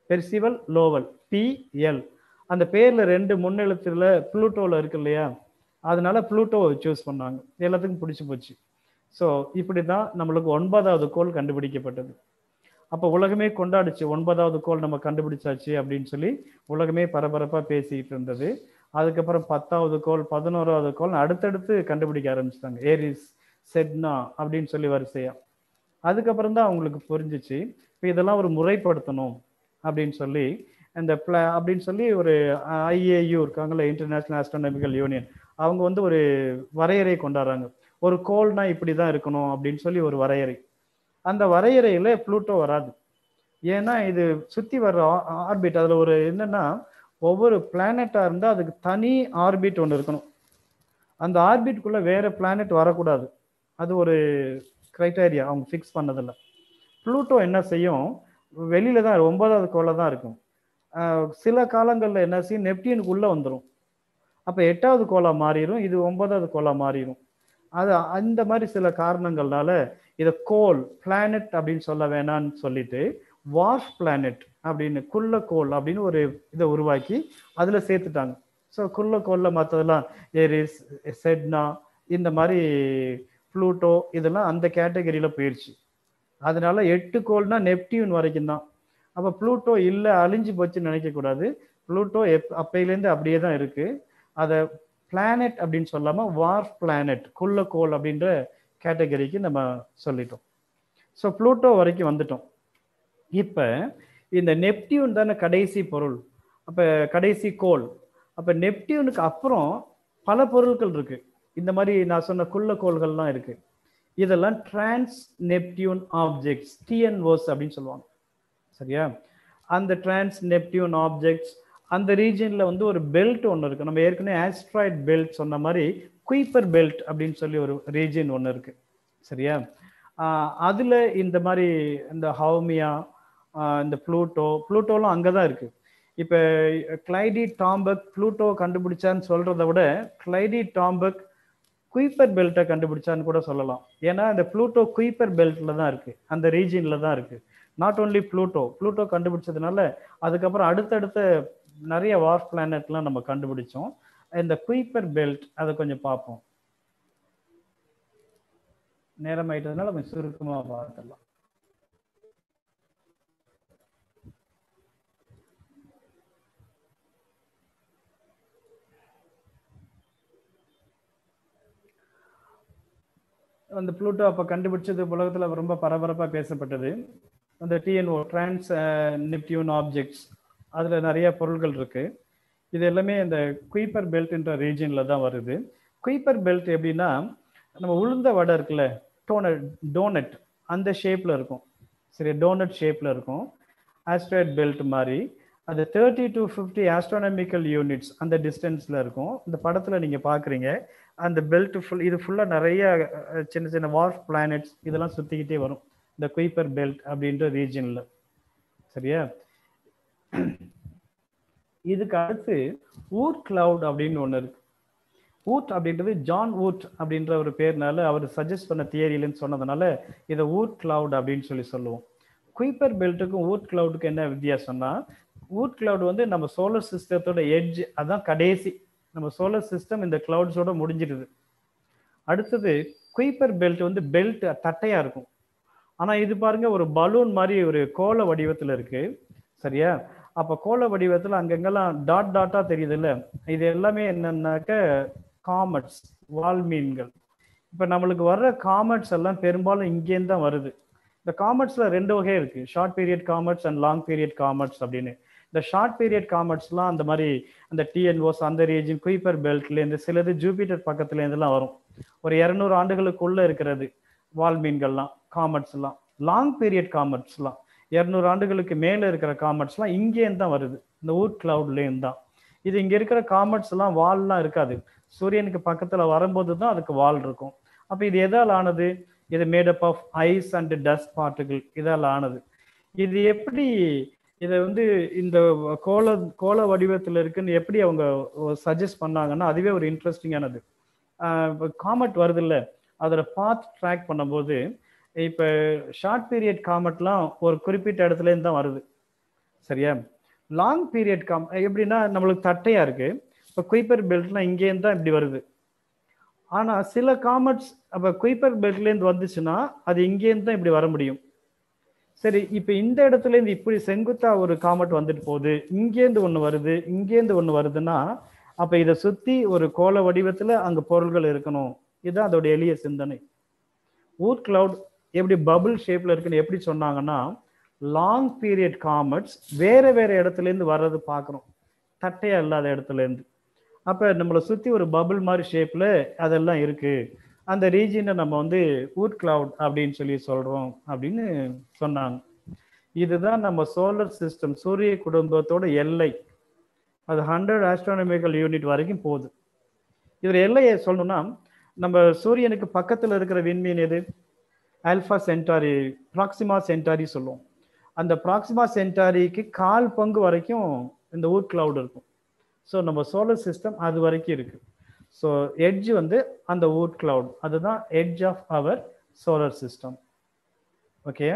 Percival Lowell P L அந்த பேர்ல ரெண்டு முன்னெழுத்துல ப்ளூட்டோல இருக்கு இல்லையா அதனால ப்ளூட்டோவை சூஸ் பண்ணாங்க எல்லாத்துக்கும் பிடிச்சி போச்சு ஸோ இப்படி தான் நம்மளுக்கு ஒன்பதாவது கோள் கண்டுபிடிக்கப்பட்டது அப்போ உலகமே கொண்டாடுச்சு ஒன்பதாவது கோள் நம்ம கண்டுபிடிச்சாச்சு அப்படின்னு சொல்லி உலகமே பரபரப்பாக பேசிக்கிட்டு இருந்தது அதுக்கப்புறம் பத்தாவது கோள் பதினோராவது கோள் அடுத்தடுத்து கண்டுபிடிக்க ஆரம்பிச்சிட்டாங்க ஏரிஸ் செட்னா அப்படின்னு சொல்லி வரிசையா அதுக்கப்புறம் தான் அவங்களுக்கு புரிஞ்சிச்சு இப்போ இதெல்லாம் ஒரு முறைப்படுத்தணும் அப்படின்னு சொல்லி இந்த பிள அப்படின்னு சொல்லி ஒரு ஐஏயு இருக்காங்கல்ல இன்டர்நேஷ்னல் ஆஸ்ட்ரோனமிக்கல் யூனியன் அவங்க வந்து ஒரு வரையறை கொண்டாடுறாங்க ஒரு கோள்னா இப்படி தான் இருக்கணும் அப்படின்னு சொல்லி ஒரு வரையறை அந்த வரையறையில ப்ளூட்டோ வராது ஏன்னா இது சுத்தி வர்ற ஆர்பிட் அதுல ஒரு என்னன்னா ஒவ்வொரு பிளானட்டா இருந்தா அதுக்கு தனி ஆர்பிட் ஒன்று இருக்கணும் அந்த ஆர்பிட்குள்ள வேற பிளானட் வரக்கூடாது அது ஒரு கிரைட்டேரியா அவங்க ஃபிக்ஸ் பண்ணதில்ல ப்ளூட்டோ என்ன செய்யும் வெளியில தான் ஒன்பதாவது கோள தான் இருக்கும் ஆஹ் சில காலங்களில் என்ன செய்யும் நெப்டியனுக்கு உள்ள வந்துடும் அப்போ எட்டாவது கோளா மாறிடும் இது ஒன்பதாவது கோளா மாறிடும் அது அந்த மாதிரி சில காரணங்கள்னால இதை கோல் பிளானட் அப்படின்னு சொல்ல வேணாம்னு சொல்லிட்டு வார்ஃப் பிளானட் அப்படின்னு குள்ள கோல் அப்படின்னு ஒரு இதை உருவாக்கி அதில் சேர்த்துட்டாங்க ஸோ குள்ள கோல்ல மற்றதெல்லாம் ஏரிஸ் செட்னா இந்த மாதிரி ப்ளூட்டோ இதெல்லாம் அந்த கேட்டகரியில் போயிடுச்சு அதனால எட்டு கோல்னா நெப்டியூன் வரைக்கும் தான் அப்போ ப்ளூட்டோ இல்லை அழிஞ்சு போச்சுன்னு நினைக்கக்கூடாது ப்ளூட்டோ எப் அப்பையிலேருந்து அப்படியே தான் இருக்கு அதை பிளானட் அப்படின்னு சொல்லாமல் வார்ஃப் பிளானட் குள்ள கோல் அப்படின்ற கேட்டகரிக்கு நம்ம சொல்லிட்டோம் ஸோ ப்ளூட்டோ வரைக்கும் வந்துட்டோம் இப்போ இந்த நெப்டியூன் தானே கடைசி பொருள் அப்போ கடைசி கோல் அப்போ நெப்டியூனுக்கு அப்புறம் பல பொருட்கள் இருக்கு இந்த மாதிரி நான் சொன்ன குள்ள கோள்கள்லாம் இருக்கு இதெல்லாம் டிரான்ஸ் நெப்டியூன் ஆப்ஜெக்ட்ஸ் டிஎன்ஓஸ் அப்படின்னு சொல்லுவாங்க சரியா அந்த டிரான்ஸ் நெப்டியூன் ஆப்ஜெக்ட்ஸ் அந்த ரீஜன்ல வந்து ஒரு பெல்ட் ஒன்று இருக்கு நம்ம ஏற்கனவே ஆஸ்ட்ராய்ட் பெல்ட் சொன்ன மாதிரி குயிப்பர் பெல்ட் அப்படின்னு சொல்லி ஒரு ரீஜன் ஒன்று இருக்கு சரியா ஆஹ் அதுல இந்த மாதிரி இந்த ஹவுமியா ஆஹ் இந்த ப்ளூட்டோ ப்ளூட்டோலாம் அங்கே தான் இருக்கு இப்போ கிளைடி டாம்பக் ப்ளூட்டோ கண்டுபிடிச்சான்னு சொல்றதை விட கிளைடி டாம்பக் குயிப்பர் பெல்ட்டை கண்டுபிடிச்சான்னு கூட சொல்லலாம் ஏன்னா இந்த ப்ளூட்டோ குயிப்பர் பெல்ட்ல தான் இருக்கு அந்த ரீஜியன்ல தான் இருக்கு நாட் ஓன்லி ப்ளூட்டோ ப்ளூட்டோ கண்டுபிடிச்சதுனால அதுக்கப்புறம் அடுத்தடுத்த நிறைய வார்ஃப் பிளானட்லாம் நம்ம கண்டுபிடிச்சோம் இந்த குயிப்பர் பெல்ட் அதை கொஞ்சம் பார்ப்போம் நேரம் ஆயிட்டதுனால கொஞ்சம் சுருக்கமாக பார்த்துடலாம் அந்த ப்ளூட்டோ அப்போ கண்டுபிடிச்சது உலகத்தில் ரொம்ப பரபரப்பாக பேசப்பட்டது அந்த டிஎன்ஓ டிரான்ஸ் நெப்டியூன் ஆப்ஜெக்ட்ஸ் அதில் நிறைய பொருள்கள் இருக்கு இது எல்லாமே இந்த குயிப்பர் பெல்ட்ன்ற ரீஜனில் தான் வருது குயிப்பர் பெல்ட் எப்படின்னா நம்ம உளுந்த வடை இருக்குல்ல டோனட் டோனட் அந்த ஷேப்பில் இருக்கும் சரி டோனட் ஷேப்பில் இருக்கும் ஆஸ்ட்ராய்ட் பெல்ட் மாதிரி அது thirty to fifty astronomical units அந்த டிஸ்டன்ஸில் இருக்கும் இந்த படத்தில் நீங்கள் பார்க்குறீங்க அந்த பெல்ட் ஃபுல் இது ஃபுல்லாக நிறைய அஹ், சின்ன சின்ன வார்ஃப் பிளானட்ஸ் இதெல்லாம் சுற்றிக்கிட்டே வரும் இந்த குயிப்பர் பெல்ட் அப்படின்ற ரீஜனில் சரியா இதுக்கு அடுத்து ஊட் கிளவுட் அப்படின்னு ஒன்று இருக்கு ஊட் அப்படின்றது ஜான் ஊட் அப்படின்ற ஒரு பேர்னால அவர் சஜஸ்ட் பண்ண தியரியிலன்னு சொன்னதுனால இதை ஊட் கிளவுட் அப்படின்னு சொல்லி சொல்லுவோம் குயிப்பர் பெல்ட்டுக்கும் ஊட் கிளவுடுக்கும் என்ன வித்தியாசம்னா ஊட் கிளவுட் வந்து நம்ம சோலார் சிஸ்டத்தோட எட்ஜ் அதான் கடைசி நம்ம சோலார் சிஸ்டம் இந்த கிளவுட்ஸோட முடிஞ்சிடுது அடுத்தது குயிப்பர் பெல்ட் வந்து பெல்ட் தட்டையா இருக்கும் ஆனா இது பாருங்க ஒரு பலூன் மாதிரி ஒரு கோள வடிவத்துல இருக்கு சரியா அப்ப கோள வடிவத்துல அங்கங்கெல்லாம் டாட் டாட்டா தெரியுதுல்ல இது எல்லாமே என்னன்னாக்க காமெட்ஸ் வால்மீன்கள் இப்ப நம்மளுக்கு வர்ற காமெட்ஸ் எல்லாம் பெரும்பாலும் இங்கேருந்து தான் வருது இந்த காமெட்ஸ்ல ரெண்டு வகை இருக்கு short period comets and long period comets அப்படின்னு இந்த ஷார்ட் பீரியட் காமெட்ஸ்லாம் அந்த மாதிரி அந்த டிஎன்ஓஸ் அந்த ரீஜன் குயிப்பர் பெல்ட்லேருந்து சிலது ஜூபிட்டர் பக்கத்துல இருந்துலாம் வரும் ஒரு இரநூறு ஆண்டுகளுக்குள்ள இருக்கிறது வால்மீன்கள்லாம் காமெட்ஸ்லாம் லாங் பீரியட் காமெட்ஸ்லாம் இரநூறு ஆண்டுகளுக்கு மேலே இருக்கிற காமெட்ஸ்லாம் இங்கேருந்து தான் வருது இந்த ஊட் கிளவுட்லேருந்து தான் இது இங்கே இருக்கிற காமெட்ஸ் எல்லாம் வால்லாம் இருக்காது சூரியனுக்கு பக்கத்தில் வரும்போது தான் அதுக்கு வால் இருக்கும் அப்போ இது எதால் ஆனது இது made up of ice and dust particle இதால் ஆனது இது எப்படி இதை வந்து இந்த கோல கோல வடிவத்தில் இருக்குன்னு எப்படி அவங்க சஜஸ்ட் பண்ணாங்கன்னா அதுவே ஒரு இன்ட்ரெஸ்டிங்கானது இப்போ காமெட் வருது இல்லை அதோட பாத் ட்ராக் பண்ணும்போது இப்போ ஷார்ட் பீரியட் காமெட்லாம் ஒரு குறிப்பிட்ட இடத்துல இருந்து தான் வருது சரியா லாங் பீரியட் காம் எப்படின்னா நம்மளுக்கு தட்டையா இருக்கு இப்போ குயிப்பர் பெல்ட்லாம் இங்கேருந்து தான் இப்படி வருது ஆனா சில காமெட்ஸ் அப்போ குயிப்பர் பெல்ட்லேருந்து வந்துச்சுன்னா அது இங்கேருந்து தான் இப்படி வர முடியும் சரி இப்போ இந்த இடத்துல இருந்து இப்படி செங்குத்தா ஒரு காமெட் வந்துட்டு போகுது இங்கேருந்து ஒன்று வருது இங்கேருந்து ஒன்று வருதுன்னா அப்போ இதை சுற்றி ஒரு கோள வடிவத்தில் அங்கே பொருள்கள் இருக்கணும் இதுதான் அதோட எளிய சிந்தனை ஊட் கிளவுட் எப்படி பபுள் ஷேப்ல இருக்குன்னு எப்படி சொன்னாங்கன்னா லாங் பீரியட் காமெட்ஸ் வேற வேற இடத்துல இருந்து வர்றது பார்க்குறோம் தட்டையா இல்லாத இடத்துல இருந்து அப்போ நம்மளை சுற்றி ஒரு பபுள் மாதிரி ஷேப்ல அதெல்லாம் இருக்கு அந்த ரீஜியனை நம்ம வந்து ஊட் கிளவுட் அப்படின்னு சொல்லி சொல்றோம் அப்படின்னு சொன்னாங்க இதுதான் நம்ம சோலார் சிஸ்டம் சூரிய குடும்பத்தோட எல்லை அது ஹண்ட்ரட் ஆஸ்ட்ரானமிக்கல் யூனிட் வரைக்கும் போகுது இதில் எல்லையை சொல்லணும்னா நம்ம சூரியனுக்கு பக்கத்தில் இருக்கிற விண்மீன் எது ஆல்ஃபா சென்டாரி ப்ராக்சிமா சென்டாரி சொல்லுவோம் அந்த ப்ராக்சிமா சென்டாரிக்கு கால் பங்கு வரைக்கும் இந்த ஊட் கிளவுட் இருக்கும் ஸோ நம்ம சோலார் சிஸ்டம் அது வரைக்கும் இருக்கு ஸோ எட்ஜ் வந்து அந்த ஊட் கிளவுட் அதுதான் edge of our solar system okay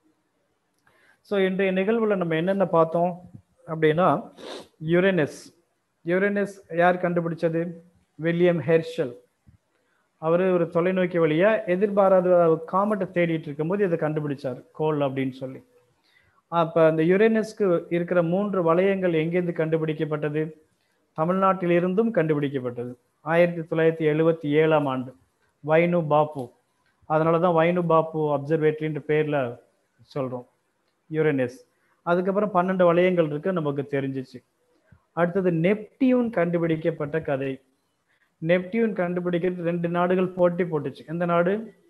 so இன்றைய நிகழ்வில் நம்ம என்னென்ன பார்த்தோம் அப்படின்னா யுரேனஸ் யுரேனஸ் யார் கண்டுபிடிச்சது வில்லியம் ஹெர்ஷல் அவர் ஒரு தொலைநோக்கி வழியா எதிர்பாராத காமெட்டை தேடிட்டு இருக்கும்போது இதை கண்டுபிடிச்சார் கோல் அப்படின்னு சொல்லி அப்ப அந்த யுரேனஸ்க்கு இருக்கிற மூன்று வளையங்கள் எங்கேருந்து கண்டுபிடிக்கப்பட்டது தமிழ்நாட்டிலிருந்தும் கண்டுபிடிக்கப்பட்டது ஆயிரத்தி தொள்ளாயிரத்தி எழுவத்தி ஏழாம் ஆண்டு வைனு பாப்பு அதனால தான் வைனு பாப்பு அப்சர்வேட்டரின்ற பேர்ல சொல்றோம் யுரேனஸ் அதுக்கப்புறம் பன்னெண்டு வளையங்கள் இருக்கு நமக்கு தெரிஞ்சிச்சு அடுத்தது நெப்டியூன் கண்டுபிடிக்கப்பட்ட கதை நெப்டியூன் கண்டுபிடிக்கிறது ரெண்டு நாடுகள் போட்டி போட்டுச்சு எந்த நாடு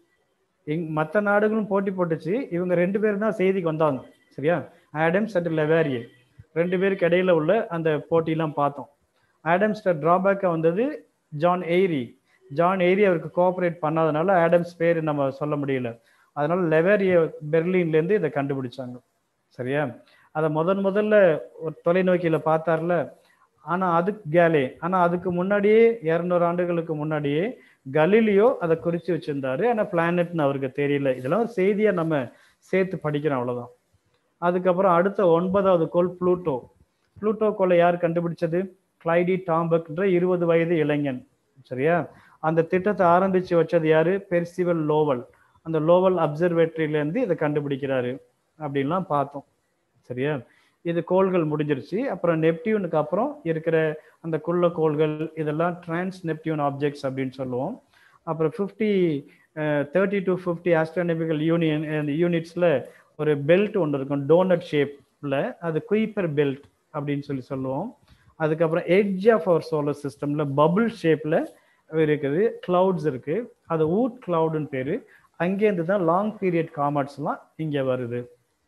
எங் மற்ற நாடுகளும் போட்டி போட்டுச்சு இவங்க ரெண்டு பேரும் தான் செய்திக்கு வந்தாங்க சரியா ஆடம்ஸ் அண்ட் லெவாரியே ரெண்டு பேருக்கு இடையில உள்ள அந்த போட்டியெல்லாம் பார்த்தோம் ஆடம்ஸ்ட டிராபேக்காக வந்தது ஜான் எய்ரி ஜான் எய்ரி அவருக்கு கோஆப்ரேட் பண்ணாதனால ஆடம்ஸ் பேர் நம்ம சொல்ல முடியல அதனால லெவேரிய பெர்லின்லேருந்து இதை கண்டுபிடிச்சாங்க சரியா அதை முதன் முதல்ல ஒரு தொலைநோக்கியில பார்த்தார்ல ஆனா அதுக்கு கேலே ஆனா அதுக்கு முன்னாடியே இரநூறு ஆண்டுகளுக்கு முன்னாடியே கலீலியோ அதை குறிச்சு வச்சிருந்தாரு ஆனா பிளானட்னு அவருக்கு தெரியல இதெல்லாம் ஒரு செய்தியா நம்ம சேர்த்து படிக்கிறோம் அவ்வளவுதான் அதுக்கப்புறம் அடுத்த ஒன்பதாவது கோள் ப்ளூட்டோ ப்ளூட்டோ கோளை யார் கண்டுபிடிச்சது கிளைடி டாம்பக்ன்ற இருபது வயது இளைஞன் சரியா அந்த திட்டத்தை ஆரம்பிச்சு வச்சது யாரு பெர்சிவல் லோவல் அந்த லோவல் அப்சர்வேட்டரியில இருந்து இதை கண்டுபிடிக்கிறாரு அப்படின்லாம் பார்த்தோம் சரியா இது கோள்கள் முடிஞ்சிருச்சு அப்புறம் நெப்டியூனுக்கு அப்புறம் இருக்கிற அந்த குள்ள கோள்கள் இதெல்லாம் டிரான்ஸ் நெப்டியூன் ஆப்ஜெக்ட்ஸ் அப்படின்னு சொல்லுவோம் அப்புறம் fifty thirty to fifty astronomical union யூனிட்ஸில் ஒரு பெல்ட் ஒன்று இருக்கும் டோனட் ஷேப்பில் அது குயிப்பர் பெல்ட் அப்படின்னு சொல்லி சொல்லுவோம் அதுக்கப்புறம் எட்ஜ் ஆஃப் அவர் சோலார் சிஸ்டமில் பபுள் ஷேப்பில் இருக்குது கிளவுட்ஸ் இருக்குது அது ஊட் கிளவுடுன்னு பேர் அங்கேருந்து தான் லாங் பீரியட் காமர்ஸ்லாம் இங்கே வருது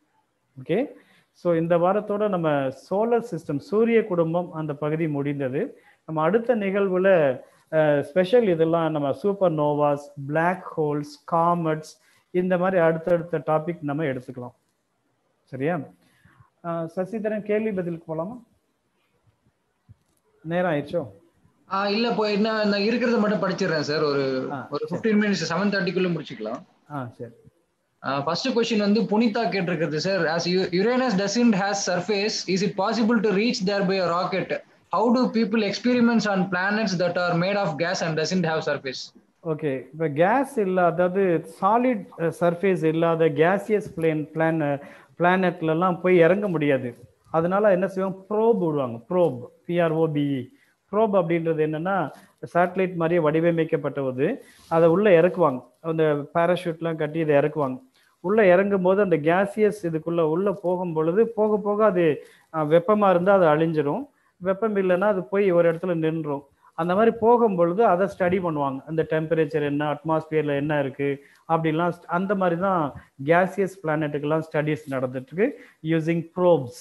ஓகே ஸோ இந்த வாரத்தோட நம்ம சோலார் சிஸ்டம் சூரிய குடும்பம் அந்த பகுதி முடிந்தது நம்ம அடுத்த நிகழ்வுல ஸ்பெஷல் இதெல்லாம் நம்ம supernovas black holes comets இந்த மாதிரி அடுத்தடுத்த டாபிக் நம்ம எடுத்துக்கலாம் சரியா அஹ் சசிதரன் கேள்வி பதிலுக்கு போலாமா நேரம் ஆயிடுச்சோ ஆ இல்ல போய் நான் நான் இருக்கிறத மட்டும் படிச்சிடுறேன் சார் ஒரு ஆ, ஒரு சரி. ஃபிஃப்டீன் மினிட்ஸ் செவன் தேர்ட்டிக்குள்ள முடிச்சுக்கலாம் ஆ சரி ஃபர்ஸ்ட் கொஸ்டின் வந்து புனிதா கேட்டிருக்கிறது sir as U- uranus doesn't has surface is it possible to reach there by a rocket how do people experiments on planets that are made of gas and doesn't have surface okay இப்போ gas இல்ல அதாவது solid surface இல்லாத gaseous plane plan பிளானட்லலாம் போய் இறங்க முடியாது அதனால என்ன செய்வாங்க ப்ரோப் விடுவாங்க ப்ரோப் பிஆர்ஓபிஇ ப்ரோப் அப்படின்றது என்னன்னா சேட்டலைட் மாதிரியே வடிவமைக்கப்பட்டது அதை உள்ள இறக்குவாங்க அந்த பேராஷூட்லாம் கட்டி இதை இறக்குவாங்க உள்ள இறங்கும் போது அந்த கேசியஸ் இதுக்குள்ள உள்ள போகும் பொழுது போக போக அது அஹ், வெப்பமா இருந்தா அது அழிஞ்சிரும் வெப்பம் இல்லைன்னா அது போய் ஒரு இடத்துல நின்றும் அந்த மாதிரி போகும் பொழுது அதை ஸ்டடி பண்ணுவாங்க அந்த டெம்பரேச்சர் என்ன அட்மாஸ்பியர்ல என்ன இருக்கு அப்படிலாம் st- அந்த மாதிரி தான் கேசியஸ் பிளானட்டுக்கெல்லாம் ஸ்டடிஸ் நடந்துட்டு இருக்கு யூசிங் ப்ரோப்ஸ்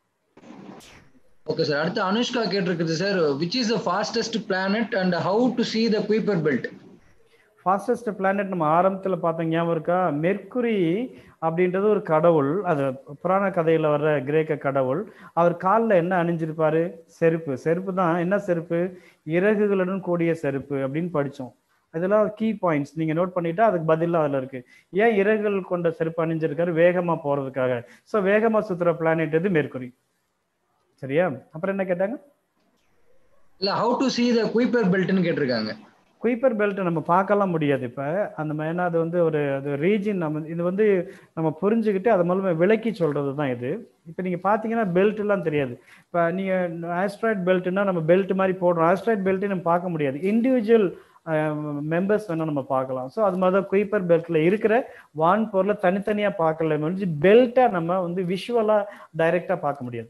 ஓகே சார் அடுத்து அனுஷ்கா கேட்டிருக்குது sir which is the fastest planet and how to see the Kuiper belt fastest planet நம்ம ஆரம்பத்தில் பார்த்தோம் ஞாபகம் இருக்கா மெர்க்குரி அப்படின்றது ஒரு கடவுள் அது புராண கதையில் வர்ற கிரேக்க கடவுள் அவர் காலில் என்ன அணிஞ்சிருப்பாரு செருப்பு செருப்பு தான் என்ன செருப்பு இறகுகளுடன் கூடிய செருப்பு அப்படின்னு படித்தோம் இதெல்லாம் கீ பாயிண்ட்ஸ் நீங்க நோட் பண்ணிட்டா அதுக்கு பதிலா அதுல இருக்கு ஏன் இறகுகள் கொண்ட செருப்பு அணிஞ்சிருக்காரு வேகமா போறதுக்காக ஸோ வேகமா சுத்துற பிளானெட் எது மேற்குறி சரியா அப்புறம் என்ன கேட்டாங்க இல்ல how to see the Kuiper பெல்ட்னு கேட்டிருக்காங்க குயிப்பர் பெல்ட் நம்ம பார்க்கலாம் முடியாது இப்போ அந்த மாதிரி ஏன்னா அது வந்து ஒரு அது ரீஜன் நம்ம இது வந்து நம்ம புரிஞ்சுக்கிட்டு அது மூலமா விளக்கி சொல்றது தான் இது இப்போ நீங்கள் பார்த்தீங்கன்னா பெல்ட் எல்லாம் தெரியாது இப்போ நீங்கள் ஆஸ்ட்ராய்ட் பெல்ட்னா நம்ம பெல்ட் மாதிரி போடுறோம் ஆஸ்ட்ராய்ட் பெல்ட்டே நம்ம பார்க்க முடியாது இண்டிவிஜுவல் மெம்பர்ஸ் வேணால் நம்ம பார்க்கலாம் ஸோ அது மாதிரி தான் குயிப்பர் பெல்ட்டில் இருக்கிற வான் பொருளை தனித்தனியாக பார்க்கல முடிஞ்சு பெல்ட்டை நம்ம வந்து விஷுவலாக டைரெக்டாக பார்க்க முடியாது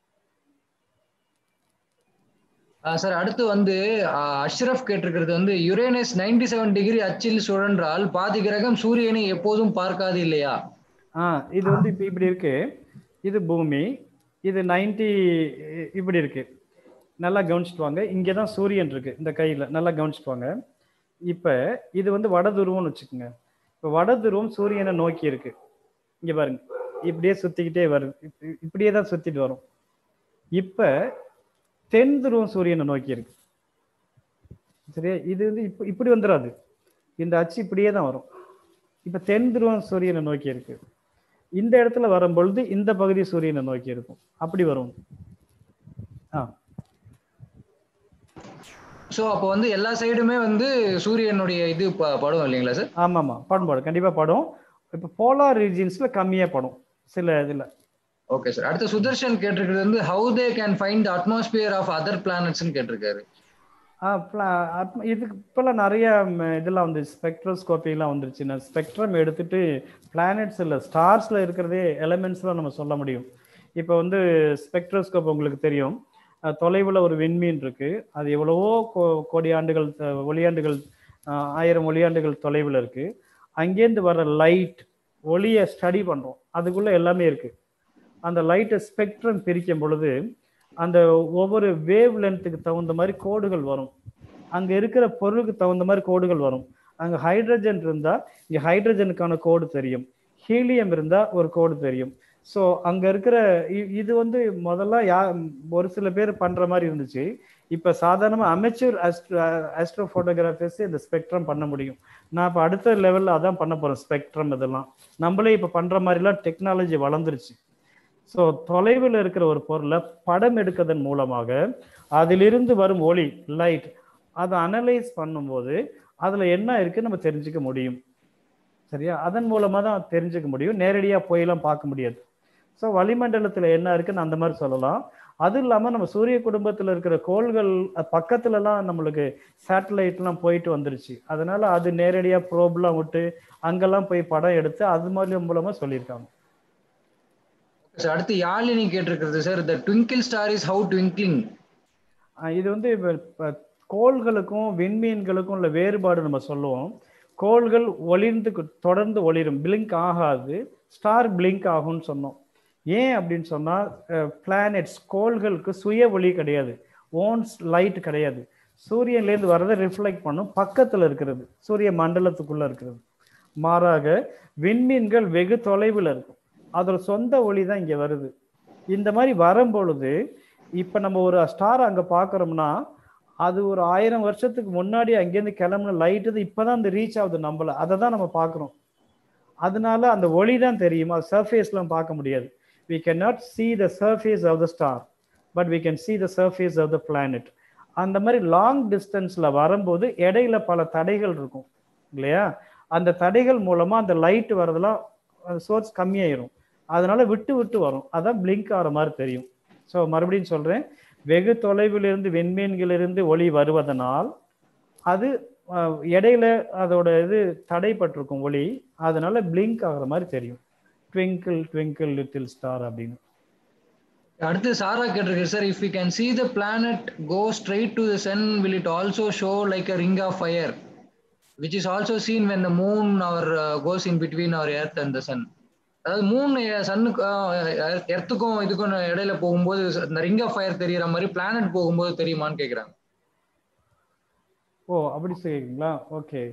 சார் அடுத்து வந்து அஹ், அஷ்ரஃப் கேட்டிருக்கிறது வந்து யுரேனஸ் 97 செவன் டிகிரி அச்சில் சுழன்றால் பாதி கிரகம் சூரியனை எப்போதும் பார்க்காது இல்லையா ஆ இது வந்து இப்போ இப்படி இருக்கு இது பூமி இது 90 இப்படி இருக்கு நல்லா கவனிச்சுட்டு வாங்க இங்கே தான் சூரியன் இருக்கு இந்த கையில் நல்லா கவனிச்சுட்டு வாங்க இப்போ இது வந்து வட துருவம்னு வச்சுக்கோங்க இப்போ வட துருவம் சூரியனை நோக்கி இருக்கு இங்கே பாருங்க இப்படியே சுற்றிக்கிட்டே வருது இப்ப- இப்படியே தான் சுற்றிட்டு வரும் இப்போ தென் துருவம் சூரியனை நோக்கி இருக்கு சரியா இது வந்து இப்போ இப்படி வந்துடாது இந்த அச்சு இப்படியே தான் வரும் இப்போ தென் துருவம் சூரியனை நோக்கி இருக்கு இந்த இடத்துல வரும்பொழுது இந்த பகுதி சூரியனை நோக்கி இருக்கும் அப்படி வரும் ஆ சோ அப்போ வந்து எல்லா சைடுமே வந்து சூரியனுடைய இது ப- படும் இல்லைங்களா சார் ஆமாம் ஆமாம் படம் படும் கண்டிப்பாக படும் இப்போ போலார் ரீஜியன்ஸில் கம்மியாக படும் சில இதில் ஓகே சார் அடுத்து சுதர்ஷன் கேட்டிருக்கிறது வந்து how they can find the atmosphere of other பிளானட்ஸ்னு கேட்டிருக்காரு ஆ pla- atm- இதுக்கு இப்போல்லாம் நிறைய ம், இதெல்லாம் வந்து ஸ்பெக்ட்ரோஸ்கோப்பிலாம் வந்துருச்சு நான் ஸ்பெக்ட்ரம் எடுத்துட்டு பிளானட்ஸ் இல்லை ஸ்டார்ஸில் இருக்கிறதே எலமெண்ட்ஸ்லாம் நம்ம சொல்ல முடியும் இப்போ வந்து ஸ்பெக்ட்ரோஸ்கோப் உங்களுக்கு தெரியும் அஹ், தொலைவுல ஒரு விண்மீன் இருக்கு அது எவ்வளவோ கோ- கோடி ஆண்டுகள் அஹ், ஒளியாண்டுகள் அஹ், ஆயிரம் ஒளியாண்டுகள் தொலைவில் இருக்கு அங்கேருந்து வர லைட் ஒளியை ஸ்டடி பண்றோம் அதுக்குள்ள எல்லாமே இருக்கு அந்த லைட்டை ஸ்பெக்ட்ரம் பிரிக்கும் பொழுது அந்த ஒவ்வொரு வேவ் லென்த்துக்கு தகுந்த மாதிரி கோடுகள் வரும் அங்க இருக்கிற பொருளுக்கு தகுந்த மாதிரி கோடுகள் வரும் அங்க ஹைட்ரஜன் இருந்தா இங்க ஹைட்ரஜனுக்கான கோடு தெரியும் ஹீலியம் இருந்தா ஒரு கோடு தெரியும் ஸோ அங்க இருக்கிற இ- இது வந்து முதல்ல யா ஒரு சில பேர் பண்ற மாதிரி இருந்துச்சு இப்ப சாதாரணமா அமைச்சர் ஆஸ்ட்ரோ போட்டோகிராஃபர்ஸ் இந்த ஸ்பெக்ட்ரம் பண்ண முடியும் நான் இப்போ அடுத்த லெவல்ல அதான் பண்ண போறேன் ஸ்பெக்ட்ரம் இதெல்லாம் நம்மளே இப்ப பண்ற மாதிரிலாம் டெக்னாலஜி வளர்ந்துருச்சு ஸோ தொலைவில் இருக்கிற ஒரு பொருளை படம் எடுக்கிறதன் மூலமாக அதிலிருந்து வரும் ஒளி லைட் அதை அனலைஸ் பண்ணும்போது அதுல என்ன இருக்கு நம்ம தெரிஞ்சுக்க முடியும் சரியா அதன் மூலமா தான் தெரிஞ்சுக்க முடியும் நேரடியா போயெல்லாம் பார்க்க முடியாது ஸோ வளிமண்டலத்துல என்ன இருக்குன்னு அந்த மாதிரி சொல்லலாம் அது இல்லாம நம்ம சூரிய குடும்பத்துல இருக்கிற கோள்கள் அஹ், பக்கத்துலலாம் நம்மளுக்கு சேட்டலைட்லாம் போயிட்டு வந்துருச்சு அதனால அது நேரடியா ப்ரோப்லாம் விட்டு அங்கெல்லாம் போய் படம் எடுத்து அது மாதிரி மூலமா சொல்லியிருக்காங்க சார் அடுத்து யாழினி கேட்டிருக்கிறது sir the twinkle star is how twinkling ah இது வந்து இப்ப- இப்ப கோள்களுக்கும் விண்மீன்களுக்கும் உள்ள வேறுபாடு நம்ம சொல்லுவோம் கோள்கள் ஒளிர்ந்து கு- தொடர்ந்து ஒளிரும் பிளிங்க் ஆகாது ஸ்டார் பிளிங்க் ஆகும்னு சொன்னோம் ஏன் அப்படின்னு சொன்னா பிளானெட்ஸ் கோள்களுக்கு சுய ஒளி கிடையாது ஓன்ஸ் லைட் கிடையாது சூரியன்லேருந்து வர்றதை ரிஃப்ளெக்ட் பண்ணும் பக்கத்துல இருக்கிறது சூரிய மண்டலத்துக்குள்ள இருக்கிறது மாறாக விண்மீன்கள் வெகு தொலைவில் இருக்கும் அதோட சொந்த ஒளி தான் இங்க வருது இந்த மாதிரி வரும்பொழுது இப்ப நம்ம ஒரு ஸ்டார் அங்க பாக்குறோம்னா அது ஒரு ஆயிரம் வருஷத்துக்கு முன்னாடி அங்கேருந்து கிளம்புன லைட் இது இப்பதான் அந்த ரீச் ஆகுது நம்மள அதை தான் நம்ம பார்க்குறோம் அதனால அந்த ஒளி தான் தெரியும் அது சர்ஃபேஸ்லாம் பார்க்க முடியாது we cannot see the surface of the star but we can see the surface of the planet அந்த மாதிரி லாங் டிஸ்டன்ஸ்ல வரும்போது இடையில பல தடைகள் இருக்கும் இல்லையா அந்த தடைகள் மூலமா அந்த லைட் வரதெல்லாம் சோர்ஸ் கம்மியாயிரும் அதனால விட்டு விட்டு வரும் அதான் பிளிங்க் ஆகிற மாதிரி தெரியும் ஸோ மறுபடியும் சொல்றேன் வெகு தொலைவிலிருந்து விண்மீன்களிலிருந்து ஒளி வருவதனால் அது அஹ், இடையில அதோட இது தடைப்பட்டிருக்கும் ஒளி அதனால பிளிங்க் ஆகுற மாதிரி தெரியும் ட்விங்கிள் ட்விங்கிள் லிட்டில் ஸ்டார் அப்படின்னு அடுத்து சாரா கேட்டிருக்கு sir if you can see the planet go straight to the sun will it also show like a ring of fire which is also seen when the moon or uh, goes in between our earth and the sun அதாவது மூணு சன்னுக்கு எர்த்துக்கும் இதுக்கும் இடையில போகும்போது இந்த ring of fire தெரியற மாதிரி planet போகும்போது தெரியுமான்னு கேக்குறாங்க ஓ அப்படி சொல்லிருக்கீங்களா ஓகே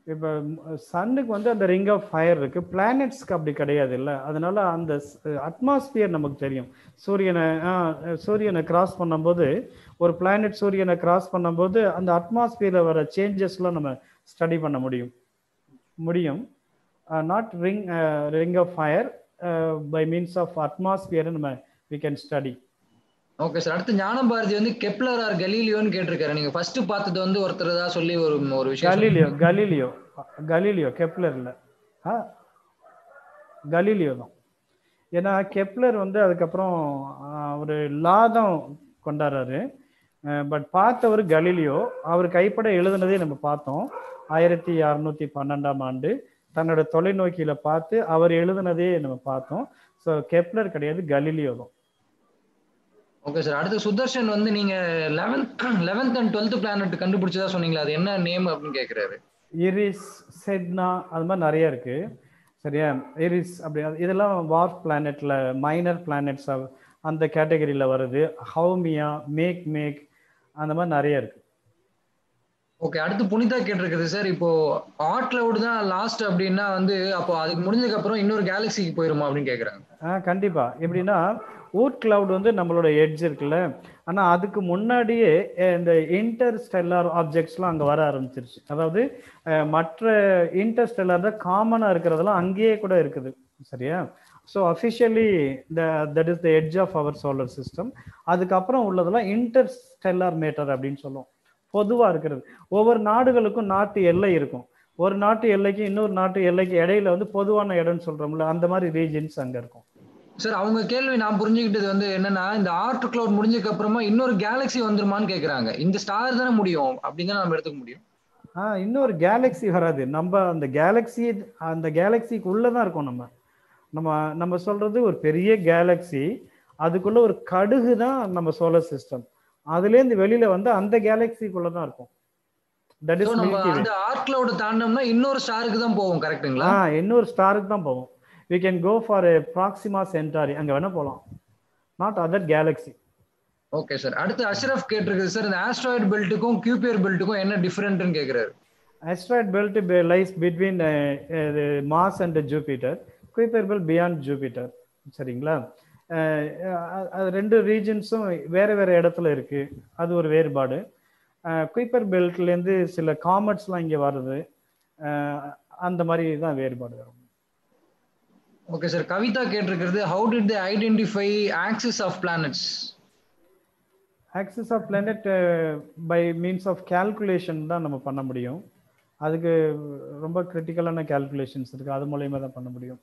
இப்போ சன்னுக்கு வந்து அந்த ரிங் ஆஃப் ஃபயர் இருக்கு பிளானட்ஸ்க்கு அப்படி கிடையாது இல்லை அதனால அந்த அட்மாஸ்பியர் நமக்கு தெரியும் சூரியனை ஆ, சூரியனை கிராஸ் பண்ணும்போது ஒரு பிளானட் சூரியனை கிராஸ் பண்ணும்போது அந்த அட்மாஸ்பியரில் வர சேஞ்சஸ்லாம் நம்ம ஸ்டடி பண்ண முடியும் முடியும் not ring ring of fire by means of atmosphere நம்ம we can study okay sir அடுத்து ஞான பாரதி வந்து கெப்லர் ஆர் கலீலியோன்னு கேட்டிருக்காரு நீங்க ஃபர்ஸ்ட் பார்த்தது வந்து ஒருத்தர் தான் சொல்லி ஒரு ஒரு விஷயம் கலீலியோ கலீலியோ கலீலியோ கெப்லர் இல்ல ஆ கலீலியோ தான் ஏன்னா கெப்லர் வந்து அதுக்கப்புறம் ஆ, ஒரு லா தான் கொண்டாடுறாரு பட் பார்த்தவர் கலீலியோ அவர் கைப்பட எழுதுனதே நம்ம பார்த்தோம் ஆயிரத்தி அறுநூத்தி பன்னெண்டாம் ஆண்டு தன்னோட தொலைநோக்கியில பார்த்து அவர் எழுதுனதே நம்ம பார்த்தோம் ஸோ கெப்லர் கிடையாது கலீலியோ தான் ஓகே சார் அடுத்து சுதர்ஷன் வந்து நீங்க eleventh eleventh and twelfth planet கண்டுபிடிச்சதா சொன்னீங்களா அது என்ன நேம் அப்படின்னு கேக்குறாரு இரிஸ் செட்னா அது மாதிரி நிறைய இருக்கு சரியா இரிஸ் அப்படி அது- இதெல்லாம் வார்ஃப் பிளானெட்ல மைனர் பிளானெட்ஸ் அந்த கேட்டகரியில் வருது ஹவுமியா மேக் மேக் அந்த மாதிரி நிறைய இருக்கு ஓகே அடுத்து புனிதா கேட்டிருக்குது சார் இப்போ ஆட் கிளவுட் தான் லாஸ்ட் அப்படின்னா வந்து அப்போ அதுக்கு முடிஞ்சதுக்கு அப்புறம் இன்னொரு கேலக்சிக்கு போயிருமா அப்படின்னு கேக்குறாங்க ஆ கண்டிப்பா எப்படின்னா ஊட் கிளவுட் வந்து நம்மளோட எட்ஜ் இருக்குல்ல ஆனா அதுக்கு முன்னாடியே அஹ், இந்த இன்டர் ஸ்டெல்லார் ஆப்ஜெக்ட்ஸ்லாம் அங்க வர ஆரம்பிச்சிருச்சு அதாவது அஹ், மற்ற இன்டர் ஸ்டெல்லார் தான் காமனா இருக்கிறதெல்லாம் அங்கேயே கூட இருக்குது சரியா so officially the that is the edge of our solar system அதுக்கப்புறம் உள்ளதெல்லாம் இன்டர் ஸ்டெல்லார் மேட்டர் அப்படின்னு சொல்லுவோம் பொதுவா இருக்கிறது ஒவ்வொரு நாடுகளுக்கும் நாட்டு எல்லை இருக்கும் ஒரு நாட்டு எல்லைக்கு இன்னொரு நாட்டு எல்லைக்கு இடையில வந்து பொதுவான இடம்னு சொல்றோம்ல அந்த மாதிரி ரீஜன்ஸ் அங்க இருக்கும் சார் அவங்க கேள்வி நான் புரிஞ்சுக்கிட்டது வந்து என்னன்னா இந்த ஆர்ட் கிளவுட் முடிஞ்சதுக்கு அப்புறமா இன்னொரு கேலக்சி வந்துருமான்னு கேக்குறாங்க இந்த ஸ்டார் தானே முடியும் அப்படின்னு தான் நம்ம எடுத்துக்க முடியும் ஆ இன்னொரு கேலக்ஸி வராது நம்ம அந்த கேலக்ஸி அந்த கேலக்சிக்கு உள்ளதான் இருக்கோம் நம்ம நம்ம நம்ம சொல்றது ஒரு பெரிய கேலக்ஸி அதுக்குள்ள ஒரு கடுகு தான் நம்ம சோலார் சிஸ்டம் அதுலேருந்து வெளியில வந்து அந்த கேலக்சிக்குள்ள தான் இருக்கும் தட் So, இஸ் நம்ம அந்த ஆர்ட் கிளவுட் தாண்டோம்னா இன்னொரு ஸ்டாருக்கு தான் போவோம் கரெக்ட்டுங்களா ஆ இன்னொரு ஸ்டாருக்கு தான் போவோம் we can go for a Proxima Centauri அங்க வேணா போகலாம் not other galaxy okay sir அடுத்து அஷ்ரஃப் கேட்டிருக்குது சார் இந்த ஆஸ்ட்ராய்டு பெல்ட்டுக்கும் கியூபியர் பெல்ட்டுக்கும் என்ன டிஃபரெண்ட்னு கேக்குறாரு asteroid belt be- lies between uh, uh, the Mars and Jupiter. Kuiper belt beyond Jupiter. சரிங்களா அஹ் அஹ் அது ரெண்டு ரீஜன்ஸும் வேற வேற இடத்துல இருக்கு அது ஒரு வேறுபாடு குயிப்பர் பெல்ட்லேருந்து சில காமெட்ஸ்லாம் இங்கே வருது அஹ் அந்த மாதிரி தான் வேறுபாடு வரும் ஓகே சார் கவிதா கேட்டிருக்கிறது how did they identify axis of planets axis of planet by means of calculation தான் நம்ம பண்ண முடியும் அதுக்கு ரொம்ப கிரிட்டிக்கலான calculations இருக்கு அது மூலயமா தான் பண்ண முடியும்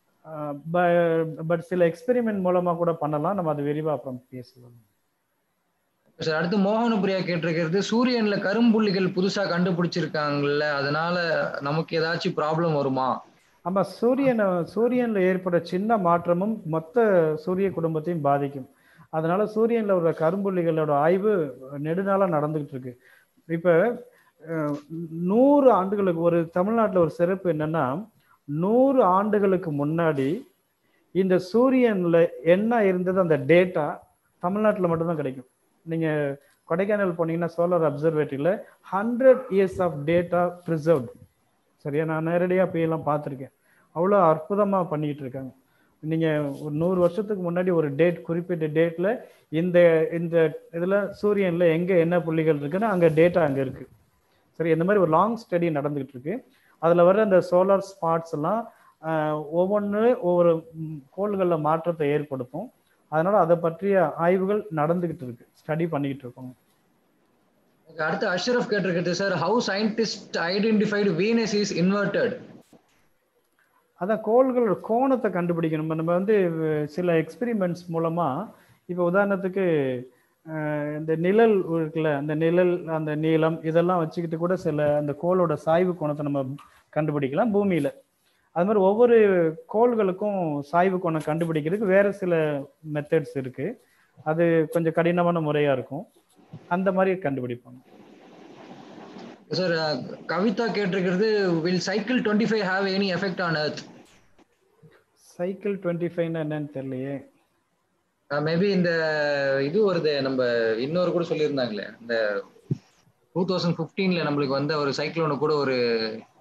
பட் சில எக்ஸ்பெரிமெண்ட் மூலமா கூட பண்ணலாம் நம்ம அது விரிவா அப்புறம் பேசலாம் சார் அடுத்து மோகனபிரியா கேட்டிருக்கிறது சூரியன்ல கரும்புள்ளிகள் புதுசா கண்டுபிடிச்சிருக்காங்கல்ல அதனால நமக்கு ஏதாச்சும் ப்ராப்ளம் வருமா ஆமா சூரியனை சூரியன்ல ஏற்பட சின்ன மாற்றமும் மொத்த சூரிய குடும்பத்தையும் பாதிக்கும் அதனால சூரியன்ல உள்ள கரும்புள்ளிகளோட ஆய்வு நெடுநாளா நடந்துகிட்டு இருக்கு இப்ப அஹ், நூறு ஆண்டுகளுக்கு ஒரு தமிழ்நாட்டுல ஒரு சிறப்பு என்னன்னா நூறு ஆண்டுகளுக்கு முன்னாடி இந்த சூரியன்ல என்ன இருந்தது அந்த டேட்டா தமிழ்நாட்டுல மட்டும்தான் கிடைக்கும் நீங்க கொடைக்கானல் போனீங்கன்னா சோலார் அப்சர்வேட்டரியில hundred years of data preserved சரியா நான் நேரடியாக போய் எல்லாம் பார்த்துருக்கேன் அவ்வளோ அற்புதமாக பண்ணிட்டு இருக்காங்க நீங்கள் ஒரு நூறு வருஷத்துக்கு முன்னாடி ஒரு டேட் குறிப்பிட்ட டேட்டில் இந்த இந்த இதில் சூரியனில் எங்கே என்ன புள்ளிகள் இருக்குன்னு அங்கே டேட்டா அங்கே இருக்குது சரி இந்த மாதிரி ஒரு லாங் ஸ்டடி நடந்துகிட்டு இருக்கு அதில் வர அந்த சோலார் ஸ்பாட்ஸ் எல்லாம் ஒவ்வொன்று ஒவ்வொரு கோள்களில் மாற்றத்தை ஏற்படுத்தும் அதனால அதை பற்றிய ஆய்வுகள் நடந்துகிட்டு இருக்கு ஸ்டடி பண்ணிக்கிட்டு இருக்கோம் Okay, அடுத்து அஷ்ரஃப் கேட்டிருக்கிறது sir how scientist identified Venus is inverted அதான் கோள்களோட கோணத்தை கண்டுபிடிக்கணும் நம்ம வந்து அஹ், சில எக்ஸ்பெரிமெண்ட்ஸ் மூலமா இப்போ உதாரணத்துக்கு அஹ், இந்த நிழல் இருக்குல்ல அந்த நிழல் அந்த நீளம் இதெல்லாம் வச்சுக்கிட்டு கூட சில அந்த கோளோட சாய்வு கோணத்தை நம்ம கண்டுபிடிக்கலாம் பூமியில அது மாதிரி ஒவ்வொரு கோள்களுக்கும் சாய்வு கோணம் கண்டுபிடிக்கிறதுக்கு வேற சில மெத்தட்ஸ் இருக்கு அது கொஞ்சம் கடினமான முறையா இருக்கும் அந்த மாதிரி கண்டுபிடிப்பாங்க சார் கவிதா கேட்டிருக்கிறது will cycle twenty five have any effect on earth cycle twenty ஃபைவ்னா என்னன்னு தெரியலையே மேபி இந்த இது வருது நம்ம இன்னொரு கூட சொல்லியிருந்தாங்களே இந்த டூ தௌசண்ட் ஃபிஃப்டீன்ல நம்மளுக்கு வந்த ஒரு சைக்ளோனு கூட ஒரு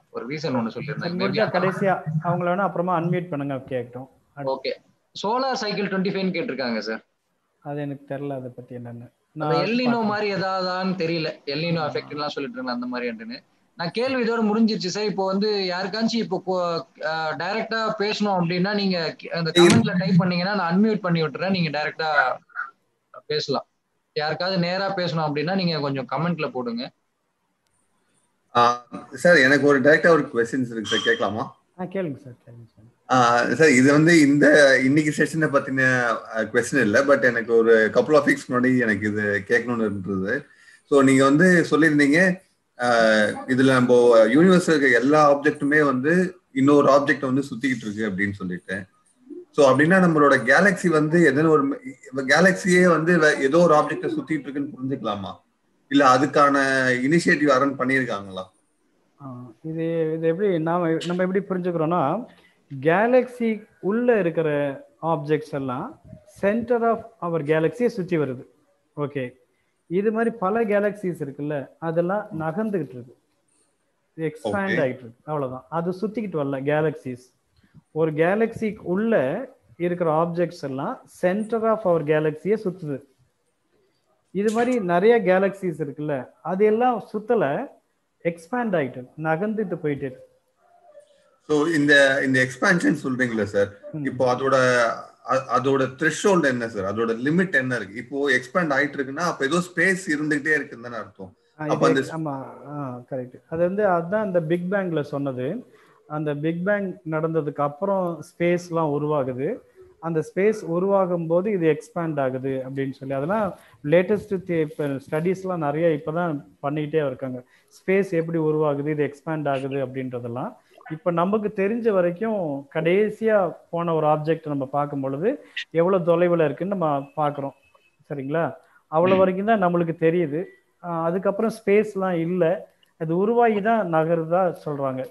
ஒரு ரீசன் ஒன்னு சரி சொல்லியிருந்தாங்க முடிஞ்சா கடைசியா அவங்கள வேணா அப்புறமா அன்மியூட் பண்ணுங்க கேட்கட்டும் okay solar cycle twenty five கேட்டிருக்காங்க சார் அது எனக்கு தெரியல அதை பத்தி என்னன்னு அந்த நான் எல்லினோ பார்க்கறேன். மாதிரி ஏதாவதான்னு தெரியல எல்லினோ எஃபெக்ட் எல்லாம் சொல்லிட்டு இருந்தாங்க அந்த மாதிரின்ட்டுன்னு நான் கேள்வி இதோட முடிஞ்சிருச்சு சார் இப்போ வந்து யாருக்காச்சும் இப்போ டைரக்டா பேசணும் அப்படின்னா நீங்க கி- அந்த கமெண்ட்ல டைப் பண்ணீங்கன்னா நான் அன்மியூட் பண்ணி விட்டுறேன் நீங்க டைரக்டா பேசலாம் யாருக்காவது நேரா பேசணும் அப்படின்னா நீங்க கொஞ்சம் கமெண்ட்ல போடுங்க சார் எனக்கு ஒரு டைரக்டா ஒரு கொஸ்டின்ஸ் இருக்கு சார் கேட்கலாமா ஆ கேளுங்க சார் கேளுங்க சார் சார் இது வந்து இந்த இன்னைக்கு செஷனை பத்தின கொஸ்டின் இல்லை பட் எனக்கு ஒரு கப்புள் ஆஃப் வீக்ஸ் முன்னாடி எனக்கு இது கேட்கணும்னு இருந்தது ஸோ நீங்க வந்து சொல்லியிருந்தீங்க ஆஹ் இதுல நம்ம யூனிவர்ஸ் இருக்க எல்லா ஆப்ஜெக்ட்டுமே வந்து இன்னொரு ஆப்ஜெக்ட் வந்து சுத்திக்கிட்டு இருக்கு அப்படின்னு சொல்லிட்டு ஸோ அப்படின்னா நம்மளோட கேலக்ஸி வந்து எதனா ஒரு கேலக்சியே வந்து வே- ஏதோ ஒரு ஆப்ஜெக்ட சுத்திட்டு இருக்குன்னு புரிஞ்சுக்கலாமா இல்ல அதுக்கான இனிஷியேட்டிவ் அரன் பண்ணியிருக்காங்களா ஆ, இது இது எப்படி நாம நம்ம எப்படி புரிஞ்சுக்கிறோம்னா கேலக்ஸி உள்ள இருக்கிற ஆப்ஜெக்ட்ஸ் எல்லாம் சென்டர் ஆஃப் அவர் கேலக்சியை சுற்றி வருது ஓகே இது மாதிரி பல கேலக்சிஸ் இருக்குல்ல அதெல்லாம் நகர்ந்துகிட்டு இருக்கு எக்ஸ்பேண்ட் Okay. ஆகிட்டு இருக்கு அவ்வளவுதான் அது சுத்திக்கிட்டு வரல கேலக்சிஸ் ஒரு கேலக்சிக்கு உள்ள இருக்கிற ஆப்ஜெக்ட்ஸ் எல்லாம் சென்டர் ஆஃப் அவர் கேலக்சியை சுத்துது இது மாதிரி நிறைய கேலக்சிஸ் இருக்குல்ல அது எல்லாம் சுத்தல எக்ஸ்பேண்ட் ஆயிட்டு இருக்கு. நகர்ந்துட்டு போயிட்டு இருக்கு. ஸோ இந்த இந்த எக்ஸ்பான்ஷன் சொல்றீங்களா சார் ம். இப்போ அதோட அ- அதோட த்ரெஷோல்டு என்ன சார் அதோட லிமிட் என்ன இருக்கு இப்போ எக்ஸ்பேண்ட் ஆயிட்டு இருக்குன்னா அப்ப ஏதோ ஸ்பேஸ் இருந்துகிட்டே இருக்குன்னு தானே அர்த்தம் ஆ, அப்ப இது அந்த- ஆமா ஆ கரெக்ட் அது வந்து அதுதான் அந்த பிக் பேங்ல சொன்னது அந்த பிக் பேங் நடந்ததுக்கு அப்புறம் ஸ்பேஸ்லாம் உருவாகுது அந்த ஸ்பேஸ் உருவாகும் போது இது எக்ஸ்பேண்ட் ஆகுது அப்படின்னு சொல்லி அதெல்லாம் லேட்டஸ்ட் இப்போ ஸ்டடீஸ்லாம் நிறைய இப்போதான் பண்ணிக்கிட்டே இருக்காங்க ஸ்பேஸ் எப்படி உருவாகுது இது எக்ஸ்பேண்ட் ஆகுது அப்படின்றதெல்லாம் இப்போ நமக்கு தெரிஞ்ச வரைக்கும் கடைசியா போன ஒரு ஆப்ஜெக்ட் நம்ம பார்க்கும் பொழுது எவ்வளவு தொலைவில் இருக்குன்னு நம்ம பார்க்குறோம் சரிங்களா அவ்வளோ ம். வரைக்கும் தான் நம்மளுக்கு தெரியுது ஆஹ் அதுக்கப்புறம் ஸ்பேஸ்லாம் இல்லை அது உருவாகி தான் நகருதா சொல்றாங்க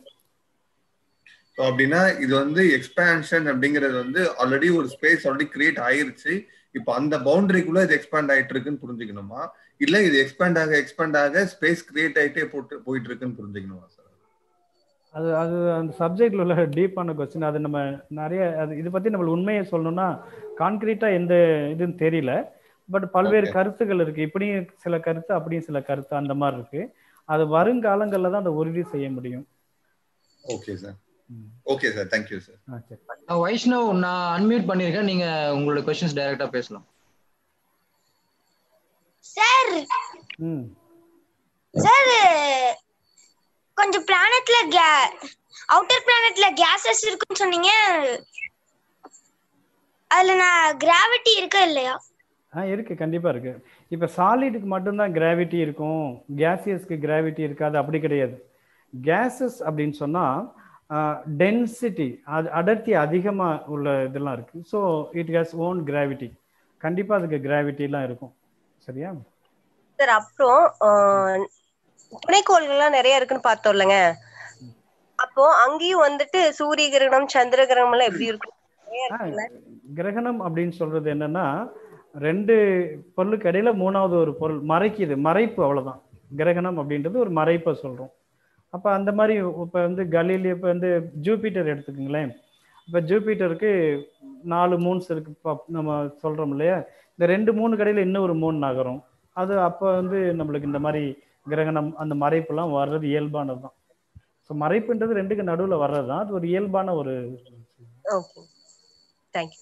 ஸோ அப்படின்னா இது வந்து எக்ஸ்பான்ஷன் அப்படிங்கிறது வந்து ஆல்ரெடி ஒரு ஸ்பேஸ் ஆல்ரெடி கிரியேட் ஆயிருச்சு இப்போ அந்த பவுண்டரிக்குள்ள இது எக்ஸ்பேண்ட் ஆயிட்டு இருக்குன்னு புரிஞ்சுக்கணுமா இல்ல இது எக்ஸ்பேண்ட் ஆக எக்ஸ்பேண்ட் ஆக ஸ்பேஸ் கிரியேட் ஆயிட்டே போட்டு போயிட்டு இருக்குன்னு புரிஞ்சுக்கணுமா சார் அது அது அந்த சப்ஜெக்ட்ல உள்ள டீப்பான கொஸ்டின் அது நம்ம நிறைய அது இதை பத்தி நம்மளுக்கு உண்மையை சொல்லணும்னா கான்கிரீட்டா எந்த இதுன்னு தெரியல பட் பல்வேறு Okay. கருத்துக்கள் இருக்கு இப்படியும் சில கருத்து அப்படியும் சில கருத்து அந்த மாதிரி இருக்கு அது வருங்காலங்கள்ல தான் அதை உறுதி செய்ய முடியும் ஓகே சார் ம். ஓகே சார் தேங்க்யூ சார் ஆ, சரி நான் வைஷ்ணவ் நான் அன்மியூட் பண்ணிருக்கேன் நீங்க உங்களோட கொஸ்டின்ஸ் டைரக்டா பேசலாம் சார் ம் சார் கொஞ்சம் பிளானட்ல கே அவுட்டர் பிளானட்ல கேசஸ் இருக்குன்னு சொன்னீங்க அதுல நான் கிராவிட்டி இருக்கா இல்லையா ஆ இருக்கு கண்டிப்பா இருக்கு இப்ப சாலிடுக்கு மட்டும்தான் கிராவிட்டி இருக்கும் கேசியஸ்க்கு கிராவிட்டி இருக்காது அப்படி கிடையாது கேசஸ் அப்படின்னு சொன்னா டென்சிட்டி அது அடர்த்தி அதிகமா உள்ள இதெல்லாம் இருக்கு so it has own gravity கண்டிப்பா அதுக்கு கிராவிட்டிலாம் இருக்கும் சரியா சார் அப்புறம் ஆஹ், துணைக்கோள்கள்லாம் நிறைய இருக்குன்னு பார்த்தோம் இல்லைங்க அப்போ அங்கேயும் வந்துட்டு சூரிய கிரகணம் சந்திர கிரகணம் எல்லாம் எப்படி இருக்கும் நிறைய ஆ, இருக்குல்ல? கிரகணம் அப்படின்னு சொல்றது என்னன்னா ரெண்டு பொருளுக்கு இடையில மூணாவது ஒரு பொருள் மறைக்குது மறைப்பு அவ்வளவுதான் கிரகணம் அப்படின்றது ஒரு மறைப்பை சொல்றோம் அப்ப அந்த மாதிரி இப்ப வந்து கலீலி இப்ப வந்து ஜூபிட்டர் எடுத்துக்கோங்களேன் இப்ப ஜூபிட்டருக்கு நாலு மூன்ஸ் இருக்கு இப்ப நம்ம சொல்றோம் இல்லையா இந்த ரெண்டு மூணு கடையில இன்னும் ஒரு மூணு நகரும் அது அப்ப வந்து நம்மளுக்கு இந்த மாதிரி கிரகணம் அந்த மறைப்புலாம் வர்றது இயல்பானது தான் ஸோ மறைப்புன்றது ரெண்டுக்கு நடுவுல வர்றது தான் அது ஒரு இயல்பான ஒரு ஓகே தேங்க்யூ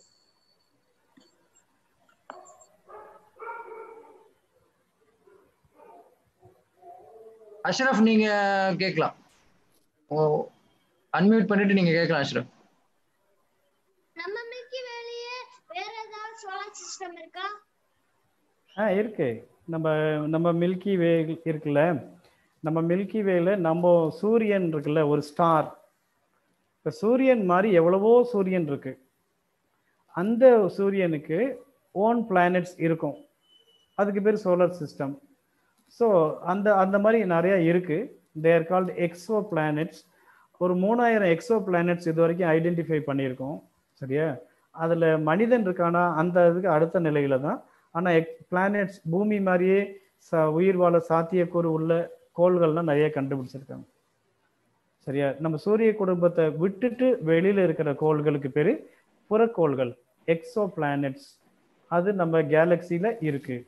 அஷ்ரஃப் நீங்க கேட்கலாம் ஓ அன்மியூட் பண்ணிட்டு நீங்க கேட்கலாம் அஷ்ரஃப் நம்ம மில்கி வேலையே வேற ஏதாவது சோலார் சிஸ்டம் இருக்கா ஆ இருக்கு நம்ம நம்ம மில்கி வே இருக்குல்ல நம்ம மில்கி வேல நம்ம சூரியன் இருக்குல்ல ஒரு ஸ்டார் இப்போ சூரியன் மாதிரி எவ்வளவோ சூரியன் இருக்கு அந்த சூரியனுக்கு ஓன் பிளானட்ஸ் இருக்கும் அதுக்கு பேர் சோலார் சிஸ்டம் ஸோ அந்த அந்த மாதிரி நிறைய இருக்கு தேர் கால்ட் எக்ஸோ பிளானட்ஸ் ஒரு மூணாயிரம் எக்ஸோ பிளானட்ஸ் இது வரைக்கும் ஐடென்டிஃபை பண்ணியிருக்கோம் சரியா அதில் மனிதன் இருக்கானா அந்த இதுக்கு அடுத்த நிலையில தான் ஆனால் எக் பிளானட்ஸ் பூமி மாதிரியே ச உயிர் வாழ சாத்தியக்கூறு உள்ள கோள்கள்லாம் நிறைய கண்டுபிடிச்சிருக்காங்க சரியா நம்ம சூரிய குடும்பத்தை விட்டுட்டு வெளியில இருக்கிற கோள்களுக்கு பேரு புறக்கோள்கள் எக்ஸோ பிளானட்ஸ் அது நம்ம கேலக்சியில இருக்கு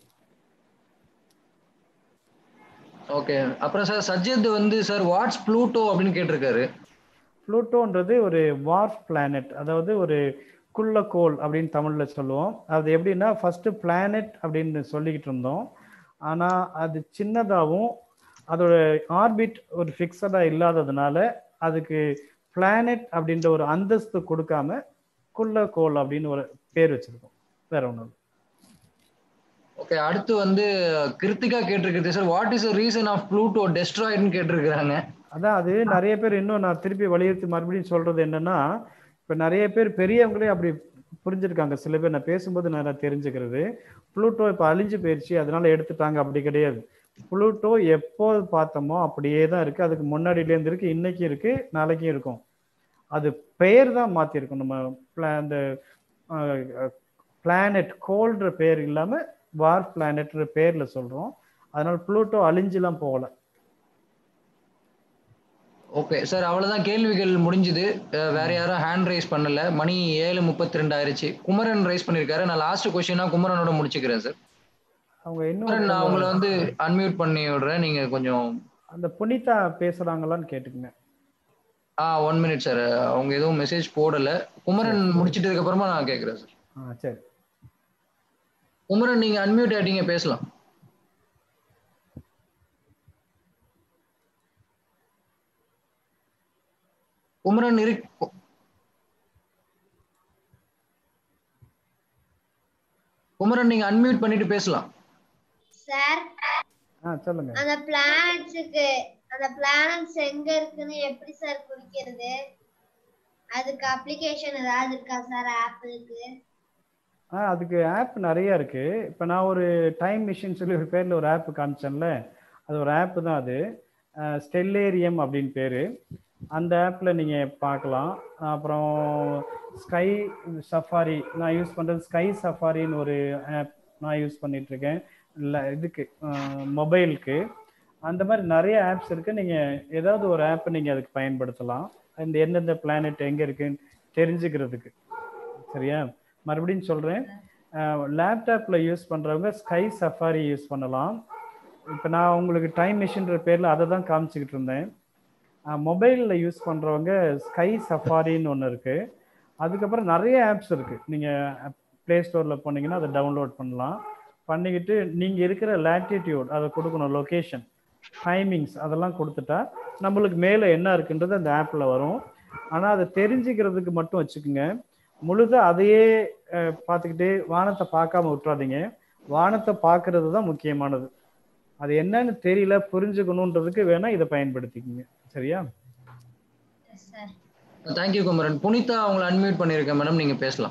ஓகே அப்புறம் சார் சஜ்ஜத் வந்து சார் வாட்ஸ் ப்ளூட்டோ அப்படின்னு கேட்டிருக்காரு புளூட்டோன்றது ஒரு வார்ஃப் பிளானட் அதாவது ஒரு குள்ளக்கோள் அப்படின்னு தமிழ்ல சொல்லுவோம் அது எப்படின்னா ஃபர்ஸ்ட் பிளானட் அப்படின்னு சொல்லிக்கிட்டு இருந்தோம் ஆனா அது சின்னதாகவும் அதோட ஆர்பிட் ஒரு ஃபிக்ஸடா இல்லாததுனால அதுக்கு பிளானட் அப்படின்ற ஒரு அந்தஸ்து கொடுக்காம குள்ளக்கோள் அப்படின்னு ஒரு பேர் வச்சிருக்கோம் வேற ஒன்றும் ஓகே அடுத்து வந்து கிருத்திகா கேட்டிருக்கிறது sir what is reason of Pluto டெஸ்ட்ராய்டுன்னு கேட்டிருக்கிறாங்க அதான் அது நிறைய பேர் இன்னும் நான் திருப்பி வலியுறுத்தி மறுபடியும் சொல்றது என்னன்னா இப்ப நிறைய பேர் பெரியவங்களே அப்படி புரிஞ்சிருக்காங்க சில பேர் நான் பேசும்போது நல்லா தெரிஞ்சுக்கிறது புளூட்டோ இப்ப அழிஞ்சு போயிடுச்சு அதனால எடுத்துட்டாங்க அப்படி கிடையாது புளூட்டோ எப்போ பார்த்தோமோ அப்படியே தான் இருக்கு அதுக்கு முன்னாடியில இருந்து இருக்கு இன்னைக்கு இருக்கு நாளைக்கும் இருக்கும் அது பெயர் தான் மாத்திருக்கும் நம்ம pla- அந்த பிளானட் கோல்ன்ற பேர் இல்லாம வார் பிளானட்ன்ற பேர்ல சொல்றோம் அதனால புளூட்டோ அழிஞ்சுலாம் போகல ஓகே சார் அவ்வளவுதான் கேள்விகள் முடிஞ்சுது அஹ் வேற யாரும் ஹேண்ட் ரைஸ் பண்ணல மணி ஏழு முப்பத்தி ரெண்டு ஆயிருச்சு குமரன் ரைஸ் பண்ணிருக்காரு நான் லாஸ்ட் கொஸ்டினா குமரனோட முடிச்சுக்கிறேன் சார் அவங்க இன்னும் குமரன் நான் உங்களை வந்து அன்மியூட் பண்ணி விடுறேன் நீங்க கொஞ்சம் அந்த புனிதா பேசுறாங்களான்னு கேட்டுக்கங்க ஆ ஒன் மினிட் சார் அவங்க எதுவும் மெசேஜ் போடல குமரன் முடிச்சிட்டதுக்கு அப்புறமா நான் கேட்குறேன் சார் ஆ சரி குமரன் நீங்க அன்மியூட் ஆயிட்டீங்க பேசலாம் குமரன் இரு குமரன் நீங்க அன்மியூட் பண்ணிட்டு பேசலாம் சார் ஆ சொல்லுங்க அந்த பிளானட்ஸுக்கு அந்த பிளானட்ஸ் எங்க இருக்குன்னு எப்படி சார் குறிக்கிறது அதுக்கு அப்ளிகேஷன் ஏதாவது இருக்கா சார் ஆப்பிளுக்கு ஆ அதுக்கு ஆப் நிறைய இருக்கு இப்போ நான் ஒரு டைம் மிஷின் சொல்லி ஒரு பேர்ல ஒரு ஆப் காமிச்சேன்ல அது ஒரு ஆப் தான் அது ஸ்டெல்லேரியம் அப்படின்னு பேரு அந்த ஆப்ல நீங்க பார்க்கலாம் அப்புறம் ஸ்கை சஃபாரி நான் யூஸ் பண்றது ஸ்கை சஃபாரின்னு ஒரு ஆப் நான் யூஸ் பண்ணிட்டு இருக்கேன் இல்லை இதுக்கு மொபைலுக்கு அந்த மாதிரி நிறைய ஆப்ஸ் இருக்கு நீங்க ஏதாவது ஒரு ஆப் நீங்க அதுக்கு பயன்படுத்தலாம் இந்த எந்தெந்த பிளானட் எங்க இருக்குன்னு தெரிஞ்சுக்கிறதுக்கு சரியா மறுபடியும் சொல்றேன் லேப்டாப்ல யூஸ் பண்றவங்க ஸ்கை சஃபாரி யூஸ் பண்ணலாம் இப்போ நான் உங்களுக்கு டைம் மிஷின்ற பேர்ல அதை தான் காமிச்சுக்கிட்டு இருந்தேன் மொபைலில் யூஸ் பண்ணுறவங்க ஸ்கை சஃபாரின்னு ஒன்று இருக்குது அதுக்கப்புறம் நிறைய ஆப்ஸ் இருக்குது நீங்கள் ப்ளே ஸ்டோரில் போனீங்கன்னா அதை டவுன்லோட் பண்ணலாம் பண்ணிக்கிட்டு நீங்கள் இருக்கிற லேட்டிடியூட் அதை கொடுக்கணும் லொக்கேஷன் டைமிங்ஸ் அதெல்லாம் கொடுத்துட்டா நம்மளுக்கு மேலே என்ன இருக்குன்றது அந்த ஆப்பில் வரும் ஆனால் அதை தெரிஞ்சுக்கிறதுக்கு மட்டும் வச்சுக்கோங்க முழுதாக அதையே அஹ், பார்த்துக்கிட்டே வானத்தை பார்க்காம விட்டுறாதீங்க வானத்தை பார்க்கறது தான் முக்கியமானது அது என்னன்னு தெரியல புரிஞ்சுக்கணுன்றதுக்கு வேணா இதை பயன்படுத்திக்கங்க சரியா சார் தேங்க்யூ குமரன் புனிதா அவங்களை அன்மியூட் பண்ணியிருக்கேன் மேடம் நீங்க பேசலாம்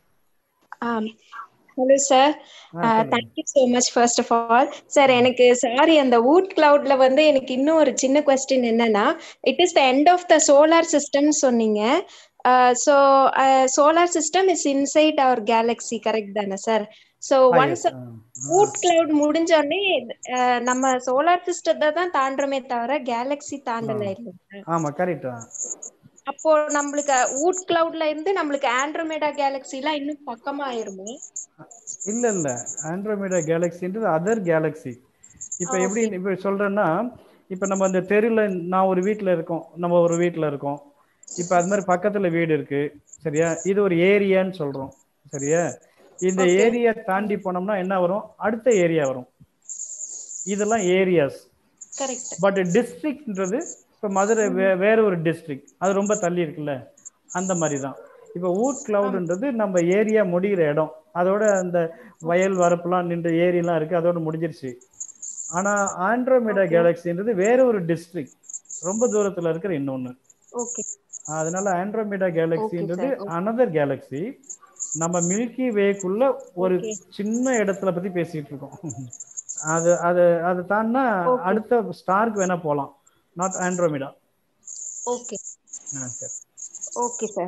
ஹலோ சார் ஆ, சொல்லுங்க. Thank you so much first of all sir எனக்கு சாரி அந்த வூட் கிளவுட்ல வந்து எனக்கு இன்னும் ஒரு சின்ன கொஸ்டின் என்னன்னா it is the end of the solar system சொன்னீங்க so solar system is inside our galaxy correct தானே sir so Ah, once yes. ஆ, வூட் கிளவுட் முடிஞ்ச உடனே அஹ், நம்ம சோலார் சிஸ்டத்தை தான் தாண்டுறமே தவிர கேலக்ஸி தாண்டல ஆ. இல்லைங்க ஆமா கரெக்ட் அப்போ நம்மளுக்கு வூட் கிளவுட்ல இருந்து நம்மளுக்கு ஆண்ட்ரோமேடா கேலக்ஸி எல்லாம் இன்னும் பக்கமா ஆயிருமே இல்ல இல்ல ஆண்ட்ரோமேடா கேலக்சின்றது அதர் கேலக்ஸி இப்போ Ah, எப்படி okay. இப்போ சொல்றேன்னா இப்போ நம்ம அந்த தெருவில் நான் ஒரு வீட்டில் இருக்கோம் நம்ம ஒரு வீட்டில் இருக்கோம் இப்போ அது மாதிரி பக்கத்துல வீடு இருக்கு சரியா இது ஒரு ஏரியான்னு சொல்றோம் சரியா இந்த Okay. ஏரியா தாண்டி போனோம்னா என்ன வரும் அடுத்த ஏரியா வரும் இதெல்லாம் ஏரியாஸ் கரெக்ட் பட் டிஸ்ட்ரிக்ட்ன்றது இப்போ மதுரை வே வேற ஒரு டிஸ்ட்ரிக்ட் அது ரொம்ப தள்ளி இருக்குல்ல அந்த மாதிரி தான் இப்போ ஊட் கிளவுடுன்றது நம்ம ஏரியா முடிகிற இடம் அதோட அந்த வயல் வரப்புலாம் நின்ற ஏரியெல்லாம் இருக்கு அதோட முடிஞ்சிருச்சு ஆனா ஆண்ட்ரோமேடா கேலக்சின்றது வேற ஒரு டிஸ்ட்ரிக்ட் ரொம்ப தூரத்துல இருக்கிற இன்னொன்னு ஓகே அதனால ஆண்ட்ரோமேடா கேலக்சின்றது Okay, sir. Okay. Another galaxy நம்ம மில்கி வேக்குள்ள ஒரு Okay. சின்ன இடத்துல பத்தி பேசிட்டு இருக்கோம் அது அது அது தான்னா Okay. அடுத்த ஸ்டார்க்கு வேணா போலாம் நாட் ஆண்ட்ரோமேடா ஓகே ஆ சரி okay sir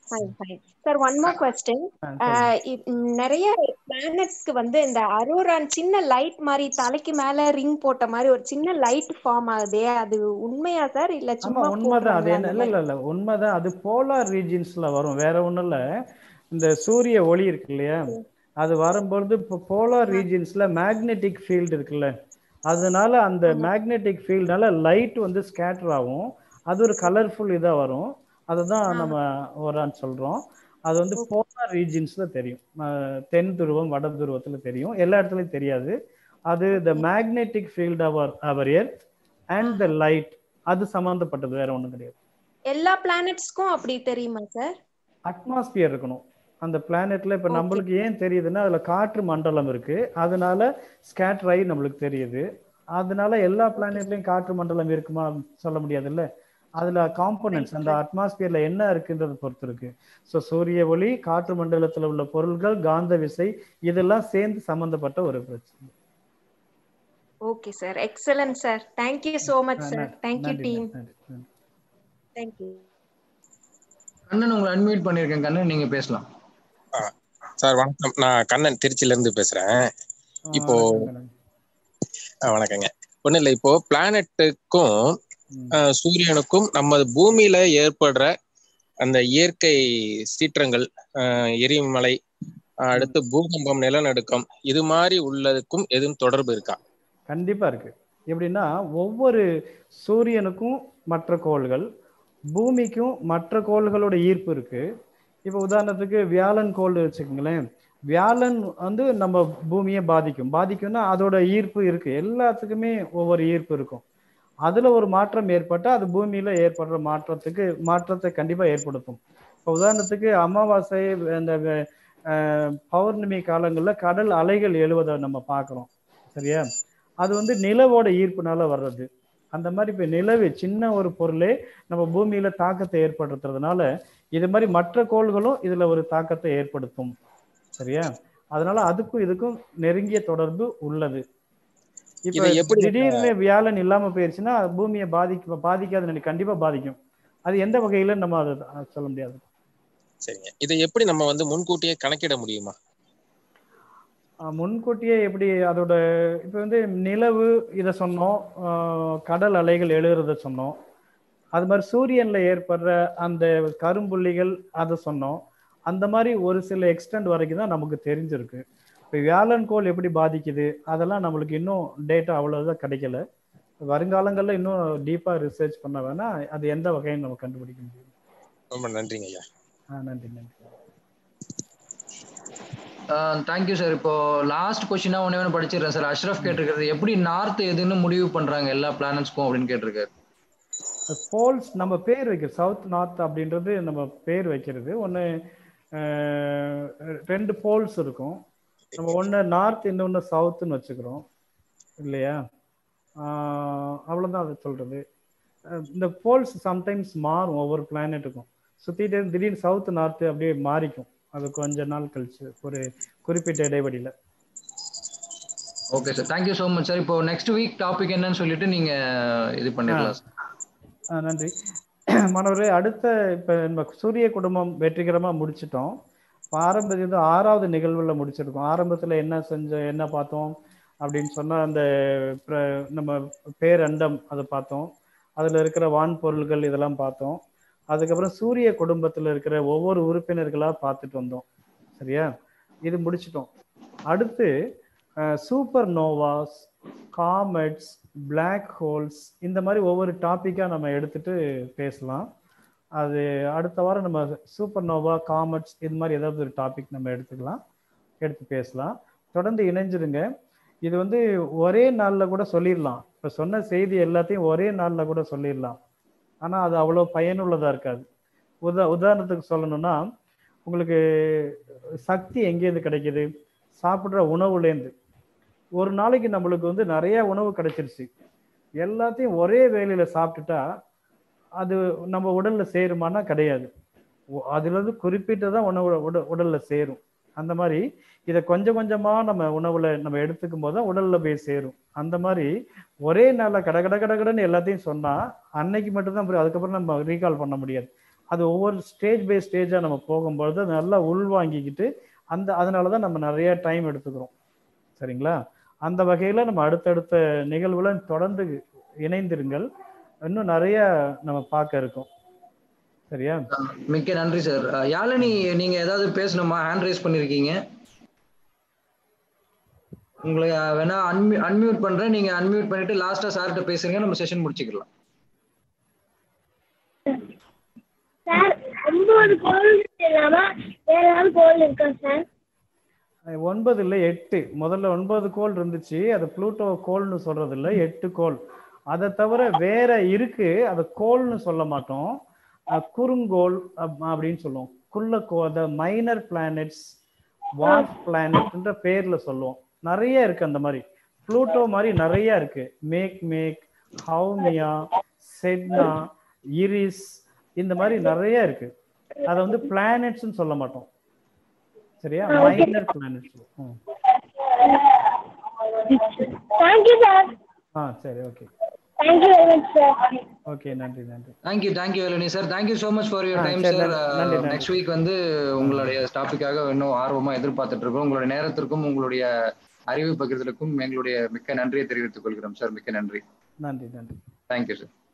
fine fine sir one more question நிறைய பிளானட்ஸ்க்கு வந்து இந்த அரோரான் சின்ன லைட் மாதிரி தலைக்கு மேல ரிங் போட்ட மாதிரி ஒரு சின்ன லைட் ஃபார்ம் ஆகுதே அது உண்மையா சார் இல்ல ஆமா சும்மா உண்மைதான் அது போடுறாங்களா என்ன அந்த இல்ல மாதிரி இல்ல இல்ல உண்மைதான் அது போலார் ரீஜியன்ஸ்ல வரும் வேற ஒண்ணும் இல்ல இந்த சூரிய ஒளி இருக்கு இல்லையா அது வரும்பொழுது இப்போ போலார் ரீஜியன்ஸ்ல மேக்னெட்டிக் ஃபீல்டு இருக்குல்ல அதனால அந்த மேக்னெட்டிக் ஃபீல்ட்னால லைட் வந்து ஸ்கேட்டர் ஆகும் அது ஒரு கலர்ஃபுல் இதா வரும் அதுதான் நம்ம ஓரான்னு சொல்றோம் அது வந்து போலார் ரீஜியன்ஸ்ல தெரியும் அஹ் தென் துருவம் வட துருவத்துல தெரியும் எல்லா இடத்துலயும் தெரியாது அது the magnetic field our our earth and the light அது சம்மந்தப்பட்டது வேற ஒண்ணும் கிடையாது எல்லா பிளானட்ஸ்க்கும் அப்படி தெரியுமா சார் அட்மாஸ்பியர் இருக்கணும் அந்த பிளானெட்ல இப்ப நம்மளுக்கு ஏன் தெரியுதுன்னா அதுல காற்று மண்டலம் இருக்கு அதனால ஸ்கேட்டர் ஆகி நம்மளுக்கு தெரியுது அதனால எல்லா பிளானெட்லயும் காற்று மண்டலம் இருக்குமா சொல்ல முடியாதுல்ல அதுல காம்போனன்ட்ஸ் அந்த அட்மாஸ்பியர்ல என்ன இருக்குன்றதை பொறுத்து இருக்கு ஸோ சூரிய ஒளி காற்று மண்டலத்துல உள்ள பொருள்கள் காந்த விசை இதெல்லாம் சேர்ந்து சம்பந்தப்பட்ட ஒரு பிரச்சனை okay sir excellent sir thank you so much sir thank you நன்றி, டீம் நன்றி, நன்றி. தேங்க்யூ கண்ணன் உங்களை அன்மியூட் பண்ணிருக்கேன் கண்ணன் நீங்க பேசலாம் சார் வணக்கம் நான் கண்ணன் திருச்சியில இருந்து பேசுறேன் இப்போ வணக்கம் கண்ணன். ஆ, வணக்கங்க ஒண்ணும் இல்லை இப்போ பிளானட்டுக்கும் சூரியனுக்கும் நம்ம பூமியில ஏற்படுற அந்த இயற்கை சீற்றங்கள் ஆஹ் எரிமலை ஆஹ் அடுத்து பூகம்பம் நிலநடுக்கம் இது மாதிரி உள்ளதுக்கும் எதுவும் தொடர்பு இருக்கா கண்டிப்பா இருக்கு எப்படின்னா ஒவ்வொரு சூரியனுக்கும் மற்ற கோள்கள் பூமிக்கும் மற்ற கோள்களோட ஈர்ப்பு இருக்கு இப்போ உதாரணத்துக்கு வியாழன் கோள் வச்சுக்கோங்களேன் வியாழன் வந்து நம்ம பூமியை பாதிக்கும் பாதிக்கும்னா அதோட ஈர்ப்பு இருக்கு எல்லாத்துக்குமே ஒவ்வொரு ஈர்ப்பு இருக்கும் அதுல ஒரு மாற்றம் ஏற்பட்டா அது பூமியில ஏற்படுற மாற்றத்துக்கு மாற்றத்தை கண்டிப்பா ஏற்படுத்தும் இப்போ உதாரணத்துக்கு அமாவாசை இந்த அஹ், பௌர்ணமி காலங்கள்ல கடல் அலைகள் எழுவதை நம்ம பார்க்கிறோம் சரியா அது வந்து நிலவோட ஈர்ப்புனால வர்றது அந்த மாதிரி இப்போ நிலவு சின்ன ஒரு பொருளே நம்ம பூமியில தாக்கத்தை ஏற்படுத்துறதுனால இது மாதிரி மற்ற கோள்களும் இதுல ஒரு தாக்கத்தை ஏற்படுத்தும் சரியா அதனால அதுக்கும் இதுக்கும் நெருங்கிய தொடர்பு உள்ளது இப்ப இதை எப்படி திடீர்னு வியாழன் இல்லாம போயிருச்சுன்னா பூமியை பாதிக்க பாதிக்காது நினை- கண்டிப்பா பாதிக்கும் அது எந்த வகையில நம்ம அதை சொல்ல முடியாது சரிங்க இதை எப்படி நம்ம வந்து முன்கூட்டியே கணக்கிட முடியுமா ஆஹ் முன்கூட்டியே எப்படி அதோட இப்போ வந்து நிலவு இதை சொன்னோம் ஆஹ் கடல் அலைகள் எழுகிறத சொன்னோம் அது மாதிரி சூரியன்ல ஏற்படுற அந்த கரும்புள்ளிகள் அதை சொன்னோம் அந்த மாதிரி ஒரு சில எக்ஸ்டெண்ட் வரைக்கும் தான் நமக்கு தெரிஞ்சிருக்கு இப்போ வியாழன் கோள் எப்படி பாதிக்குது அதெல்லாம் நம்மளுக்கு இன்னும் டேட்டா அவ்வளோதான் கிடைக்கல வருங்காலங்களில் இன்னும் டீப்பாக ரிசர்ச் பண்ண வேணா அது எந்த வகைன்னு நம்ம கண்டுபிடிக்க முடியும் ரொம்ப நன்றிங்க ஐயா ஆ நன்றி நன்றி தேங்க்யூ சார் இப்போ லாஸ்ட் கொஸ்டினா ஒண்ணே ஒன்று படிச்சிடுறேன் சார் அஷ்ரஃப் கேட்டிருக்கிறது எப்படி நார்த் எதுன்னு முடிவு பண்றாங்க எல்லா பிளானட்ஸ்க்கும் அப்படின்னு கேட்டிருக்காரு போல்ஸ் நம்ம பேர் வைக்கிறது சவுத் நார்த் அப்படின்றது நம்ம பேர் வைக்கிறது ஒன்று ரெண்டு போல்ஸ் இருக்கும் நம்ம ஒன்று நார்த் இன்னொன்று சவுத்துன்னு வச்சுக்கிறோம் இல்லையா ஆஹ் அவ்வளவுதான் அதை சொல்றது அஹ் இந்த போல்ஸ் சம்டைம்ஸ் மாறும் ஒவ்வொரு பிளானெட்டுக்கும் சுற்றிட்டு திடீர்னு சவுத் நார்த் அப்படியே மாறிக்கும் அது கொஞ்ச நாள் கழிச்சு ஒரு குறிப்பிட்ட இடைவெளியில் okay sir thank you so much sir இப்போ நெக்ஸ்ட் வீக் டாபிக் என்னன்னு சொல்லிட்டு நீங்க இது பண்ணிடலாம் சார் ஆ, நன்றி மாணவர்களே அடுத்த இப்போ நம்ம சூரிய குடும்பம் வெற்றிகரமாக முடிச்சிட்டோம் இப்போ ஆரம்பத்தில் இது ஆறாவது நிகழ்வில் முடிச்சிருக்கோம் ஆரம்பத்தில் என்ன செஞ்ச என்ன பார்த்தோம் அப்படின்னு சொன்னால் அந்த பிர- நம்ம பேரண்டம் அதை பார்த்தோம் அதில் இருக்கிற வான்பொருள்கள் இதெல்லாம் பார்த்தோம் அதுக்கப்புறம் சூரிய குடும்பத்தில் இருக்கிற ஒவ்வொரு உறுப்பினர்களாக பார்த்துட்டு வந்தோம் சரியா இது முடிச்சிட்டோம் அடுத்து supernovas comets black holes இந்த மாதிரி ஒவ்வொரு டாப்பிக்காக நம்ம எடுத்துட்டு பேசலாம் அது அடுத்த வாரம் நம்ம சூப்பர் நோவா காமெட்ஸ் இது மாதிரி ஏதாவது ஒரு டாபிக் நம்ம எடுத்துக்கலாம் எடுத்து பேசலாம் தொடர்ந்து இணைஞ்சிருங்க இது வந்து ஒரே நாளில் கூட சொல்லிடலாம் இப்போ சொன்ன செய்தி எல்லாத்தையும் ஒரே நாளில் கூட சொல்லிடலாம் ஆனால் அது அவ்வளோ பயனுள்ளதாக இருக்காது உதா உதாரணத்துக்கு சொல்லணும்னா உங்களுக்கு சக்தி எங்கேருந்து கிடைக்குது சாப்பிட்ற உணவுலேருந்து ஒரு நாளைக்கு நம்மளுக்கு வந்து நிறைய உணவு கிடைச்சிருச்சு எல்லாத்தையும் ஒரே வேலையில சாப்பிட்டுட்டா அது நம்ம உடல்ல சேருமானா கிடையாது ஒ- அதுல இருந்து குறிப்பிட்டதான் உணவு உட உடல்ல சேரும் அந்த மாதிரி இதை கொஞ்சம் கொஞ்சமா நம்ம உணவுல நம்ம எடுத்துக்கும் போது தான் உடல்ல போய் சேரும் அந்த மாதிரி ஒரே நாள்ல கட கட கட கடன்னு எல்லாத்தையும் சொன்னா அன்னைக்கு மட்டும்தான் புரியும் அதுக்கப்புறம் நம்ம ரீகால் பண்ண முடியாது அது ஒவ்வொரு ஸ்டேஜ் பை ஸ்டேஜாக நம்ம போகும்பொழுது அது நல்லா உள்வாங்கிக்கிட்டு அந்த அதனால தான் நம்ம நிறைய டைம் எடுத்துக்கிறோம் சரிங்களா அந்த வகையில் நம்ம அடுத்தடுத்த நிகழ்வுல தொடர்ந்து இணைந்திருங்கள் இன்னும் நிறைய நம்ம பார்க்க இருக்கோம் சரியா மிக்க நன்றி சார் யாழினி நீங்க ஏதாவது பேசணுமா ஹேண்ட் ரைஸ் பண்ணிருக்கீங்க உங்களை அஹ், வேணா அன்மியூ அன்மியூட் பண்றேன் நீங்க அன்மியூட் பண்ணிட்டு லாஸ்டா சார்கிட்ட பேசுறீங்க நம்ம செஷன் முடிச்சுக்கலாம் சார் ஒன்பது கோல் இல்லாம வேற ஏதாவது கோல் இருக்கா சார் அஹ் ஒன்பது இல்லை எட்டு முதல்ல ஒன்பது கோல் இருந்துச்சு அது ப்ளூட்டோ கோல்னு சொல்றது இல்லை எட்டு கோல் அதை தவிர வேற இருக்கு அதை கோல்னு சொல்ல மாட்டோம் அஹ் குறுங்கோல் அப்- அப்படின்னு சொல்லுவோம் குள்ள go the minor planets dwarf பிளானட்ன்ற பேர்ல சொல்லுவோம் நிறைய இருக்கு அந்த மாதிரி ப்ளூட்டோ மாதிரி நிறைய இருக்கு Makemake Haumea Sedna Eris இந்த மாதிரி நிறைய இருக்கு அதை வந்து பிளானட்ஸ்னு சொல்ல மாட்டோம் சரியா மைனர் பிளானட்ஸ் தேங்க்யூ சார் ஆ சரி okay thank you very much sir okay நன்றி நன்றி thank you thank you Veluni sir thank you so much for your ah, time சரி, சார் நன்றி, நன்றி, நன்றி. நெக்ஸ்ட் வீக் வந்து உங்களுடைய டாபிக்காக இன்னும் ஆர்வமா எதிர்பார்த்துட்டு இருக்கோம் உங்களுடைய நேரத்திற்கும் உங்களுடைய அறிவு பகிர்தலுக்கும் எங்களுடைய மிக்க நன்றியை தெரிவித்துக் கொள்கிறோம் சார் மிக்க நன்றி நன்றி நன்றி தேங்க்யூ சார்